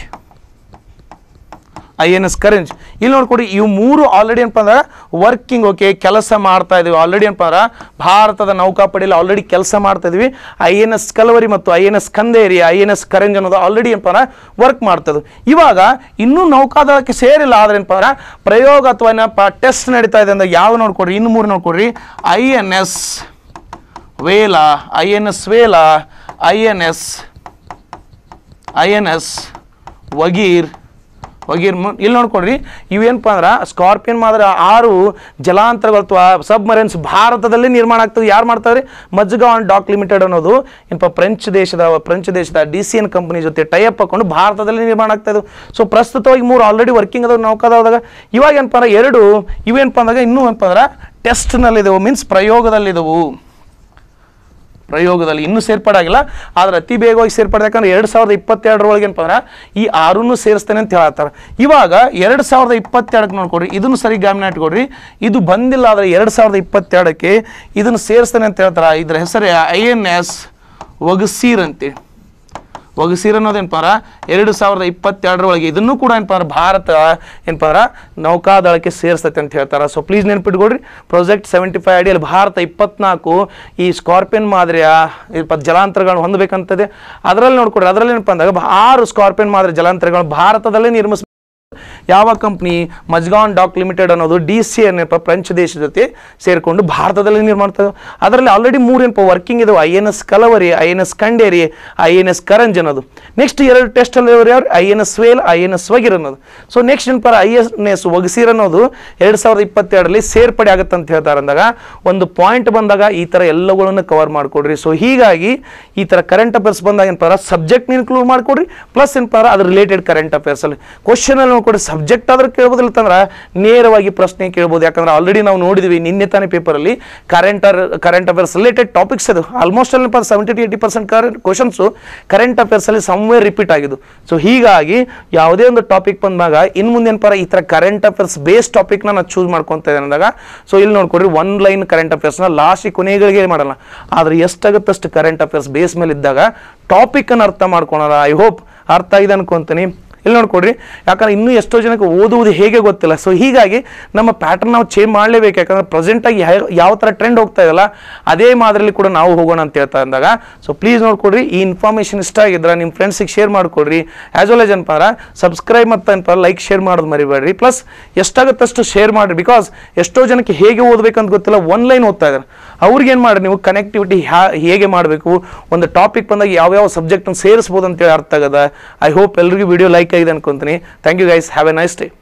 I N S Karanj ಇಲ್ಲಿ ನೋಡ್ಕೊಡಿ ಇವು ಮೂರು ಆಲ್ರೆಡಿ ಏನಪ್ಪ ಅಂದ್ರೆ ವರ್ಕಿಂಗ್ ಓಕೆ ಕೆಲಸ ಮಾಡ್ತಾ ಇದೀವಿ ಆಲ್ರೆಡಿ ಏನಪ್ಪ ಅಂದ್ರೆ ಭಾರತದ ನೌಕಾಪಡೆಯಲ್ಲಿ ಆಲ್ರೆಡಿ ಕೆಲಸ ಮಾಡ್ತಾ ಇದೀವಿ ಐ ಎನ್ ಎಸ್ ಕಲವರಿ ಮತ್ತು I N S Khanderi I N S Karanj ಅನ್ನೋದು ಆಲ್ರೆಡಿ ಏನಪ್ಪ ಅಂದ್ರೆ ವರ್ಕ್ ಮಾಡ್ತದೆ ಇವಾಗ ಇನ್ನೂ ನೌಕಾದಳಕ್ಕೆ ಸೇರಿಲ್ಲ ಆದ್ರೆ ಏನಪ್ಪ ಅಂದ್ರೆ ಪ್ರಯೋಗ ಅಥವಾ ಏನಪ್ಪ ಟೆಸ್ಟ್ ನಡೀತಾ ಇದೆ ಅಂದ್ರೆ ಯಾವ ನೋಡ್ಕೊಡ್ರಿ ಇನ್ನು ಮೂರು ನೋಡ್ಕೊಡ್ರಿ I N S Vela I N S Vela I N S I N S Vagir Vagir ಮು- ಇಲ್ಲಿ ನೋಡ್ಕೊಡ್ರಿ ಇವೇನಪ್ಪ ಅಂದ್ರೆ ಸ್ಕಾರ್ಪಿಯನ್ ಮಾದರಿ ಆರು ಜಲಾಂತರಗಳು ಅಥವಾ ಸಬ್ಮರೈನ್ಸ್ ಭಾರತದಲ್ಲಿ ನಿರ್ಮಾಣ ಆಗ್ತದೆ ಯಾರು ಮಾಡ್ತಾರೆ ಮಜ್ಗಾನ್ ಡಾಕ್ ಲಿಮಿಟೆಡ್ ಅನ್ನೋದು ಏನಪ್ಪ ಫ್ರೆಂಚ್ ದೇಶದ ಫ್ರೆಂಚ್ ದೇಶದ ಡಿ ಸಿ ಎನ್ ಕಂಪನಿ ಜೊತೆ ಟೈಅಪ್ ಹಾಕೊಂಡು ಭಾರತದಲ್ಲಿ ನಿರ್ಮಾಣ ಆಗ್ತಾ ಇದ್ವು ಸೊ ಪ್ರಸ್ತುತವಾಗಿ ಮೂರು ಆಲ್ರೆಡಿ ವರ್ಕಿಂಗ್ ಅದಾವ ನೌಕಾದಾಗ ಇವಾಗ ಏನಪ್ಪ ಅಂದ್ರೆ ಎರಡು ಇವೇನಪ್ಪ ಅಂದಾಗ ಇನ್ನೂ ಏನಪ್ಪ ಅಂದ್ರೆ ಟೆಸ್ಟ್ನಲ್ಲಿದ್ದವು ಮೀನ್ಸ್ ಪ್ರಯೋಗದಲ್ಲಿದ್ದವು ಪ್ರಯೋಗದಲ್ಲಿ ಇನ್ನೂ ಸೇರ್ಪಡಾಗಿಲ್ಲ ಆದ್ರೆ ಅತಿ ಬೇಗವಾಗಿ ಸೇರ್ಪಡೆ ಯಾಕಂದ್ರೆ ಎರಡು ಸಾವಿರದ ಇಪ್ಪತ್ತೆರಡರೊಳಗೆ ಏನಪ್ಪ ಅಂದ್ರೆ ಈ ಆರನ್ನು ಸೇರಿಸ್ತೇನೆ ಅಂತ ಹೇಳ್ತಾರೆ ಇವಾಗ ಎರಡು ಸಾವಿರದ ಇಪ್ಪತ್ತೆರಡಕ್ಕೆ ನೋಡ್ಕೊಡ್ರಿ ಇದನ್ನು ಸರಿ ಗಮನ ಇಟ್ಕೊಡ್ರಿ ಇದು ಬಂದಿಲ್ಲ ಆದರೆ ಎರಡು ಸಾವಿರದ ಇಪ್ಪತ್ತೆರಡಕ್ಕೆ ಇದನ್ನು ಸೇರಿಸ್ತೇನೆ ಅಂತ ಹೇಳ್ತಾರೆ ಇದ್ರ ಹೆಸರೇ ಐ ಎನ್ ಎಸ್ ಒಗಸೀರ್ ಅಂತೇಳಿ ಒಗಸೀರ್ ಅನ್ನೋದೇನಪ್ಪ ಅಂದ್ರೆ ಎರಡು ಸಾವಿರದ ಇಪ್ಪತ್ತೆರಡರೊಳಗೆ ಇದನ್ನು ಕೂಡ ಏನಪ್ಪ ಅಂದ್ರೆ ಭಾರತ ಏನಪ್ಪ ಅಂದ್ರೆ ನೌಕಾದಳಕ್ಕೆ ಸೇರಿಸ್ತೈತೆ ಅಂತ ಹೇಳ್ತಾರೆ ಸೊ ಪ್ಲೀಸ್ ನೆನ್ಪಿಟ್ಕೊಡ್ರಿ ಪ್ರಾಜೆಕ್ಟ್ ಸೆವೆಂಟಿ ಫೈವ್ ಅಡಿಯಲ್ಲಿ ಭಾರತ ಇಪ್ಪತ್ನಾಲ್ಕು ಈ ಸ್ಕಾರ್ಪಿಯನ್ ಮಾದರಿಯ ಇಪ್ಪತ್ತು ಜಲಾಂತರಗಳನ್ನು ಹೊಂದಬೇಕಂತದೆ ಅದರಲ್ಲಿ ನೋಡ್ಕೊಡ್ರಿ ಅದರಲ್ಲಿ ಏನಪ್ಪ ಅಂದಾಗ ಬ- ಆರು ಸ್ಕಾರ್ಪಿಯನ್ ಮಾದರಿ ಜಲಾಂತರಗಳು ಭಾರತದಲ್ಲೇ ನಿರ್ಮಿಸ ಯಾವ ಕಂಪ್ನಿ ಮಜ್ಗಾನ್ ಡಾಕ್ ಲಿಮಿಟೆಡ್ ಅನ್ನೋದು ಡಿ ಸಿ ಏನಪ್ಪ ಫ್ರೆಂಚ್ ದೇಶದ ಜೊತೆ ಸೇರಿಕೊಂಡು ಭಾರತದಲ್ಲಿ ನಿರ್ಮಾಣ ಮಾಡ್ತದೆ ಅದರಲ್ಲಿ ಆಲ್ರೆಡಿ ಮೂರು ಏನಪ್ಪ ವರ್ಕಿಂಗ್ ಇದಾವೆ I N S Kalvari I N S Khanderi I N S Karanj ಅನ್ನೋದು ನೆಕ್ಸ್ಟ್ ಎರಡು ಟೆಸ್ಟ್ ಅಲ್ಲಿ ಯಾರು I N S Vela I N S Vagir ಅನ್ನೋದು ಸೊ ನೆಕ್ಸ್ಟ್ ಏನಪ್ಪ ಐ ಎನ್ ಎಸ್ ಒಗಸೀರ್ ಅನ್ನೋದು ಎರಡು ಸಾವಿರದ ಇಪ್ಪತ್ತೆರಡರಲ್ಲಿ ಸೇರ್ಪಡೆ ಆಗುತ್ತೆ ಅಂತ ಹೇಳ್ತಾರೆ ಅಂದಾಗ ಒಂದು ಪಾಯಿಂಟ್ ಬಂದಾಗ ಈ ಥರ ಎಲ್ಲಗಳನ್ನು ಕವರ್ ಮಾಡಿಕೊಡ್ರಿ ಸೊ ಹೀಗಾಗಿ ಈ ಥರ ಕರೆಂಟ್ ಅಫೇರ್ಸ್ ಬಂದಾಗ ಏನಪ್ಪ ಸಬ್ಜೆಕ್ಟ್ ಇನ್ಕ್ಲೂಡ್ ಮಾಡಿಕೊಡ್ರಿ ಪ್ಲಸ್ ಏನಪ್ಪ ಅಂದ್ರೆ ಅದ್ರ ರಿಲೇಟೆಡ್ ಕರೆಂಟ್ ಅಫೇರ್ಸ್ ಅಲ್ಲಿ ಕ್ವಶನ್ ಅಲ್ಲಿ ನೋಡ್ಕೊಡಿ ಸಬ್ಜೆಕ್ಟ್ ಆದ್ರೆ ಕೇಳ್ಬೋದಿಲ್ಲ ಅಂತಂದ್ರೆ ನೇರವಾಗಿ ಪ್ರಶ್ನೆ ಕೇಳ್ಬೋದು ಯಾಕಂದ್ರೆ ಆಲ್ರೆಡಿ ನಾವು ನೋಡಿದ್ವಿ ನಿನ್ನೆ ತಾನೇ ಪೇಪರಲ್ಲಿ current current affairs related topics ಅದು ಆಲ್ಮೋಸ್ಟ್ ಅಲ್ಲಿ seventy to eighty percent questions current affairs ಅಲ್ಲಿ ಸಮ್ವೇರ್ ರಿಪೀಟ್ ಆಗಿದ್ದು ಸೊ ಹೀಗಾಗಿ ಯಾವುದೇ ಒಂದು ಟಾಪಿಕ್ ಬಂದಾಗ ಇನ್ನು ಮುಂದೆ ಏನಪ್ಪ ಈ ಥರ ಕರೆಂಟ್ ಅಫೇರ್ಸ್ ಬೇಸ್ ಟಾಪಿಕ್ನ ನಾನು ಚೂಸ್ ಮಾಡ್ಕೊತಾ ಇದ್ದೇನೆ ಅಂದಾಗ ಸೊ ಇಲ್ಲಿ ನೋಡ್ಕೊಡ್ರಿ ಒನ್ ಲೈನ್ ಕರೆಂಟ್ ಅಫೇರ್ಸ್ನ ಲಾಸ್ಟ್ ಕೊನೆಗಳಿಗೆ ಮಾಡಲ್ಲ ಆದರೆ ಎಷ್ಟಾಗುತ್ತೆ ಅಷ್ಟು ಕರೆಂಟ್ ಅಫೇರ್ಸ್ ಬೇಸ್ ಮೇಲೆ ಇದ್ದಾಗ ಟಾಪಿಕನ್ನು ಅರ್ಥ ಮಾಡ್ಕೊಳಲ್ಲ ಐ ಹೋಪ್ ಅರ್ಥ ಆಗಿದೆ ಅನ್ಕೊಂತೀನಿ ಇಲ್ಲಿ ನೋಡ್ಕೊಡ್ರಿ ಯಾಕಂದ್ರೆ ಇನ್ನೂ ಎಷ್ಟೋ ಜನಕ್ಕೆ ಓದುವುದು ಹೇಗೆ ಗೊತ್ತಿಲ್ಲ ಸೊ ಹೀಗಾಗಿ ನಮ್ಮ ಪ್ಯಾಟರ್ನ್ ನಾವು ಚೇಂಜ್ ಮಾಡಲೇಬೇಕು ಯಾಕಂದ್ರೆ ಪ್ರೆಸೆಂಟಾಗಿ ಯಾವ ಥರ ಟ್ರೆಂಡ್ ಹೋಗ್ತಾ ಇದೆಯಲ್ಲ ಅದೇ ಮಾದರಿಲಿ ಕೂಡ ನಾವು ಹೋಗೋಣ ಅಂತ ಹೇಳ್ತಾ ಅಂದಾಗ ಸೊ ಪ್ಲೀಸ್ ನೋಡ್ಕೊಡ್ರಿ ಈ ಇನ್ಫಾರ್ಮೇಷನ್ ಇಷ್ಟ ಆಗಿದ್ರೆ ನಿಮ್ಮ ಫ್ರೆಂಡ್ಸಿಗೆ ಶೇರ್ ಮಾಡ್ಕೊಡ್ರಿ ಆ್ಯಸ್ ವೆಲ್ ಎಸ್ ಏನಪ್ಪ ಅಂದ್ರೆ ಸಬ್ಸ್ಕ್ರೈಬ್ ಮತ್ತು ಏನಪ್ಪ ಲೈಕ್ ಶೇರ್ ಮಾಡೋದು ಮರಿಬೇಡ್ರಿ ಪ್ಲಸ್ ಎಷ್ಟಾಗುತ್ತಷ್ಟು ಶೇರ್ ಮಾಡಿರಿ ಬಿಕಾಸ್ ಎಷ್ಟೋ ಜನಕ್ಕೆ ಹೇಗೆ ಓದಬೇಕಂತ ಗೊತ್ತಿಲ್ಲ ಒನ್ ಲೈನ್ ಓದ್ತಾ ಇದ್ದಾರೆ ಅವ್ರಿಗೆ ಏನು ಮಾಡಿ ನೀವು ಕನೆಕ್ಟಿವಿಟಿ ಹೇಗೆ ಮಾಡಬೇಕು ಒಂದು ಟಾಪಿಕ್ ಬಂದಾಗ ಯಾವ್ಯಾವ ಸಬ್ಜೆಕ್ಟನ್ನು ಸೇರಿಸ್ಬೋದು ಅಂತೇಳಿ ಅರ್ಥ ಆಗದ ಐ ಹೋಪ್ ಎಲ್ರಿಗೂ ವಿಡಿಯೋ ಲೈಕ್ ಆಗಿದೆ ಅನ್ಕೊಂತೀನಿ thank you guys have a nice day